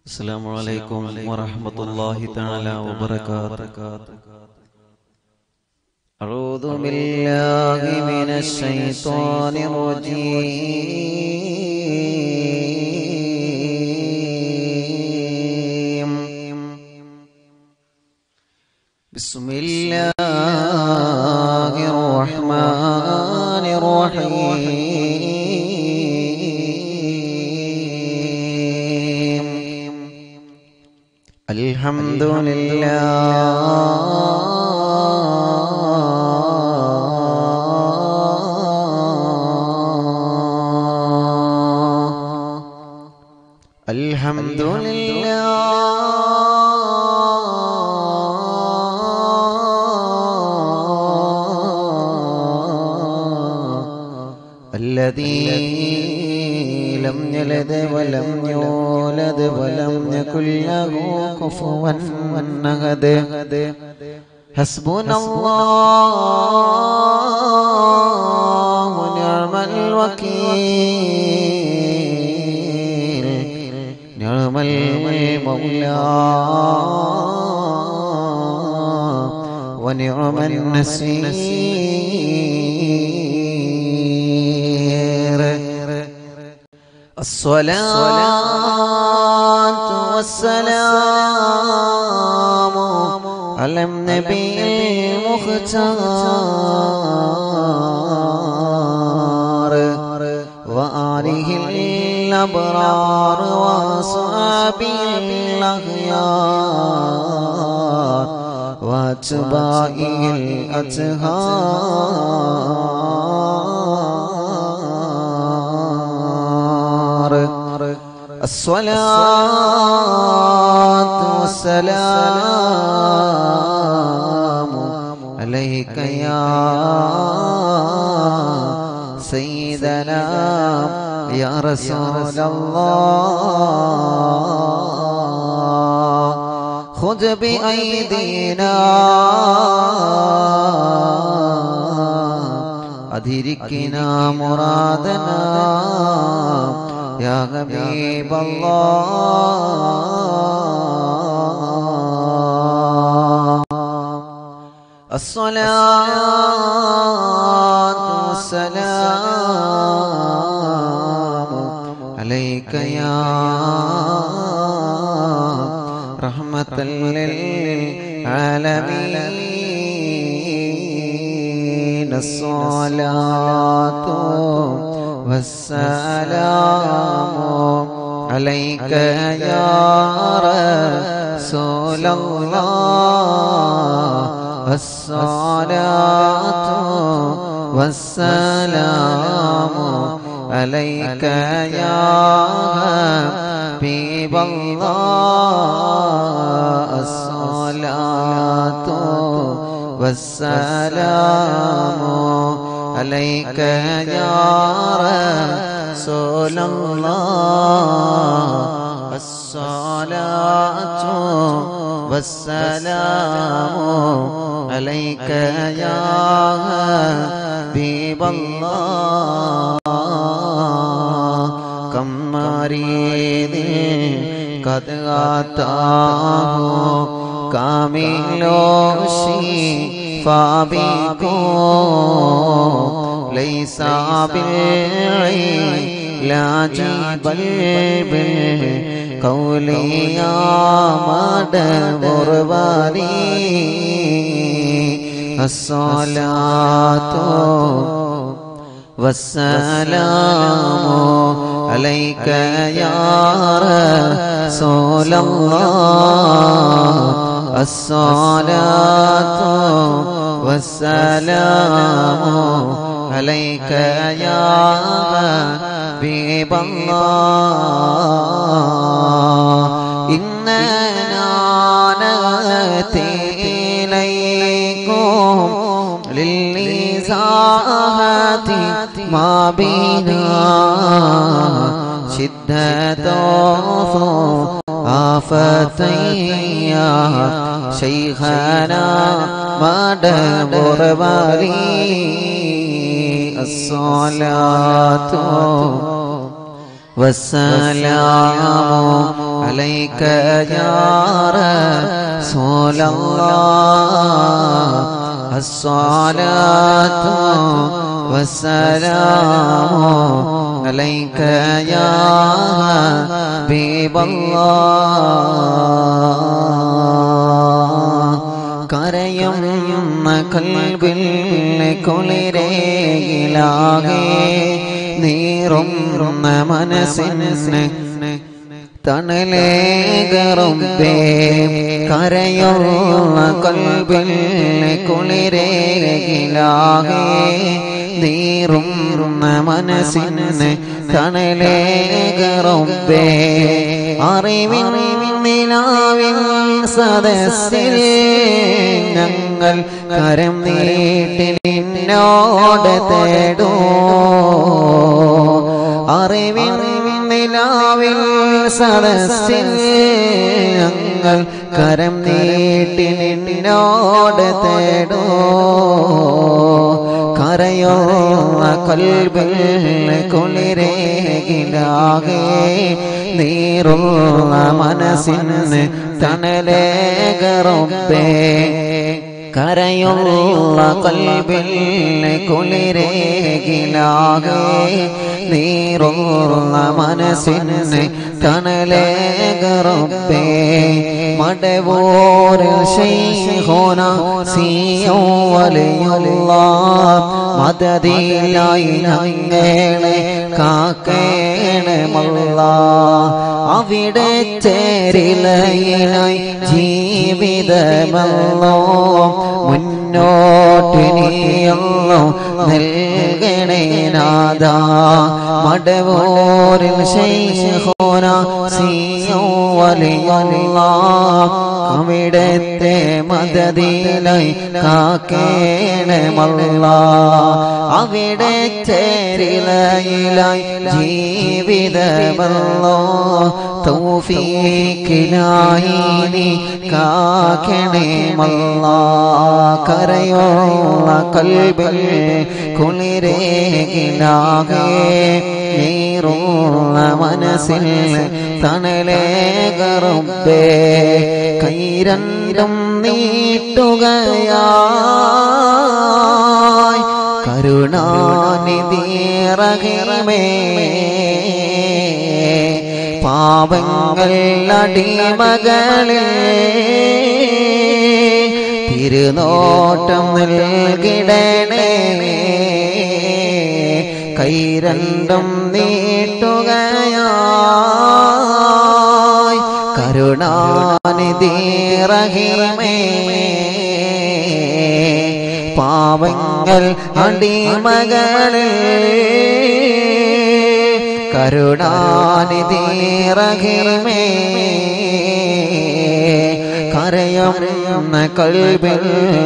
السلام عليكم ورحمة الله تعالى وبركاته أعوذ بالله من الشيطان الرجيم بسم الله الرحمن الرحيم الحمد لله الحمد لله الذي لم يلد ولم يولد ولم يكن له كفوا أحد حسبنا الله ونعم الوكيل نعم المولى ونعم النسير الصلاة والسلام على النبي المختار وآله الأبرار وأصحابه الأخيار وأتباعه الأطهار الصلاة والسلام عليك يا سيدنا يا رسول الله خذ بأيدينا أدركنا مرادنا يا حبيب الله الصلاة والسلام عليك يا رحمة للعالمين الصلاة والسلام عليك يا رسول الله الصلاة والسلام عليك يا حبيب الله الصلاة والسلام عليك يا رسول الله الصلاة والسلام عليك يا حبيب الله كم مريض قد أتاه كامل شفاء بكم ليس بالعلاج بل بالقول يا مدبر بالي الصلاة والسلام عليك يا رسول الله الصلاة والسلام عليك يا حبيب الله إننا نأتي إليكم للإزاحة ما بنا شدة آفتين يا شيخنا مدبر بالي الصلاة والسلام عليك يا رسول الله الصلاة والسلام عليك يا حبيب الله കരയുന്ന കൽവിൽ കുളിരേകിലാകെ നീറുന്ന മനസ്സിന് തണലേകറുമ്പേ കരയുള്ള കൽവിൽ കുളിരേകിലാകെ നീറുന്ന മനസ്സിന് തണലേകറുമ്പേ അറിവിൻ നിലാവിൻ സദസ്സിൽ ഞങ്ങൾ കരം നീട്ടി നിന്നോട് തേടൂ അറിവിൻ നിലാവിൽ സദസ്സിൽ ഞങ്ങൾ കരം നീട്ടി നിന്നോട് തേടൂ കരയോള കൽബിൽ കുളിരേകിലാകെ നീറുള്ള മനസ്സിന് തണലേകറുമ്പേ കരയുള്ള കൽബിൽ കുളിരേകിലാകെ നീറുള്ള മനസ്സിന് തണലേകറുമ്പേ മടവോരിൽ ശൈഹോന സിയോ വലിയുള്ള മദതിയിലായി ഞങ്ങളെ കാക്കേണമല്ല അവിടെ ചേരിലയിലായി ജീവിതമല്ലോ മുന്നോട്ടിനിയല്ലോ നൽകണേ നാദ മടവോരിൽ ശൈഹോന സിയോ വലിയുള്ള അവിടത്തെ മദതിയിലായി കാക്കേണമല്ല അവിടെ ചേരിലയിലായി ജീവിതമല്ലോ തൗഫീക്കിനായി നീ കാക്കണേമല്ല കരയോള കൽബിൽ കുളിരേകിലാകെ നീറുള്ള മനസ്സിൽ തണലേകറുമ്പേ കൈരണ്ടും നീട്ടുകയായി കരുണാനിധിറകിമേ പാപങ്ങൾ അടിമകളിൽ തിരുനോട്ടം നൽകിടണേ കൈരണ്ടും നീട്ടുകയായി കരുണാനിധി റഹിമേ പാവങ്ങൾ അടിമകളിൽ കരുണാനിധി റഹിമേ കരയുന്ന കൽബിൽ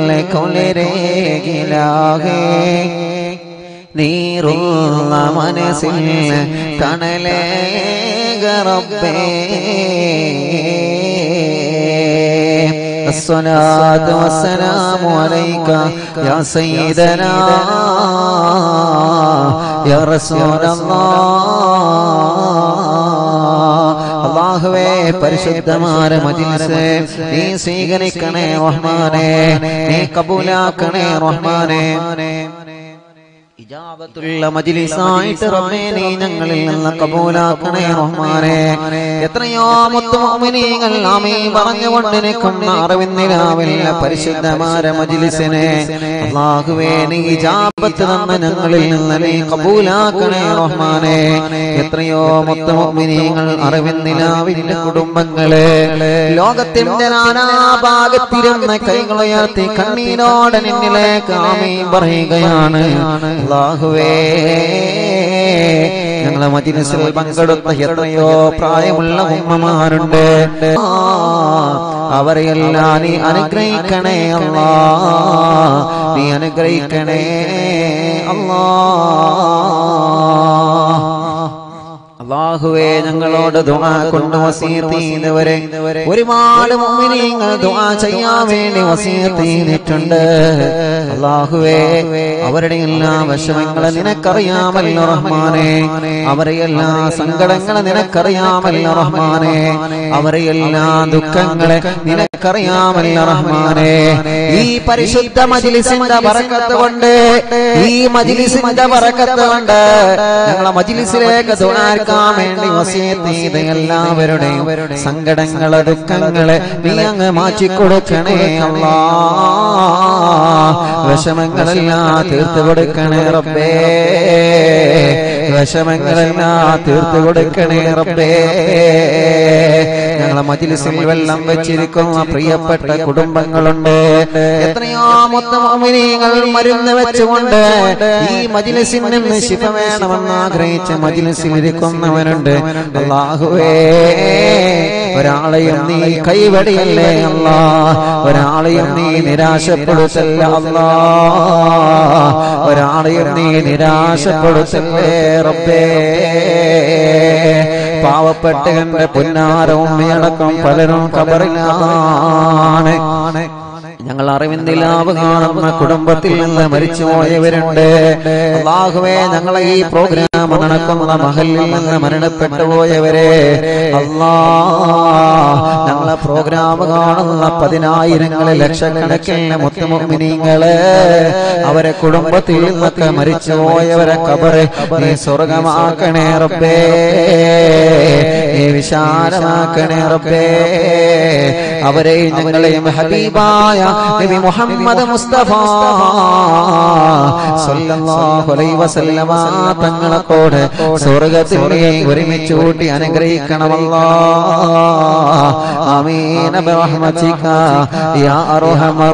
കുളിരേകിലാകെ നീറുള്ള മനസ്സിൽ തണലേകറബേ الصلاة والسلام عليك يا سيدنا يا رسول الله അള്ളാഹുവേ പരിശുദ്ധമായ മജിൽസ് നീ സ്വീകരിക്കണേ റഹ്മാനെ നീ കബൂലാക്കണേ റഹ്മാനെ ഇജാബത്തുള്ള മജിലിസായിട്ട് റബ്ബേ നീ ഞങ്ങളിൽ നിന്ന് കബൂലാക്കണേ റഹ്മാനെ എത്രയോ മുത്തുമോമിനീങ്ങൾ ആമീൻ പറഞ്ഞുകൊണ്ട് നിൽക്കുന്ന അറിവിന്നിലാവില്ല പരിശുദ്ധമായ മജിലിസിനെ അള്ളാഹുവേ നീ ഇജാബത്ത് തന്ന ഞങ്ങളിൽ നിന്ന് നീ കബൂലാക്കണേ റഹ്മാനെ എത്രയോ മുത്തുമോമിനീങ്ങൾ അറിവിന്നിലാവില്ല കുടുംബങ്ങളെ ലോകത്തിന്റെ നാനാഭാഗത്തിരുന്ന കൈകളുയർത്തി കണ്ണീരോടെ നിന്നിലേക്ക് ആമീൻ പറയുകയാണ് അള്ളാഹുവേ ഞങ്ങളെ മജിലിസിൽ പങ്കെടുത്ത എത്രയോ പ്രായമുള്ള ഉമ്മമാരുണ്ട് ആ, അവരെയെല്ലാം നീ അനുഗ്രഹിക്കണേ അല്ലാ നീ അനുഗ്രഹിക്കണേ അല്ലാ അള്ളാഹുവേ ഞങ്ങളോട് ദുആ കൊണ്ട് വസീത്ത് ചെയ്തവരെ ഒരുപാട് മുഅ്മിനീങ്ങൾ ദുആ ചെയ്യാൻ വേണ്ടി വസീത്ത് ചെയ്തിട്ടുണ്ട് അള്ളാഹുവേ അവരുടെ എല്ലാ വിഷമങ്ങളെ നിനക്കറിയാമല്ലോ റഹ്മാനെ അവരെ എല്ലാ സങ്കടങ്ങളെ നിനക്കറിയാമല്ലോ റഹ്മാനെ അവരെ എല്ലാ ദുഃഖങ്ങളെ നിനക്കറിയാമല്ലോ റഹ്മാനെ ഈ പരിശുദ്ധ മജിലിസിന്റെ ബറക്കത്ത് കൊണ്ട് ഈ മജിലിസിന്റെ ബറക്കത്ത് കൊണ്ട് ഞങ്ങളെ മജിലിസിലേക്ക് തുണാർക്കാൻ വേണ്ടി വസീത്ത് ചെയ്ത എല്ലാവരുടെയും സങ്കടങ്ങളെ ദുഃഖങ്ങളെ നീ അങ്ങ് മാറ്റിക്കൊടുക്കണേ അല്ലാ വിഷമങ്ങളെല്ലാം തീർത്തു കൊടുക്കണേ റബ്ബേ വിഷമങ്ങളെല്ലാം തീർത്തു കൊടുക്കണേ റബ്ബേ ഞങ്ങളെ മജിലിസിൽ വെള്ളം വെച്ചിരിക്കുന്ന പ്രിയപ്പെട്ട കുടുംബങ്ങളുണ്ട് എത്രയോ മൊത്തമോമിനികൾ മരുന്ന് വെച്ചുകൊണ്ട് ഈ മജിലിസിൽ നിന്ന് ശിഫ വേണമെന്ന് ആഗ്രഹിച്ച് മജിലിസിൽ ഇരിക്കുന്നവനുണ്ട് അള്ളാഹുവേ ഒരാളെയും നീ കൈവടിയല്ലേ അല്ലാ ഒരാളെയും നീ നിരാശപ്പെടുത്തല്ല അല്ലാ ഒരാളെയും നീ നിരാശപ്പെടുത്തല്ലേ റബ്ബേ പാവപ്പെട്ട എന്റെ പുന്നാരവും അടക്കം പലരും കബറിലാണ് ഞങ്ങൾ അറിവിന്ദിലാവ് കാണുന്ന കുടുംബത്തിൽ നിന്ന് മരിച്ചുപോയവരുണ്ട് അള്ളാഹുവേ ഞങ്ങളെ ഈ പ്രോഗ്രാം നടക്കുന്ന മഹലിൽ നിന്ന് മരണപ്പെട്ടു പോയവരെ അള്ളാ ഞങ്ങളെ പ്രോഗ്രാം കാണുന്ന പതിനായിരങ്ങളെ ലക്ഷക്കണക്കിന് മുത്തുമുമിനിങ്ങള് അവരെ കുടുംബത്തിൽ നിന്നൊക്കെ മരിച്ചുപോയവരെ കബറ് നീ സ്വർഗമാക്കണേ റബ്ബേ നീ വിശാലമാക്കണേ റബ്ബേ അവരെയും ഞങ്ങളെയും ഹബീബായ നബി മുഹമ്മദ് മുസ്തഫ സല്ലല്ലാഹു അലൈഹി വസല്ലമ തങ്ങളെ കൂടെ സ്വർഗ്ഗത്തിൽ നീ ഒരുമിച്ച് കൂട്ടി അനുഗ്രഹിക്കണമല്ലാ ആമീൻ ബിറഹ്മതിക യാ അർഹമർ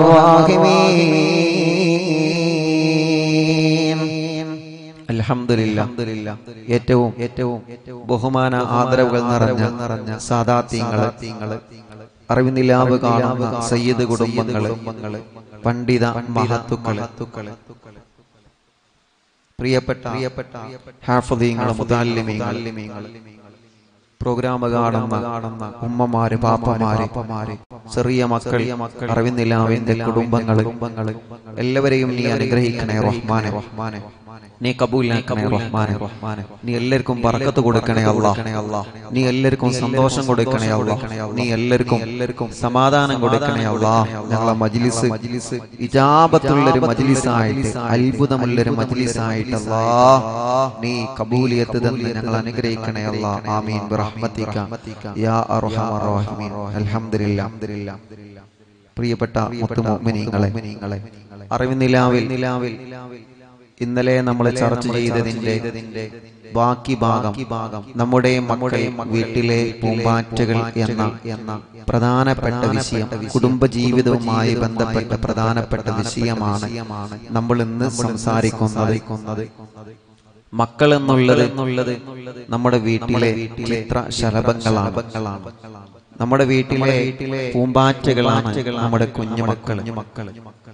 റഹീമീൻ അൽഹംദുലില്ലാ ഏറ്റവും ഏറ്റവും ബഹുമാന ആദരവുകൾ നിറഞ്ഞ നിറഞ്ഞ സാദാത്യങ്ങള് അറിവിനിലാവ് കാണുന്ന സയ്യിദ് കുടുംബങ്ങള് പണ്ഡിത മഹത്തുക്കള് പ്രിയപ്പെട്ട പ്രിയപ്പെട്ട ഹാഫദീങ്ങൾ മുതാലിമീങ്ങൾ പ്രോഗ്രാം കാണുന്ന കാണുന്ന ഉമ്മമാര് പാപ്പമാര് ചെറിയ മക്കൾ അറിവിനിലാവിന്റെ കുടുംബങ്ങള് എല്ലാവരെയും നീ അനുഗ്രഹിക്കണേ റഹ്മാനെ റഹ്മാനെ നീ കബൂലാക്കണേ റഹ്മാനെ റഹ്മാനെ നീ എല്ലാവർക്കും ബർക്കത്ത് കൊടുക്കണേ അല്ലാ നീ എല്ലാവർക്കും സന്തോഷം കൊടുക്കണേ അല്ലാ നീ എല്ലാവർക്കും എല്ലാവർക്കും സമാധാനം കൊടുക്കണേ അല്ലാ ഞങ്ങളെ മജ്ലിസ് മജ്ലിസ് ഇജാബത്തുള്ള ഒരു മജ്ലിസായിട്ട് അത്ഭുതമുള്ള ഒരു മജ്ലിസായിട്ടല്ലാ നീ കബൂലിയത്ത് തന്ന് ഞങ്ങൾ അനുഗ്രഹിക്കണേ അല്ലാ ആമീൻ ബിറഹ്മതിക യാ അർഹമർ റഹീമീൻ അൽഹംദുലില്ലാ പ്രിയപ്പെട്ട മുത്തുമുഅ്മിനീങ്ങളെ അറിവിനിലാവിൽ നിലാവിൽ ഇന്നലെ നമ്മൾ ചർച്ച ചെയ്തതിന്റെ ബാക്കി ഭാഗം നമ്മുടെ മക്കൾ വീട്ടിലെ പൂമ്പാറ്റകൾ എന്ന എന്ന പ്രധാനപ്പെട്ട വിഷയം കുടുംബജീവിതവുമായി ബന്ധപ്പെട്ട പ്രധാനപ്പെട്ട വിഷയമാണ് നമ്മൾ ഇന്ന് സംസാരിക്കുന്നത് മക്കൾ എന്നുള്ളത് എന്നുള്ളത് നമ്മുടെ വീട്ടിലെ ചിത്ര ശലഭങ്ങളാണ് നമ്മുടെ വീട്ടിലെ പൂമ്പാറ്റകളാണ് നമ്മുടെ കുഞ്ഞുമക്കൾ മക്കൾ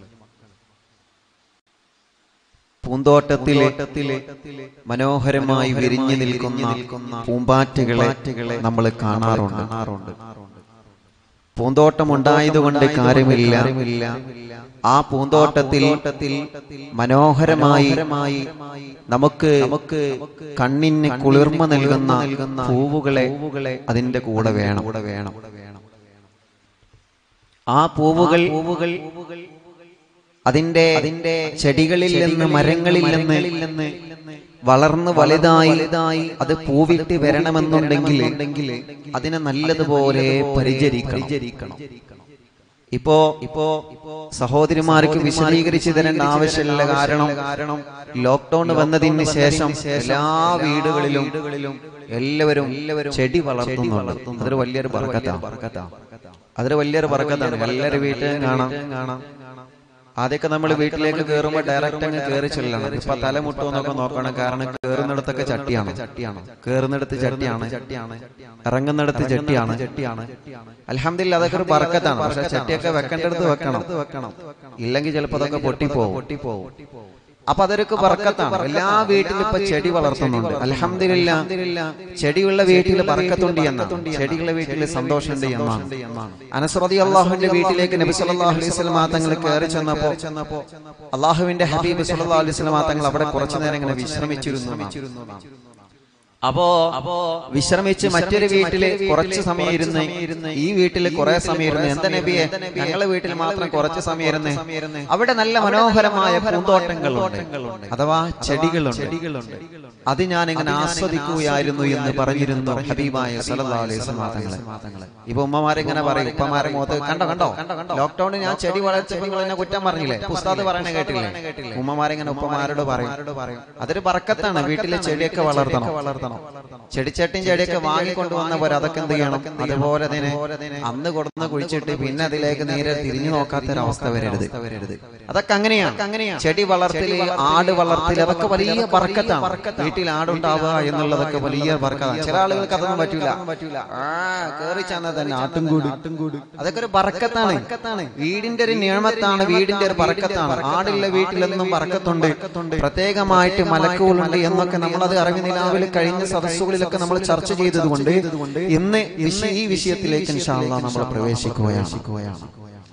പൂന്തോട്ടത്തിലെ മനോഹരമായി വിരിഞ്ഞു നിൽക്കുന്ന പൂമ്പാറ്റകളെ നമ്മൾ കാണാറുണ്ട് പൂന്തോട്ടം ഉണ്ടായതുകൊണ്ട് കാര്യമില്ല ആ പൂന്തോട്ടത്തിൽ മനോഹരമായി നമുക്ക് നമുക്ക് കണ്ണിന് കുളിർമ നൽകുന്ന പൂവുകളെ അതിന്റെ കൂടെ വേണം വേണം ആ പൂവുകൾ പൂവുകൾ അതിന്റെ അതിന്റെ ചെടികളിൽ നിന്ന് മരങ്ങളിൽ നിന്ന് വളർന്ന് വലുതായി അത് പൂവിട്ട് വരണമെന്നുണ്ടെങ്കിൽ അതിനെ നല്ലതുപോലെ പരിചരിക്കണം ഇപ്പോ ഇപ്പോ സഹോദരിമാർക്ക് വിശദീകരിച്ചു തരേണ്ട ആവശ്യമില്ല കാരണം കാരണം ലോക്ക്ഡൌൺ വന്നതിന് ശേഷം എല്ലാ വീടുകളിലും എല്ലാവരും എല്ലാവരും ചെടി വളർത്തുന്നുണ്ട് അതൊരു വലിയൊരു പറക്കത്താണ് അതൊരു വലിയൊരു പറക്കത്താണ് എല്ലാവരും വീട്ടിലും കാണാം കാണാം ആദ്യമൊക്കെ നമ്മൾ വീട്ടിലേക്ക് കയറുമ്പോൾ ഡയറക്റ്റ് അങ്ങ് കയറി ചെല്ലണം ഇപ്പൊ തല മുട്ടുമെന്നൊക്കെ നോക്കണം കാരണം കയറുന്നിടത്തൊക്കെ ചട്ടിയാണ് ചട്ടിയാണ് കയറുന്നിടത്ത് ചട്ടിയാണ് ചട്ടിയാണ് ഇറങ്ങുന്നിടത്ത് ചട്ടിയാണ് ചട്ടിയാണ് അലഹമില്ല അതൊക്കെ ഒരു പറക്കത്താണ് പക്ഷെ ചട്ടിയൊക്കെ വെക്കേണ്ടടുത്ത് വെക്കണം വെക്കണം ഇല്ലെങ്കിൽ ചിലപ്പോൾ അതൊക്കെ പൊട്ടിപ്പോവും പൊട്ടിപ്പോവും അപ്പൊ അതൊരു ബർക്കത്താണ് എല്ലാ വീട്ടിലും ഇപ്പൊ ചെടി വളർത്തുന്നുണ്ട് അലഹമില്ല ചെടിയുള്ള വീട്ടിൽ ബർക്കത്തുണ്ട് എന്നാണ് ചെടിയുള്ള വീട്ടിൽ സന്തോഷമുണ്ട് എന്നാണ് അനസ്രതി അള്ളാഹുവിന്റെ വീട്ടിലേക്ക് നബി സല്ലല്ലാഹു അലൈഹി വസല്ലം തങ്ങൾ കയറി ചെന്നപ്പോ ചെന്നപ്പോ അള്ളാഹുവിന്റെ ഹബീബ് സല്ലല്ലാഹു അലൈഹി വസല്ലം തങ്ങൾ അവിടെ കുറച്ചു നേരം ഇങ്ങനെ വിശ്രമിച്ചിരുന്നു എന്നാണ്. അപ്പോ അപ്പോ വിശ്രമിച്ച് മറ്റൊരു വീട്ടില് കുറച്ച് സമയം ഇരുന്ന് ഈ വീട്ടിൽ കുറെ സമയം ഇരുന്ന് എന്താ നബിയെ ഞങ്ങളെ വീട്ടിൽ മാത്രം കുറച്ച് സമയം ഇരുന്ന് അവിടെ നല്ല മനോഹരമായ പൂന്തോട്ടങ്ങളുണ്ട് അഥവാ ചെടികളുണ്ട് അത് ഞാൻ ഇങ്ങനെ ആസ്വദിക്കുകയായിരുന്നു എന്ന് പറഞ്ഞിരുന്നു ഹബീബായ സല്ലല്ലാഹു അലൈഹി വസല്ലം തങ്ങളെ ഇപ്പൊ ഉമ്മമാരിങ്ങനെ പറയും ഉപ്പമാരെ മുഖത്ത് കണ്ടോ കണ്ടോ ലോക്ക്ഡൌണിൽ ഞാൻ ചെടി വളർച്ചപ്പോൾ നിങ്ങൾ എന്നെ കുറ്റം പറഞ്ഞില്ലേ പുസ്താദ് പറയണ കേട്ടില്ലേ ഉമ്മമാരിങ്ങനെ ഉപ്പമാരോട് പറയും അതൊരു ബർക്കത്താണ് വീട്ടിലെ ചെടിയൊക്കെ വളർത്തണം വളർത്തണം ചെടിച്ചട്ടിയും ചെടിയൊക്കെ വാങ്ങിക്കൊണ്ടുവന്ന പോലെ അതൊക്കെ എന്ത് ചെയ്യണം അതുപോലെ തന്നെ അന്ന് കൊടുന്ന് കുഴിച്ചിട്ട് പിന്നെ അതിലേക്ക് നേരെ തിരിഞ്ഞു നോക്കാത്തൊരവസ്ഥ വരരുത് അതൊക്കെ അങ്ങനെയാണ് അങ്ങനെയാണ് ചെടി വളർത്തല് ആട് വളർത്തല് അതൊക്കെ വലിയ ബർക്കത്താണ് വീട്ടിൽ ആടുണ്ടാവുക എന്നുള്ളതൊക്കെ വലിയ ബർക്കത്താണ് ചില ആളുകൾക്ക് അതൊന്നും പറ്റൂല ആ കേറി ചെന്നാൽ തന്നെ ആട്ടുംകൂട് അതൊക്കെ ഒരു ബർക്കത്താണ് വീടിന്റെ ഒരു നിയമത്താണ് വീടിന്റെ ഒരു ബർക്കത്താണ് ആടുള്ള വീട്ടിലെന്നും ബർക്കത്തുണ്ട് പ്രത്യേകമായിട്ട് മലക്കുകളുണ്ട് എന്നൊക്കെ നമ്മളത് അറിവ് നിലാവിൽ കഴിഞ്ഞ സദസ്സുകളിലൊക്കെ നമ്മൾ ചർച്ച ചെയ്തതുകൊണ്ട് ഇന്ന് വിഷ- ഈ വിഷയത്തിലേക്ക് ഇൻഷാ അല്ലാഹ് നമ്മൾ പ്രവേശിക്കുകയാണ്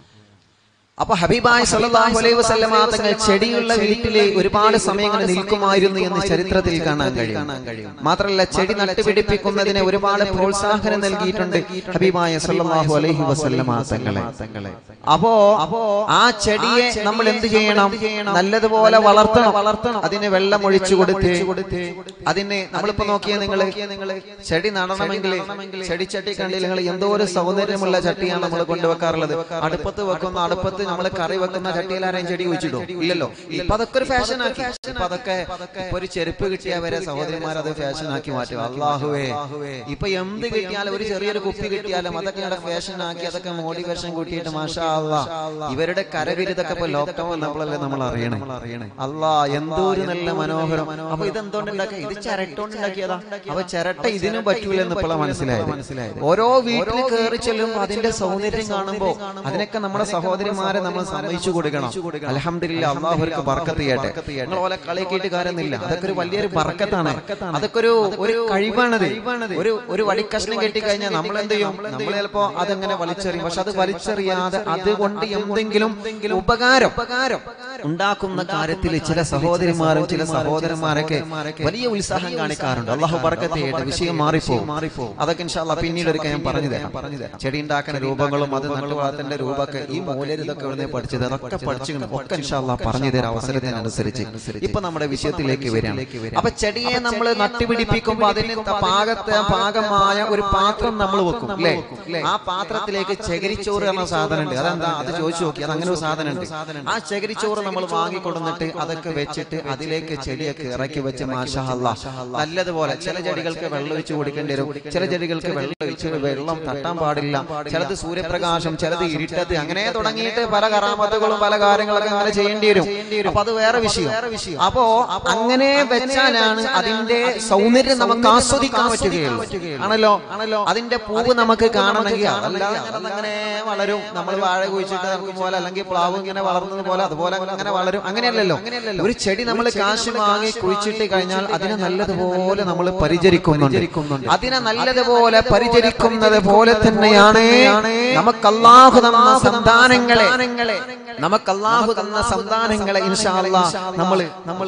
അപ്പൊ ഹബീബായ് സല്ലല്ലാഹു അലൈഹി വസല്ലമ തങ്ങൾ ചെടിയുള്ള വീട്ടിലെ ഒരുപാട് സമയങ്ങൾ നിൽക്കുമായിരുന്നു എന്ന് ചരിത്രത്തിൽ കാണാൻ കഴിയും മാത്രമല്ല ചെടി നട്ടുപിടിപ്പിക്കുന്നതിന് ഒരുപാട് പ്രോത്സാഹനം നൽകിയിട്ടുണ്ട് ഹബീബായ സല്ലല്ലാഹു അലൈഹി വസല്ലമ തങ്ങളെ അപ്പോ അപ്പോ ആ ചെടിയെ നമ്മൾ എന്ത് ചെയ്യണം നല്ലതുപോലെ വളർത്തണം വളർത്തണം അതിന് വെള്ളം ഒഴിച്ചു കൊടുത്ത് അതിന് നമ്മളിപ്പോ നോക്കിയ നിങ്ങൾ ചെടി നടണമെങ്കിൽ ചെടിച്ചട്ടി കണ്ടില്ല നിങ്ങൾ എന്തോ ഒരു സൗന്ദര്യമുള്ള ചട്ടിയാണ് നമ്മൾ കൊണ്ടുവെക്കാറുള്ളത് അടുപ്പത്ത് വെക്കുന്ന അടുപ്പത്ത് നമ്മൾ കറി വെക്കുന്ന ചട്ടിയിൽ ആരെയും ചെടി കുഴിച്ചിടും ഇല്ലല്ലോ ഇപ്പൊ അതൊക്കെ ഒരു ഫാഷൻ ആക്കി ഇപ്പൊ അതൊക്കെ ഇപ്പൊ ഒരു ചെരുപ്പ് കിട്ടിയ വരെ സഹോദരിമാർ അത് ഫാഷൻ ആക്കി മാറ്റും അള്ളാഹുവേ ഇപ്പൊ എന്ത് കിട്ടിയാലും ഒരു ചെറിയൊരു കുപ്പി കിട്ടിയാലും അതൊക്കെ ഫാഷൻ ആക്കി അതൊക്കെ മോട്ടിവേഷൻ കൂട്ടിയിട്ട് മാഷാ അള്ളാ ഇവരുടെ കരവിരുതൊക്കെ ഇപ്പൊ ലോക്ക്ഡൌൺ വന്നപ്പോഴല്ലേ നമ്മൾ അറിയണേ അല്ലാ എന്തോ ഒരു നല്ല മനോഹരം അപ്പൊ ഇത് എന്തുകൊണ്ട് ഉണ്ടാക്കിയ ഇത് ചിരട്ടോണ്ട് ഉണ്ടാക്കിയതാ അപ്പൊ ചിരട്ട ഇതിനും പറ്റൂലെന്ന് ഇപ്പോഴാണ് മനസ്സിലായത് ഓരോ വീട്ടിൽ കയറി ചെല്ലുമ്പോ അതിന്റെ സൗന്ദര്യം കാണുമ്പോ അതിനൊക്കെ നമ്മുടെ സഹോദരിമാരെ നമ്മൾ സമ്മതിച്ചു കൊടുക്കണം അലഹമില്ല അള്ളാഹുർക്ക് ബർക്കത്ത് ചെയ്യട്ടെ നിങ്ങൾ ഓലെ കളിയാക്കിയിട്ട് കാര്യമൊന്നുമില്ല അതൊക്കെ ഒരു വലിയൊരു ബർക്കത്താണ് അതൊക്കെ ഒരു ഒരു കഴിവാണത് ഒരു ഒരു വടിക്കഷ്ണം കെട്ടിക്കഴിഞ്ഞാൽ നമ്മൾ എന്ത് ചെയ്യും നമ്മൾ ചിലപ്പോ അതെങ്ങനെ വലിച്ചെറിയും പക്ഷെ അത് വലിച്ചെറിയാതെ അതുകൊണ്ട് എന്തെങ്കിലും ഉപകാരം ഉപകാരം ഉണ്ടാക്കുന്ന കാര്യത്തിൽ ചില സഹോദരിമാരും ചില സഹോദരന്മാരൊക്കെ വലിയ ഉത്സാഹം കാണിക്കാറുണ്ട് അള്ളാഹു ബർക്കത്ത് ചെയ്യട്ടെ വിഷയം മാറിപ്പോവും മാറിപ്പോവും അതൊക്കെ ഇൻഷാല്ല പിന്നീട് ഒരു ഞാൻ പറഞ്ഞു തരാം പറഞ്ഞു തരാം ചെടി ഉണ്ടാക്കുന്ന രൂപങ്ങളും അത് നട്ടുവളത്തിന്റെ രൂപമൊക്കെ ഈ മൂലര് ഇതൊക്കെ ഇവിടെ പഠിച്ചത് അതൊക്കെ പഠിച്ചു ഒക്കെ ഇൻഷാല്ല പറഞ്ഞു തരാം അവസരത്തിനനുസരിച്ച് ഇപ്പൊ നമ്മുടെ വിഷയത്തിലേക്ക് വരികയാണ് അപ്പൊ ചെടിയെ നമ്മൾ നട്ടുപിടിപ്പിക്കുമ്പോൾ അതിന് ത- പാകത്തെ പാകമായ ഒരു പാത്രം നമ്മൾ വെക്കും അല്ലേ ആ പാത്രത്തിലേക്ക് ചകിരിച്ചോറ് എന്ന സാധനം ഉണ്ട് അതെന്താ അത് ചോദിച്ചു നോക്കി അത് അങ്ങനെ ഒരു സാധനം ഉണ്ട് ആ ചകിരിച്ചോറ് നമ്മൾ വാങ്ങിക്കൊടുന്നിട്ട് അതൊക്കെ വെച്ചിട്ട് അതിലേക്ക് ചെടിയൊക്കെ ഇറക്കി വെച്ച് മാഷാ അല്ലാ നല്ലതുപോലെ ചില ചെടികൾക്ക് വെള്ളം ഒഴിച്ച് കൊടുക്കേണ്ടി വരും ചില ചെടികൾക്ക് വെള്ളം ഒഴിച്ച് വെള്ളം തട്ടാൻ പാടില്ല ചിലത് സൂര്യപ്രകാശം ചിലത് ഇരുട്ടത്ത് അങ്ങനെ തുടങ്ങിയിട്ട് പല കറാമത്തുകളും പല കാര്യങ്ങളൊക്കെ അങ്ങനെ ചെയ്യേണ്ടി വരും അപ്പൊ അത് വേറെ വിഷയം അപ്പോ അങ്ങനെ വെച്ചാലാണ് അതിന്റെ സൗന്ദര്യം നമുക്ക് ആസ്വദിക്കാൻ പറ്റുകയുള്ളൂ ആണല്ലോ ആണല്ലോ അതിന്റെ പൂവ് നമുക്ക് കാണണമെങ്കിൽ അല്ലാതെ അങ്ങനെ വളരും നമ്മൾ വാഴ കുഴിച്ചിട്ട് നടക്കും പോലെ അല്ലെങ്കിൽ പ്ലാവ് ഇങ്ങനെ വളർന്നത് പോലെ അതുപോലെ അങ്ങനെ വളരും അങ്ങനെയല്ലല്ലോ ഒരു ചെടി നമ്മൾ കാശ് വാങ്ങി കുഴിച്ചിട്ട് കഴിഞ്ഞാൽ അതിനെ നല്ലതുപോലെ നമ്മൾ പരിചരിക്കുന്നുണ്ട് അതിനെ നല്ലതുപോലെ പരിചരിക്കുന്നത് പോലെ തന്നെയാണ് നമുക്ക് അള്ളാഹു തന്ന സന്താനങ്ങളെ നമുക്ക് അള്ളാഹു തന്ന സന്താനങ്ങളെ ഇൻഷാ അല്ലാ നമ്മൾ നമ്മൾ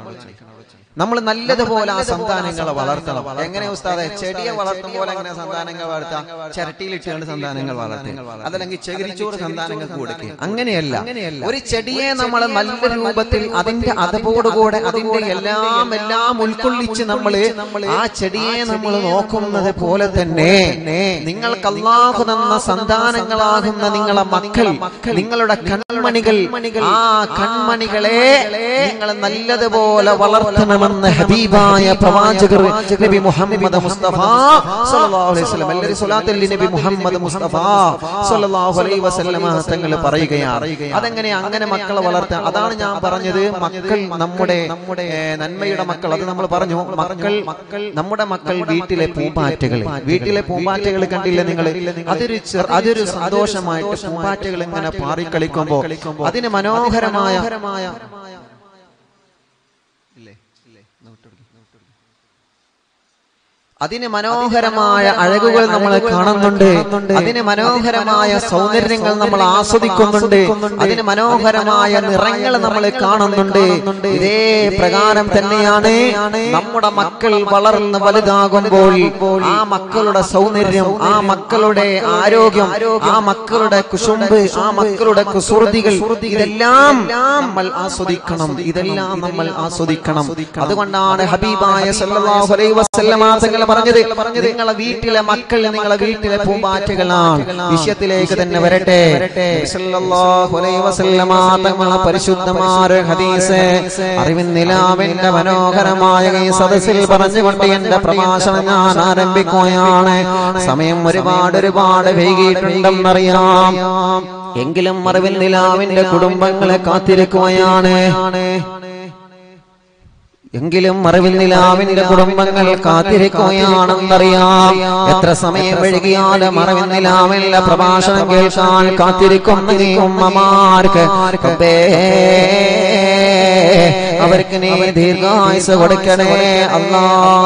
നമ്മൾ നല്ലതുപോലെ ആ സന്താനങ്ങളെ വളർത്തണം എങ്ങനെ ഉസ്താദെ ചെടിയെ വളർത്തും പോലെ എങ്ങനെ സന്താനങ്ങൾ വളർത്താം ചിരട്ടിയിലിട്ടുകൊണ്ട് സന്താനങ്ങൾ വളർത്തി അതല്ലെങ്കിൽ ചകിരിച്ചോറ് സന്താനങ്ങൾക്ക് കൊടുക്കുക അങ്ങനെയല്ല ഒരു ചെടിയെ നമ്മൾ നല്ല രൂപത്തിൽ അതിന്റെ അതപോടുകൂടെ അതിന്റെ എല്ലാം എല്ലാം ഉൾക്കൊള്ളിച്ച് നമ്മൾ ആ ചെടിയെ നമ്മൾ നോക്കുന്നത് പോലെ തന്നെ നിങ്ങൾക്ക് അള്ളാഹു തന്ന സന്താനങ്ങളാകുന്ന നിങ്ങളെ മക്കൾ നിങ്ങളുടെ കൺമണികൾ ആ കൺമണികളെ നിങ്ങൾ നല്ലതുപോലെ വളർത്തണമെന്ന് ഹബീബായ പ്രവാചകർ നബി മുഹമ്മദ് മുസ്തഫ സല്ലല്ലാഹു അലൈഹി വസല്ലം എല്ലാവരും സ്വലാത്തല്ലി നബി മുഹമ്മദ് മുസ്തഫ സല്ലല്ലാഹു അലൈഹി വസല്ലമ തങ്ങൾ പറയുകയാണ് അതെങ്ങനെ അങ്ങനെ മക്കളെ വളർത്താൻ അതാണ് ഞാൻ പറഞ്ഞത് മക്കൾ നമ്മുടെ ഏ, നന്മയുടെ മക്കൾ അത് നമ്മൾ പറഞ്ഞു മക്കൾ മക്കൾ നമ്മുടെ മക്കൾ വീട്ടിലെ പൂമ്പാറ്റകൾ വീട്ടിലെ പൂമ്പാറ്റകൾ കണ്ടില്ലേ നിങ്ങൾ അതൊരു ചെറു- അതൊരു സന്തോഷമായിട്ട് പൂമ്പാറ്റകൾ ഇങ്ങനെ പാറിക്കളിക്കുമ്പോ അതിന് മനോഹരമായ അതിന് മനോഹരമായ അഴകുകൾ നമ്മൾ കാണുന്നുണ്ട് അതിന് മനോഹരമായ സൗന്ദര്യങ്ങൾ നമ്മൾ ആസ്വദിക്കുന്നുണ്ട് അതിന് മനോഹരമായ നിറങ്ങൾ നമ്മൾ കാണുന്നുണ്ട് ഇതേ പ്രകാരം തന്നെയാണ് നമ്മുടെ മക്കൾ വളർന്ന് വലുതാകുമ്പോൾ ആ മക്കളുടെ സൗന്ദര്യം ആ മക്കളുടെ ആരോഗ്യം ആ മക്കളുടെ കുശുമ്പ് ആ മക്കളുടെ കുസൃതികൾ ഇതെല്ലാം നമ്മൾ ആസ്വദിക്കണം ഇതെല്ലാം നമ്മൾ ആസ്വദിക്കണം അതുകൊണ്ടാണ് ഹബീബായ സല്ലല്ലാഹു അലൈഹി വസല്ലമ തങ്ങൾ പറഞ്ഞത് നിങ്ങളെ വീട്ടിലെ മക്കൾ നിങ്ങളെ വീട്ടിലെ പൂമ്പാറ്റകളാണ് വിഷയത്തിലേക്ക് തന്നെ വരട്ടെ സല്ലല്ലാഹു അലൈഹി വസല്ലമ തങ്ങളെ പരിശുദ്ധമായ ഹദീസ് അറിവിൻ നിലാവിന്റെ മനോഹരമായ ഈ സദസ്സിൽ പറഞ്ഞുകൊണ്ട് എന്റെ പ്രഭാഷണം ഞാൻ ആരംഭിക്കുകയാണ് സമയം ഒരുപാട് ഒരുപാട് വൈകിട്ടുണ്ടെന്നറിയാം എങ്കിലും അറിവിൻ നിലാവിന്റെ കുടുംബങ്ങളെ കാത്തിരിക്കുകയാണ് എങ്കിലും അറിവിൽ നിലാവിന്റെ കുടുംബങ്ങൾ കാത്തിരിക്കുകയാണെന്നറിയാം എത്ര സമയം വഴുകിയാലും അറിവിൽ നിലാവിന്റെ പ്രഭാഷണം കേൾക്കാൻ കാത്തിരിക്കുന്ന നീ ഉമ്മമാർക്ക് റബ്ബേ, അവർക്ക് നീ ദീർഘായുസ് കൊടുക്കണേ അല്ലാ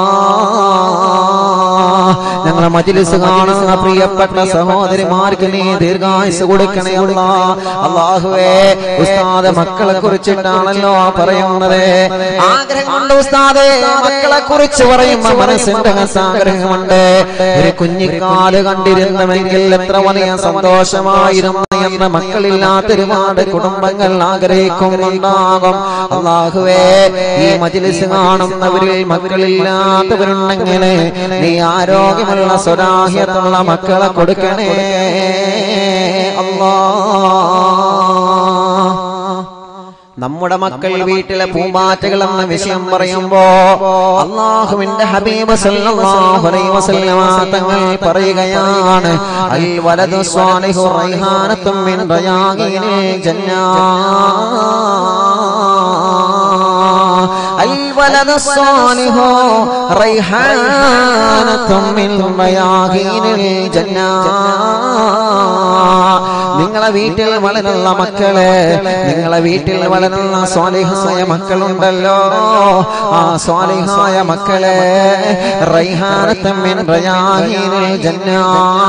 ഞങ്ങളെ മജിലിസ് കാണുന്ന പ്രിയപ്പെട്ട സഹോദരിമാർക്ക് നീ ദീർഘായുസ് കൊടുക്കണേ അല്ലാ അള്ളാഹുവേ ഉസ്താദ് മക്കളെ കുറിച്ചിട്ടാണല്ലോ പറയുന്നത് ആഗ്രഹമുണ്ട് ഉസ്താദെ മക്കളെ കുറിച്ച് പറയുമ്പോ മനസ്സിന്റെ അകത്ത് ആഗ്രഹമുണ്ട് ഒരു കുഞ്ഞിക്കാല് കണ്ടിരുന്നുവെങ്കിൽ എത്ര വലിയ സന്തോഷമായിരുന്നു എന്ന മക്കളില്ലാത്ത ഒരുപാട് കുടുംബങ്ങൾ ആഗ്രഹിക്കുന്നുണ്ടാകും അള്ളാഹുവേ ഈ മജിലിസ് കാണുന്നവരിൽ മക്കളില്ലാത്തവരുണ്ടെങ്കിൽ നീ ആരോഗ്യമുള്ള സ്വരാഹ്യത്തുള്ള മക്കളെ കൊടുക്കണേ അല്ലാ നമ്മുടെ മക്കൾ വീട്ടിലെ പൂമ്പാറ്റകൾ എന്ന വിഷയം പറയുമ്പോ അള്ളാഹുവിന്റെ ഹബീബ് സല്ലല്ലാഹു അലൈഹി വസല്ലമ തങ്ങൾ പറയുകയാണ് അൽ വലദു സ്വാലിഹു റൈഹാനത്തും മിൻ റയാഗീനിൽ ജന്നാ അൽ വലദു സ്വാലിഹു റൈഹാനത്തും മിൻ റയാഗീനിൽ ജന്നാ നിങ്ങളെ വീട്ടിൽ വളരുന്ന മക്കളെ നിങ്ങളെ വീട്ടിൽ വളരുന്ന സ്വാലിഹായ മക്കളുണ്ടല്ലോ ആ സ്വാലിഹായ മക്കളെ റൈഹാനത്തമ്മിൻ റയാഹീനിൽ ജന്നാ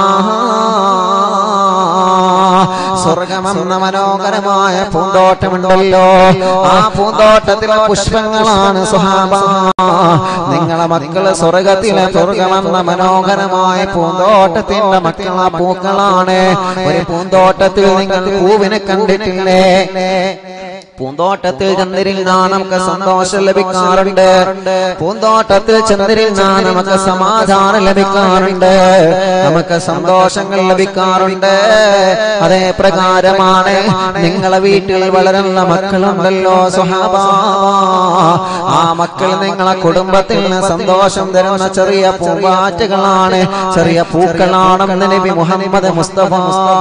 സ്വർഗമെന്ന മനോഹരമായ പൂന്തോട്ടമുണ്ടല്ലോ ആ പൂന്തോട്ടത്തിലെ പുഷ്പങ്ങളാണ് സുഹാബ നിങ്ങളെ മക്കള് സ്വർഗത്തിലെ സ്വർഗമെന്ന മനോഹരമായ പൂന്തോട്ടത്തിന്റെ മക്കളെ പൂക്കളാണ് ഒരു പൂന്തോട്ടത്തിൽ നിങ്ങൾ പൂവിനെ കണ്ടിട്ടില്ലേ പൂന്തോട്ടത്തിൽ ചെന്നിരുന്നാൽ നമുക്ക് സന്തോഷം ലഭിക്കാറുണ്ട് പൂന്തോട്ടത്തിൽ ചെന്നിരുന്നാൽ നമുക്ക് സമാധാനം ലഭിക്കാറുണ്ട് നമുക്ക് സന്തോഷങ്ങൾ ലഭിക്കാറുണ്ട് അതേ പ്രകാരമാണ് നിങ്ങളെ വീട്ടിൽ വളരുന്ന മക്കളുണ്ടല്ലോ സുഹാബ ആ മക്കൾ നിങ്ങളെ കുടുംബത്തിൽ സന്തോഷം തരുന്ന ചെറിയ പൂമ്പാറ്റകളാണ് ചെറിയ പൂക്കളാണെന്ന് നബി മുഹമ്മദ് മുസ്തഫ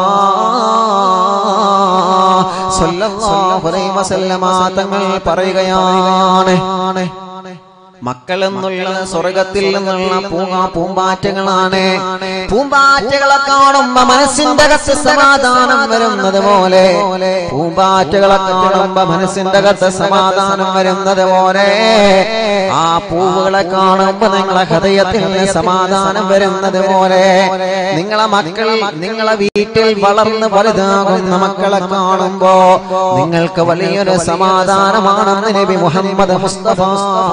സല്ലല്ലാഹു അലൈഹി വസല്ലമ തങ്ങൾ പറയുകയാണ് മക്കൾ എന്നുള്ള സ്വർഗത്തിൽ നിന്നുള്ള പൂങ്ങ പൂമ്പാറ്റകളാണ് പൂമ്പാറ്റകളെ കാണുമ്പോ മനസ്സിന്റെ അകത്ത് സമാധാനം വരുന്നത് പോലെ പൂമ്പാറ്റകളെ കാണുമ്പോ മനസ്സിന്റെ അകത്ത് സമാധാനം വരുന്നത് പോലെ ആ പൂവുകളെ കാണുമ്പോ നിങ്ങളെ ഹൃദയത്തിൽ സമാധാനം വരുന്നത് പോലെ നിങ്ങളെ മക്കൾ നിങ്ങളെ വീട്ടിൽ വളർന്ന് വലുതാകുന്ന മക്കളെ കാണുമ്പോ നിങ്ങൾക്ക് വലിയൊരു സമാധാനമാണെന്ന് നബി മുഹമ്മദ് മുസ്തഫ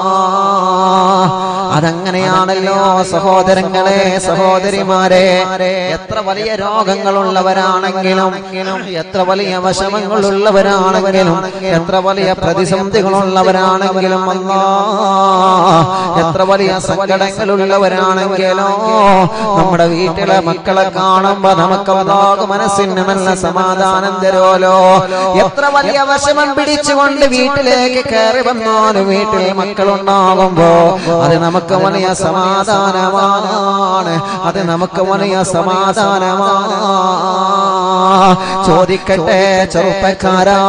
അതങ്ങനെയാണല്ലോ സഹോദരങ്ങളെ സഹോദരിമാരെ എത്ര വലിയ രോഗങ്ങളുള്ളവരാണെങ്കിലും എത്ര വലിയ വശമങ്ങളുള്ളവരാണെങ്കിലും എത്ര വലിയ പ്രതിസന്ധികളുള്ളവരാണെങ്കിലും അല്ലാ എത്ര വലിയ സങ്കടങ്ങളുള്ളവരാണെങ്കിലോ നമ്മുടെ വീട്ടിലെ മക്കളെ കാണുമ്പോ നമുക്ക് അല്ലാഹു മനസ്സിന് നല്ല സമാധാനം തരുമല്ലോ എത്ര വലിയ വിഷമം പിടിച്ചുകൊണ്ട് വീട്ടിലേക്ക് കയറി വന്നാലും വീട്ടിൽ മക്കളുണ്ടാകുമ്പോ അത് നമുക്ക് വലിയ സമാധാനമാണ് അത് നമുക്ക് വലിയ സമാധാനമാണ് ചോദിക്കട്ടെ ചെറുപ്പക്കാരാ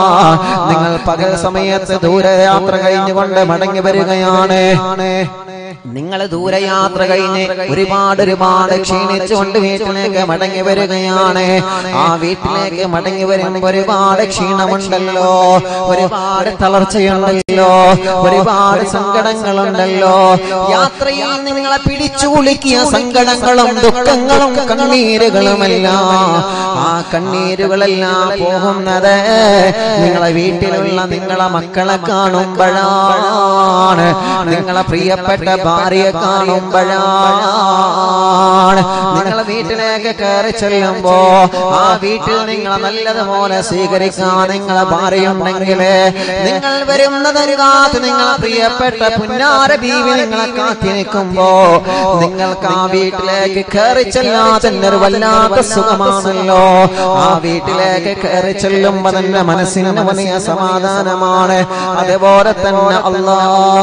നിങ്ങൾ പകൽ സമയത്ത് ദൂരയാത്ര കഴിഞ്ഞുകൊണ്ട് മടങ്ങി വരികയാണ് നിങ്ങൾ ദൂരയാത്ര കഴിഞ്ഞ് ഒരുപാട് ഒരുപാട് ക്ഷീണിച്ചുകൊണ്ട് വീട്ടിലേക്ക് മടങ്ങി വരികയാണ് ആ വീട്ടിലേക്ക് മടങ്ങി വരുമ്പോ ഒരുപാട് ക്ഷീണമുണ്ടല്ലോ ഒരുപാട് തളർച്ചയുണ്ടല്ലോ ഒരുപാട് സങ്കടങ്ങളുണ്ടല്ലോ യാത്രയിൽ നിങ്ങളെ പിടിച്ചു കുലുക്കിയ സങ്കടങ്ങളും ദുഃഖങ്ങളും കണ്ണീരുകളുമെല്ലാം ആ കണ്ണീരുകളെല്ലാം പോകുന്നത് നിങ്ങളെ വീട്ടിലുള്ള നിങ്ങളെ മക്കളെ കാണുമ്പോഴാണ് നിങ്ങളെ പ്രിയപ്പെട്ട ഭാര്യയെ കാണുമ്പോഴാണ് നിങ്ങളെ വീട്ടിലേക്ക് കയറി ചെല്ലുമ്പോ ആ വീട്ടിൽ നിങ്ങളെ നല്ലതുപോലെ സ്വീകരിക്കാൻ നിങ്ങളെ ഭാര്യയുണ്ടെങ്കിൽ നിങ്ങൾ വരുന്നതിന് കാത്ത് നിങ്ങളെ പ്രിയപ്പെട്ട പുന്നാര ബീവി നിങ്ങളെ കാത്തി നിൽക്കുമ്പോ നിങ്ങൾക്ക് ആ വീട്ടിലേക്ക് കയറി ചെല്ലാൻ തന്നെ ഒരു വല്ലാത്ത സുഖമാണല്ലോ ആ വീട്ടിലേക്ക് കയറി ചെല്ലുമ്പോ തന്നെ മനസ്സിന് വലിയ സമാധാനമാണ് അതുപോലെ തന്നെ അല്ലാ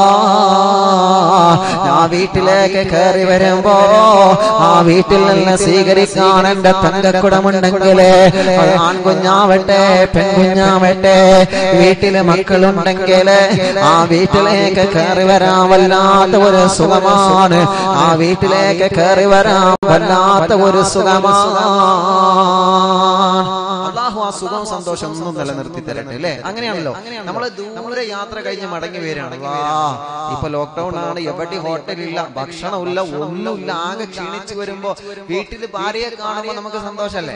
ആ വീട്ടിലേക്ക് കയറി വരുമ്പോ ആ വീട്ടിൽ നിന്ന് സ്വീകരിക്കാൻ എന്റെ തങ്കക്കുടമുണ്ടെങ്കിൽ അത് ആൺകുഞ്ഞാവട്ടെ പെൺകുഞ്ഞാവട്ടെ വീട്ടില് മക്കളുണ്ടെങ്കിൽ ആ വീട്ടിലേക്ക് കയറി വരാൻ വല്ലാത്ത ഒരു സുഖമാണ് ആ വീട്ടിലേക്ക് കയറി വരാൻ വല്ലാത്ത ഒരു സുഖമാണ് അള്ളാഹു ആ സുഖവും സന്തോഷം ഒന്നും നിലനിർത്തി തരട്ടെ അല്ലേ അങ്ങനെയാണല്ലോ നമ്മൾ ദൂരെ യാത്ര കഴിഞ്ഞ് മടങ്ങി വരികയാണ് ഇപ്പൊ ലോക്ക്ഡൌൺ ആണ് എവിടെ ഹോട്ടലില്ല ഭക്ഷണമില്ല ഒന്നുമില്ല ആകെ ക്ഷീണിച്ചു വരുമ്പോ വീട്ടിൽ ഭാര്യയെ കാണുമ്പോ നമുക്ക് സന്തോഷല്ലേ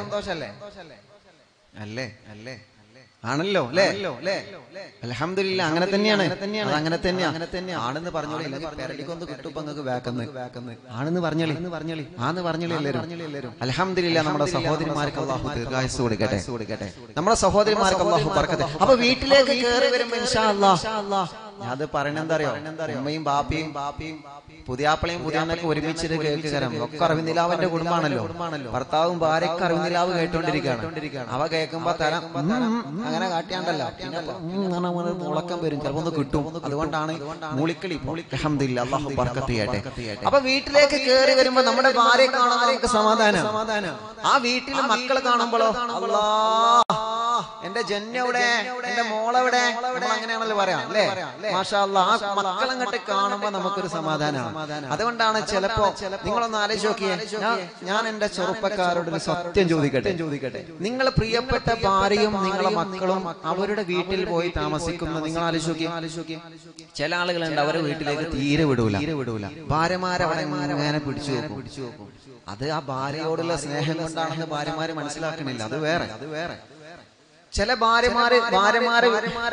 അല്ലേ അല്ലേ ആണല്ലോ അല്ലേ അലഹമില്ല അങ്ങനെ തന്നെയാണ് അത് അങ്ങനെ തന്നെയാ അങ്ങനെ തന്നെയാ ആണെന്ന് പറഞ്ഞോളി പെരടിക്കൊന്ന് കിട്ടുമ്പോ നിങ്ങൾക്ക് വേക്കന്ന് വേക്കന്ന് ആണെന്ന് പറഞ്ഞോളി പറഞ്ഞോളി ആന്ന് പറഞ്ഞോളി എല്ലാവരും അലഹമില്ല നമ്മുടെ സഹോദരിമാർക്ക് അള്ളാഹു ദീർഘായുസ് കൊടുക്കട്ടെ കൊടുക്കട്ടെ നമ്മുടെ സഹോദരിമാർക്ക് അള്ളാഹു പറക്കട്ടെ അപ്പൊ വീട്ടിലേക്ക് കയറി വരുമ്പോ ഇൻഷാ അല്ലാഹ് ഞാൻ അത് പറയണെന്താ അറിയോ ഉമ്മയും ബാപ്പിയും ബാപ്പിയും പുതിയാപ്പിളയും പുതിയാന്നൊക്കെ ഒരുമിച്ചിട്ട് കേൾക്കുകരം ഒക്കെ അറിവിന്ദിലാവിന്റെ കുടുംബാണല്ലോ ഭർത്താവും ഭാര്യക്ക് അറിവിന്ദിലാവ് കേട്ടോണ്ടിരിക്കുകയാണ് അവ കേൾക്കുമ്പോ തരം ഉം, ഉം, അങ്ങനെ കാട്ടിയാണ്ടല്ലോ പിന്നെ ഉം എന്ന് പറഞ്ഞാ അങ്ങനെ മുളക്കം വരും ചിലപ്പോ ഒന്ന് കിട്ടും അതുകൊണ്ടാണ് മൂളിക്കളി അൽഹംദുലില്ലാ അള്ളാഹു ബർക്കത്ത് ചെയ്യട്ടെ അപ്പൊ വീട്ടിലേക്ക് കയറി വരുമ്പോ നമ്മുടെ ഭാര്യയെ കാണുമ്പോൾ നമുക്ക് സമാധാനം സമാധാനം ആ വീട്ടിൽ മക്കളെ കാണുമ്പോഴോ അല്ലാ എന്റെ ജന്യവിടെ എന്റെ മോളെവിടെ നമ്മൾ അങ്ങനെയാണല്ലോ പറയാം അല്ലേ മാഷാ അല്ലാ ആ മക്കളങ്ങോട്ട് കാണുമ്പോ നമുക്കൊരു സമാധാനമാണ് അതുകൊണ്ടാണ് ചിലപ്പോ നിങ്ങളൊന്ന് ആലോചിച്ച് നോക്കിയേ ഞാൻ- ഞാൻ എന്റെ ചെറുപ്പക്കാരോട് ഒരു സത്യം ചോദിക്കട്ടെ ചോദിക്കട്ടെ നിങ്ങൾ പ്രിയപ്പെട്ട ഭാര്യയും നിങ്ങളെ മക്കളും അവരുടെ വീട്ടിൽ പോയി താമസിക്കുന്ന നിങ്ങൾ ആലോചിച്ച് നോക്കിയേ ചില ആളുകളുണ്ട് അവരെ വീട്ടിലേക്ക് തീരെ വിടൂല തീരെ വിടൂല ഭാര്യമാരെ അവിടെ ഇങ്ങനെ പിടിച്ചു വെക്കും പിടിച്ചു വെക്കും അത് ആ ഭാര്യയോടുള്ള സ്നേഹം കൊണ്ടാണെന്ന് ഭാര്യമാര് മനസ്സിലാക്കണില്ല അത് വേറെ അത് വേറെ ചില ഭാര്യമാര് ഭാര്യമാര്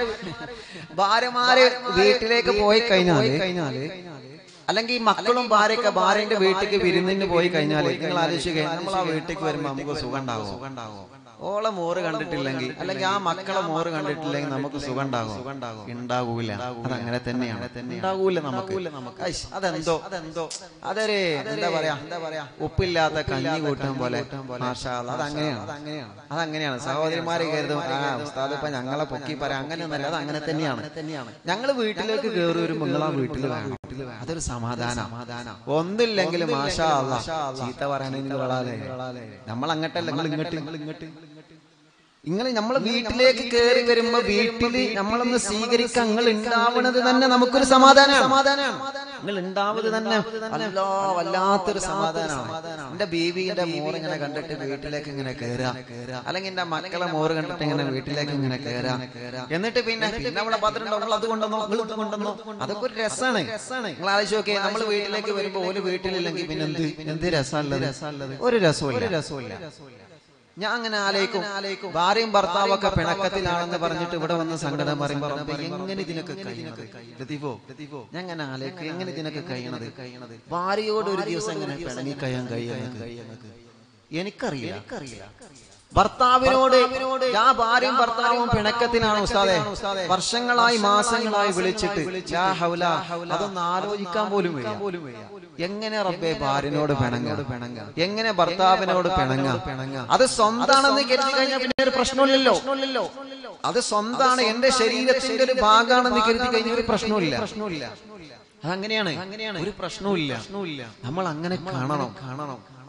ഭാര്യമാര് വീട്ടിലേക്ക് പോയി കഴിഞ്ഞാല് കഴിഞ്ഞാല് അല്ലെങ്കിൽ ഈ മക്കളും ഭാര്യയൊക്കെ ഭാര്യന്റെ വീട്ടിലേക്ക് വിരുന്നിന് പോയി കഴിഞ്ഞാല് നിങ്ങൾ ആലോചിക്കുക നമ്മൾ ആ വീട്ടിലേക്ക് വരുമ്പോ നമുക്ക് സുഖം ഉണ്ടാവും സുഖം ഉണ്ടാവും ഓളെ മോറ് കണ്ടിട്ടില്ലെങ്കിൽ അല്ലെങ്കിൽ ആ മക്കളെ മോറ് കണ്ടിട്ടില്ലെങ്കിൽ നമുക്ക് സുഖം ഉണ്ടാകും ഉണ്ടാകൂല അത് അങ്ങനെ തന്നെയാണ് ഉണ്ടാകൂല നമുക്ക് ഐശ്, അതെന്തോ അതെന്തോ അതൊരു എന്താ പറയാ എന്താ പറയാ ഉപ്പില്ലാത്ത കഞ്ഞി കൂട്ടാൻ പോലെ മാഷാ അല്ലാ, അതങ്ങനെയാണ് അതങ്ങനെയാണ് അതങ്ങനെയാണ് സഹോദരിമാരെ കരുതും ആ ഉസ്താദ് ഇപ്പൊ ഞങ്ങളെ പൊക്കി പറയാം അങ്ങനെയൊന്നല്ല അത് അങ്ങനെ തന്നെയാണ് തന്നെയാണ് ഞങ്ങൾ വീട്ടിലേക്ക് കയറി വരുമ്പോൾ നിങ്ങൾ ആ വീട്ടിൽ വേണം അതൊരു സമാധാനം സമാധാനം ഒന്നില്ലെങ്കിൽ മാഷാ അല്ലാ, ചീത്ത പറയാനെങ്കിൽ നമ്മൾ അങ്ങട്ടല്ല നിങ്ങൾ ഇങ്ങോട്ട് നിങ്ങൾ ഇങ്ങോട്ട് നിങ്ങൾ നമ്മൾ വീട്ടിലേക്ക് കയറി വരുമ്പോ വീട്ടില് നമ്മളൊന്ന് സ്വീകരിക്കാൻ നിങ്ങൾ ഉണ്ടാവണത് തന്നെ നമുക്കൊരു സമാധാനമാണ് സമാധാനമാണ് നിങ്ങൾ ഉണ്ടാവത് തന്നെ അല്ലാ വല്ലാത്തൊരു സമാധാനമാണ് എന്റെ ബീവിന്റെ മോറ് ഇങ്ങനെ കണ്ടിട്ട് വീട്ടിലേക്ക് ഇങ്ങനെ കയറുക അല്ലെങ്കിൽ എന്റെ മക്കളെ മോറ് കണ്ടിട്ട് ഇങ്ങനെ വീട്ടിലേക്ക് ഇങ്ങനെ കയറുക എന്നിട്ട് പിന്നെ പിന്നെ നമ്മളെ പത്രണ്ടോ നിങ്ങൾ അത് കൊണ്ടുവന്നോ നിങ്ങൾ ഇത് കൊണ്ടുവന്നോ അതൊക്കെ ഒരു രസമാണ് നിങ്ങൾ ആലോചിച്ച് നോക്കിയേ നമ്മൾ വീട്ടിലേക്ക് വരുമ്പോ ഒരു വീട്ടിലില്ലെങ്കിൽ പിന്നെ എന്ത് എന്ത് രസമല്ലത് ഒരു രസവും ഒരു രസമില്ല ഞാൻ അങ്ങനെ ആലോചിക്കും ഭാര്യയും ഭർത്താവും ഒക്കെ പിണക്കത്തിലാണെന്ന് പറഞ്ഞിട്ട് ഇവിടെ വന്ന് സങ്കടം പറയുമ്പോ റബ്ബേ, എങ്ങനെ ഇതിനൊക്കെ കഴിയണത് ലത്തീഫോ ഞാൻ അങ്ങനെ ആലോചിക്കും എങ്ങനെ ഇതിനൊക്കെ കഴിയണത് ഭാര്യയോട് ഒരു ദിവസം എങ്ങനെ പിണങ്ങി കഴിയാൻ കഴിയുന്നത് എനിക്കറിയില്ല എനിക്കറിയില്ല ഭർത്താവിനോട് ആ ഭാര്യയും ഭർത്താവും പിണക്കത്തിനാണ് ഉസ്താദെ വർഷങ്ങളായി മാസങ്ങളായി വിളിച്ചിട്ട് ലാ ഹൗല, അതൊന്ന് ആലോചിക്കാൻ പോലും വയ്യ എങ്ങനെ റബ്ബെ ഭാര്യനോട് പിണങ്ങ പിണങ്ങ എങ്ങനെ ഭർത്താവിനോട് പിണങ്ങ പിണങ്ങ അത് സ്വന്താണെന്ന് കരുതി കഴിഞ്ഞാൽ പിന്നെ ഒരു പ്രശ്നമില്ലല്ലോ അത് സ്വന്താണ് എന്റെ ശരീരത്തിന്റെ ഒരു ഭാഗമാണെന്ന് കരുതി കഴിഞ്ഞാൽ ഒരു പ്രശ്നമില്ല പ്രശ്നമില്ല അതങ്ങനെയാണ് അങ്ങനെയാണ് ഒരു പ്രശ്നവുമില്ല നമ്മൾ അങ്ങനെ കാണണം കാണണം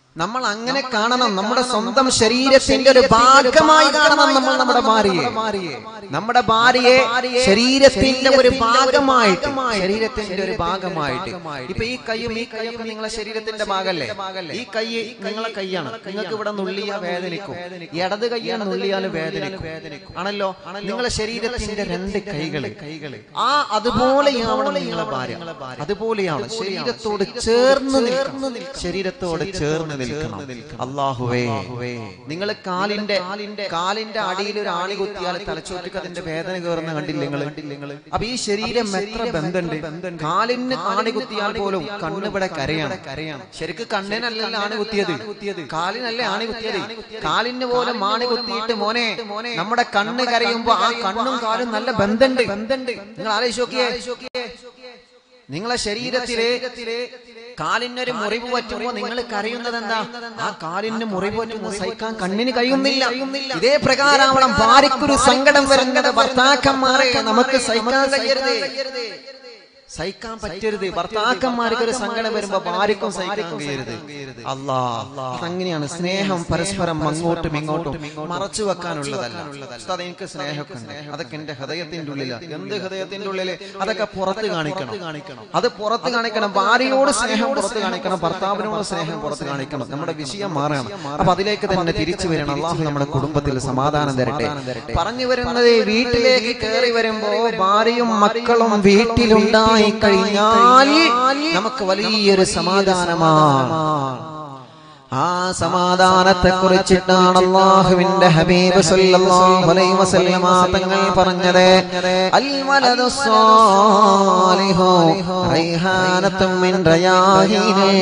നമ്മൾ അങ്ങനെ കാണണം നമ്മുടെ സ്വന്തം ശരീരത്തിന്റെ ഒരു ഭാഗമായി കാണണം നമ്മൾ നമ്മുടെ ഭാര്യയെ നമ്മുടെ ഭാര്യയെ ശരീരത്തിന്റെ ഒരു ഭാഗമായിട്ട് ശരീരത്തിന്റെ ഒരു ഭാഗമായിട്ട് ഇപ്പൊ ഈ കൈയും ഈ കൈയും നിങ്ങളെ ശരീരത്തിന്റെ ഭാഗല്ലേ ഈ കൈ നിങ്ങളെ കൈയാണ് നിങ്ങൾക്ക് ഇവിടെ നുള്ളിയാ വേദനിക്കും ഇടത് കൈയാണ് നുള്ളിയാൽ വേദനിക്കും ആണല്ലോ നിങ്ങളെ ശരീരത്തിന്റെ രണ്ട് കൈകള് കൈകള് ആ അതുപോലെയാവണം നിങ്ങളെ ഭാര്യ അതുപോലെയാണ് ശരീരത്തോട് ചേർന്ന് നിൽക്കണം ശരീരത്തോട് ചേർന്ന് നിൽക്കണം അള്ളാഹുവേ നിങ്ങൾ കാലിന്റെ കാലിന്റെ അടിയിൽ ഒരു ആണി കുത്തിയാൽ തലച്ചോറ്റിക്ക് അതിന്റെ വേദന കയറുന്ന കണ്ടില്ലേ നിങ്ങൾ അപ്പൊ ഈ ശരീരം എത്ര ബന്ധമുണ്ട് കാലിന് ആണി കുത്തിയാൽ പോലും കണ്ണിവിടെ കരയാണ് കരയാണ് ശരിക്ക് കണ്ണിനല്ലല്ലോ ആണി കുത്തിയത് കാലിനല്ലേ ആണി കുത്തിയത് കാലിന് പോലും ആണി കുത്തിയിട്ട് മോനെ നമ്മുടെ കണ്ണ് കരയുമ്പോ ആ കണ്ണും കാലും നല്ല ബന്ധമുണ്ട് ബന്ധമുണ്ട് നിങ്ങൾ ആലോചിച്ച് നോക്കിയേ നിങ്ങളെ ശരീരത്തിലെ കാലിനൊരു മുറിവ് പറ്റുമ്പോ നിങ്ങൾ കരയുന്നത് എന്താ ആ കാലിന് മുറിവ് പറ്റുമ്പോൾ സഹിക്കാൻ കണ്ണിന് കഴിയുന്നില്ല ഇതേ പ്രകാരമാവണം ഭാര്യക്കൊരു സങ്കടം വരുന്നത് ഭർത്താക്കന്മാരെ നമുക്ക് സഹിക്കാൻ കഴിയരുത് സഹിക്കാൻ പറ്റരുത് ഭർത്താക്കന്മാർക്ക് ഒരു സങ്കടം വരുമ്പോ ഭാര്യക്കും സഹിക്കാൻ കഴിയരുത് അല്ലാ അതങ്ങനെയാണ് സ്നേഹം പരസ്പരം അങ്ങോട്ടും ഇങ്ങോട്ടും മറച്ചു വെക്കാനുള്ളതല്ല ഉസ്താദ് എനിക്ക് സ്നേഹമൊക്കെ ഉണ്ട് അതൊക്കെ എന്റെ ഹൃദയത്തിന്റെ ഉള്ളിലാണ് എന്ത് ഹൃദയത്തിന്റെ ഉള്ളില് അതൊക്കെ പുറത്ത് കാണിക്കണം അത് പുറത്ത് കാണിക്കണം ഭാര്യയോട് സ്നേഹം പുറത്ത് കാണിക്കണം ഭർത്താവിനോട് സ്നേഹം പുറത്ത് കാണിക്കണം നമ്മുടെ വിഷയം മാറണം അപ്പൊ അതിലേക്ക് തന്നെ തിരിച്ചു വരണം അള്ളാഹു നമ്മുടെ കുടുംബത്തിൽ സമാധാനം തരട്ടെ പറഞ്ഞു വരുന്നത് വീട്ടിലേക്ക് കയറി വരുമ്പോ ഭാര്യയും മക്കളും വീട്ടിലുണ്ടായി കഴിഞ്ഞാൽ നമുക്ക് വലിയൊരു സമാധാനമാണ് ആ സമാധാനത്തെ കുറിച്ചിട്ടാണ് അള്ളാഹുവിന്റെ ഹബീബ് സല്ലല്ലാഹു അലൈഹി വസല്ലമ തങ്ങൾ പറഞ്ഞത് അൽ വലദു സ്വാലിഹു റൈഹാനത്തും മിൻ റയാഹിനിൽ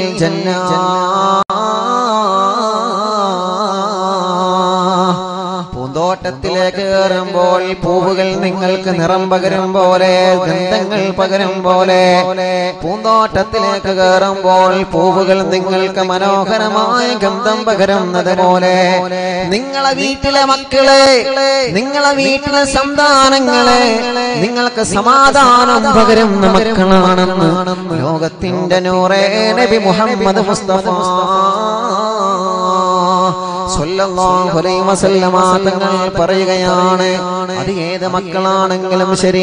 ജന്ന പൂന്തോട്ടത്തിലേക്ക് കയറുമ്പോൾ പൂവുകൾ നിങ്ങൾക്ക് നിറം പകരും പോലെ ഗന്ധങ്ങൾ പകരും പോലെ പൂന്തോട്ടത്തിലേക്ക് കയറുമ്പോൾ പൂവുകൾ നിങ്ങൾക്ക് മനോഹരമായ ഗന്ധം പകരുന്നത് പോലെ നിങ്ങളെ വീട്ടിലെ മക്കളെ നിങ്ങളെ വീട്ടിലെ സന്താനങ്ങളെ നിങ്ങൾക്ക് സമാധാനം പകരുന്ന മക്കളാണെന്ന് ലോകത്തിന്റെ നൂറേ നബി മുഹമ്മദ് മുസ്തഫ സ്വല്ലല്ലാഹു അലൈഹി വസല്ലമ തങ്ങൾ പറയുകയാണ് അത് ഏത് മക്കളാണെങ്കിലും ശരി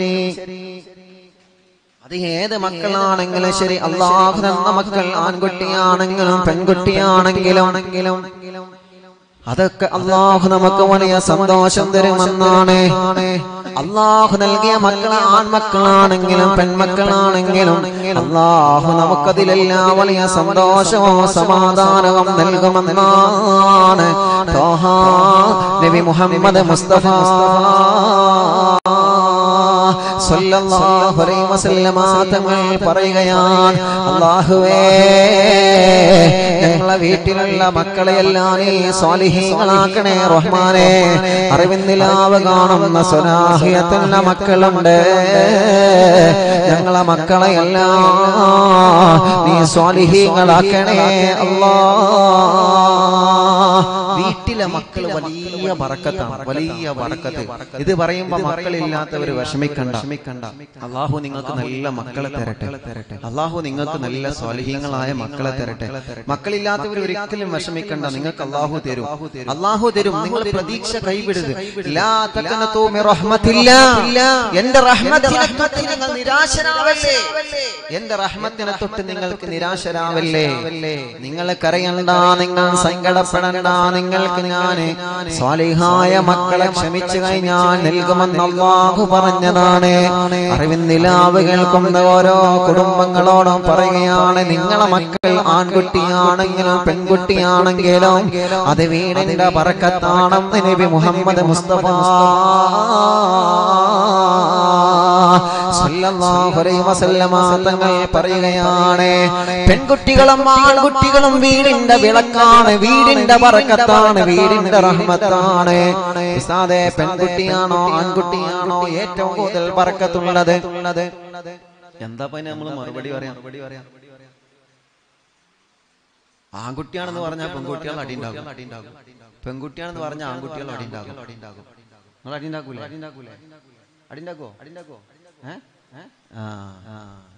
അത് ഏത് മക്കളാണെങ്കിലും ശരി അള്ളാഹു തന്ന മക്കൾ ആൺകുട്ടിയാണെങ്കിലും പെൺകുട്ടിയാണെങ്കിലും അതൊക്കെ അള്ളാഹു നമുക്ക് വലിയ സന്തോഷം തരുമെന്നാണ് അള്ളാഹു നൽകിയ മക്കളെ ആൺമക്കളാണെങ്കിലും പെൺമക്കളാണെങ്കിലും അള്ളാഹു നമുക്കതിലെല്ലാം വലിയ സന്തോഷവും സമാധാനവും നൽകുമെന്നാണ് തോഹാ നബി മുഹമ്മദ് മുസ്തഫ സല്ലല്ലാഹു അലൈഹി വസല്ലമ തങ്ങൾ പറയുകയാണ് അല്ലാഹുവേ ഞങ്ങളെ വീട്ടിലുള്ള മക്കളെയെല്ലാം നീ സ്വാലിഹീങ്ങളാക്കണേ റഹ്മാനെ അറിവിന്നിലാവ് കാണുന്ന സ്വനാഹിയത്തുള്ള മക്കളുണ്ട് ഞങ്ങളെ മക്കളെയെല്ലാം നീ സ്വാലിഹീങ്ങളാക്കണേ അല്ലാ വീട്ടിലെ മക്കൾ വലിയ ബറക്കത്താണ് വലിയ ബറക്കത്ത് ഇത് പറയുമ്പോ മക്കളില്ലാത്തവർ വിഷമിക്കണ്ട വിഷമിക്കണ്ട അള്ളാഹു നിങ്ങൾക്ക് നല്ല മക്കളെ തരട്ടെ അള്ളാഹു നിങ്ങൾക്ക് നല്ല സ്വാലിഹ്യങ്ങളായ മക്കളെ തരട്ടെ മക്കളില്ലാത്തവർ ഒരിക്കലും വിഷമിക്കണ്ട നിങ്ങൾക്ക് അള്ളാഹു തരും അള്ളാഹു തരും നിങ്ങൾ പ്രതീക്ഷ കൈവിടരുത് ലാ തഖനതു മിർ റഹ്മത്തില്ലാ. എന്റെ റഹ്മത്തിനെ തൊട്ട് നിങ്ങൾ നിരാശരാവല്ലേ എന്റെ റഹ്മത്തിനെ തൊട്ട് നിങ്ങൾക്ക് നിരാശരാവല്ലേ നിങ്ങൾ കരയണ്ട നിങ്ങൾ സങ്കടപ്പെടണ്ട നിങ്ങൾക്ക് ഞാൻ സ്വാലിഹായ മക്കളെ ക്ഷമിച്ചു കഴിഞ്ഞാൽ നൽകുമെന്ന് അള്ളാഹു പറഞ്ഞതാണ് അറിവിൻ നിലാവ് കേൾക്കുന്ന ഓരോ കുടുംബങ്ങളോടും പറയുകയാണ് നിങ്ങളെ മക്കൾ ആൺകുട്ടിയാണെങ്കിലും പെൺകുട്ടിയാണെങ്കിലും അത് വീടിന്റെ പറക്കത്താണെന്ന് നബി മുഹമ്മദ് മുസ്തഫ സല്ലല്ലാഹു അലൈഹി വസല്ലമ തങ്ങൾ പറയുകയാണ് പെൺകുട്ടികളും ആൺകുട്ടികളും വീടിന്റെ വിളക്കാണ് വീടിന്റെ പറക്കത്താണ് വീടിന്റെ റഹ്മത്താണ് ഉസ്താദേ പെൺകുട്ടിയാണോ ആൺകുട്ടിയാണോ ഏറ്റവും കൂടുതൽ പറക്കത്തുള്ളത് എന്താ പനി നമ്മൾ മറുപടി പറയാം മറുപടി പറയാം ആൺകുട്ടിയാണെന്ന് പറഞ്ഞാൽ പെൺകുട്ടികൾ അടിയുണ്ടാകും പെൺകുട്ടിയാണെന്ന് പറഞ്ഞാൽ ആൺകുട്ടികൾ അടിയുണ്ടാകും നിങ്ങൾ അടിയുണ്ടാക്കൂലേ അടിയുണ്ടാക്കൂലേ അടിയുണ്ടാക്കോ അടിയുണ്ടാക്കോ ഏ? ഏ? ആ.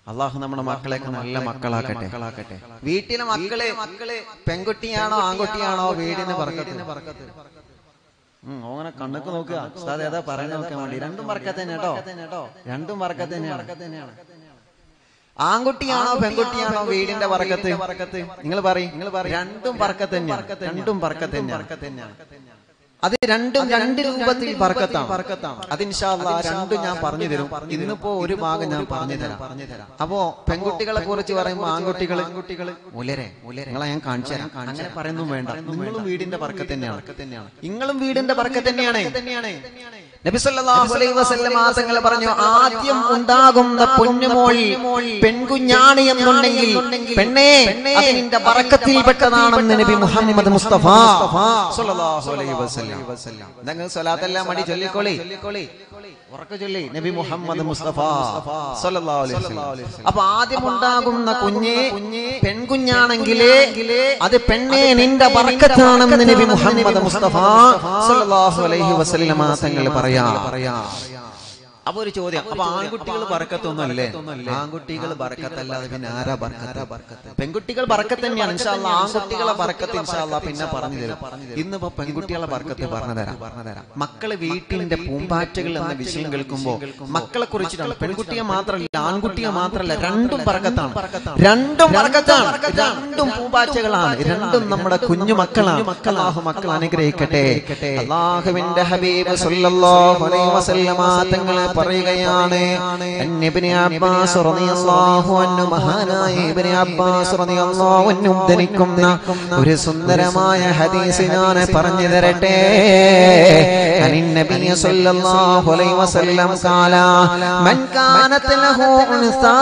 അള്ളാഹു നമ്മുടെ മക്കളെയൊക്കെ നല്ല മക്കളാക്കട്ടെ മക്കളാക്കട്ടെ വീട്ടിലെ മക്കളെ മക്കളെ പെൺകുട്ടിയാണോ ആൺകുട്ടിയാണോ വീടിന് പറക്കത്തിന് പറക്കത്ത് ഓങ്ങനെ കണ്ണൊക്കെ നോക്കുക ഉസ്താദ് ഏതാ പറയുന്നത് നോക്കാൻ വേണ്ടി രണ്ടും പറക്കത്ത് തന്നെ കേട്ടോ രണ്ടും പറക്കത്ത് തന്നെയാണ് ആൺകുട്ടിയാണോ പെൺകുട്ടിയാണോ വീടിന്റെ പറക്കത്ത് പറക്കത്ത് നിങ്ങൾ പറയും നിങ്ങൾ പറയും രണ്ടും പറക്കത്ത് തന്നെയാണ് രണ്ടും പറക്കത്ത് തന്നെയാണ് അത് രണ്ടും രണ്ട് രൂപത്തിൽ പറക്കത്താണ് പറക്കത്താണ് അത് ഇൻഷാല്ലാ രണ്ടും ഞാൻ പറഞ്ഞു തരും ഇന്നിപ്പോ ഒരു ഭാഗം ഞാൻ പറഞ്ഞു തരാം പറഞ്ഞു തരാം അപ്പോ പെൺകുട്ടികളെ കുറിച്ച് പറയുമ്പോൾ ആൺകുട്ടികൾ ആൺകുട്ടികൾ മുലരെ മുലരെ നിങ്ങളെ ഞാൻ കാണിച്ചു തരാം അങ്ങനെ പറയുന്നു വേണ്ട നിങ്ങളും വീടിന്റെ പറക്കത്ത് തന്നെയാണ് നിങ്ങളും വീടിന്റെ പറക്കത്ത് തന്നെയാണ് തന്നെയാണ് നബി സല്ലല്ലാഹു അലൈഹി വസല്ലം തങ്ങൾ പറഞ്ഞു ആദ്യം ഉണ്ടാകുന്ന പൊന്നുമോൾ പെൺകുഞ്ഞാണ് എന്നുണ്ടെങ്കിൽ പെണ്ണേ അത് നിന്റെ ബറക്കത്തിൽപ്പെട്ടതാണെന്ന് നബി മുഹമ്മദ് മുസ്തഫ സല്ലല്ലാഹു അലൈഹി വസല്ലം നിങ്ങൾ സ്വലാത്തെല്ലാം മടി ചൊല്ലിക്കോളി ഉറക്കെ ചൊല്ലി നബി മുഹമ്മദ് മുസ്തഫ സല്ലല്ലാഹു അലൈഹി വസല്ലം അപ്പൊ ആദ്യം ഉണ്ടാകുന്ന കുഞ്ഞ് പെൺകുഞ്ഞാണെങ്കിലേ അത് പെണ്ണേ നിന്റെ ബറക്കത്താണെന്ന് നബി മുഹമ്മദ് മുസ്തഫ സല്ലല്ലാഹു അലൈഹി വസല്ലം തങ്ങൾ പറയാ പറയാ അപ്പൊ ഒരു ചോദ്യം അപ്പൊ ആൺകുട്ടികൾ ബറക്കത്തൊന്നുമല്ലേ ആൺകുട്ടികൾ ബറക്കത്തല്ലാതെ പിന്നെ ആരാ ബറക്കത്ത് പെൺകുട്ടികൾ ബറക്കത്ത് തന്നെയാണ് ഇൻഷാല്ല ആൺകുട്ടികളെ ബറക്കത്ത് ഇൻഷാല്ല പിന്നെ പറഞ്ഞു തരും ഇന്നിപ്പോ പെൺകുട്ടികളെ ബറക്കത്ത് പറഞ്ഞു തരാം പറഞ്ഞു തരാം മക്കള് വീട്ടിന്റെ പൂമ്പാറ്റകൾ എന്ന വിഷയം കേൾക്കുമ്പോ മക്കളെ കുറിച്ചിട്ടാണ് പെൺകുട്ടിയെ മാത്രമല്ല ആൺകുട്ടിയെ മാത്രമല്ല രണ്ടും ബറക്കത്താണ് രണ്ടും ബറക്കത്താണ് രണ്ടും പൂമ്പാറ്റകളാണ് രണ്ടും നമ്മുടെ കുഞ്ഞു മക്കളാണ് അള്ളാഹു മക്കൾ അനുഗ്രഹിക്കട്ടെ അള്ളാഹുവിന്റെ ഹബീബ് സല്ലല്ലാഹു അലൈഹി വസല്ലമ തങ്ങൾ പറയുകയാണ് ഇബ്നു അബ്ബാസ് റളിയല്ലാഹു അൻഹു മഹാനായ ഇബ്നു അബ്ബാസ് റളിയല്ലാഹു അൻഹു ഉദ്ധരിക്കുന്ന ഒരു സുന്ദരമായ ഹദീസ് ഞാൻ പറഞ്ഞു തരട്ടെ അനിൻ നബി സല്ലല്ലാഹു അലൈഹി വസല്ലം قال من كانت له انثى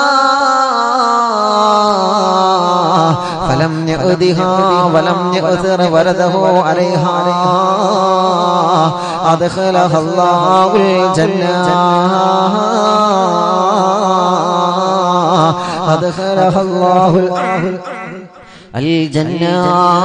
فلم يؤذها ولم يؤثر ولده عليها أدخلها الله الجنة أدخلها الله الجنة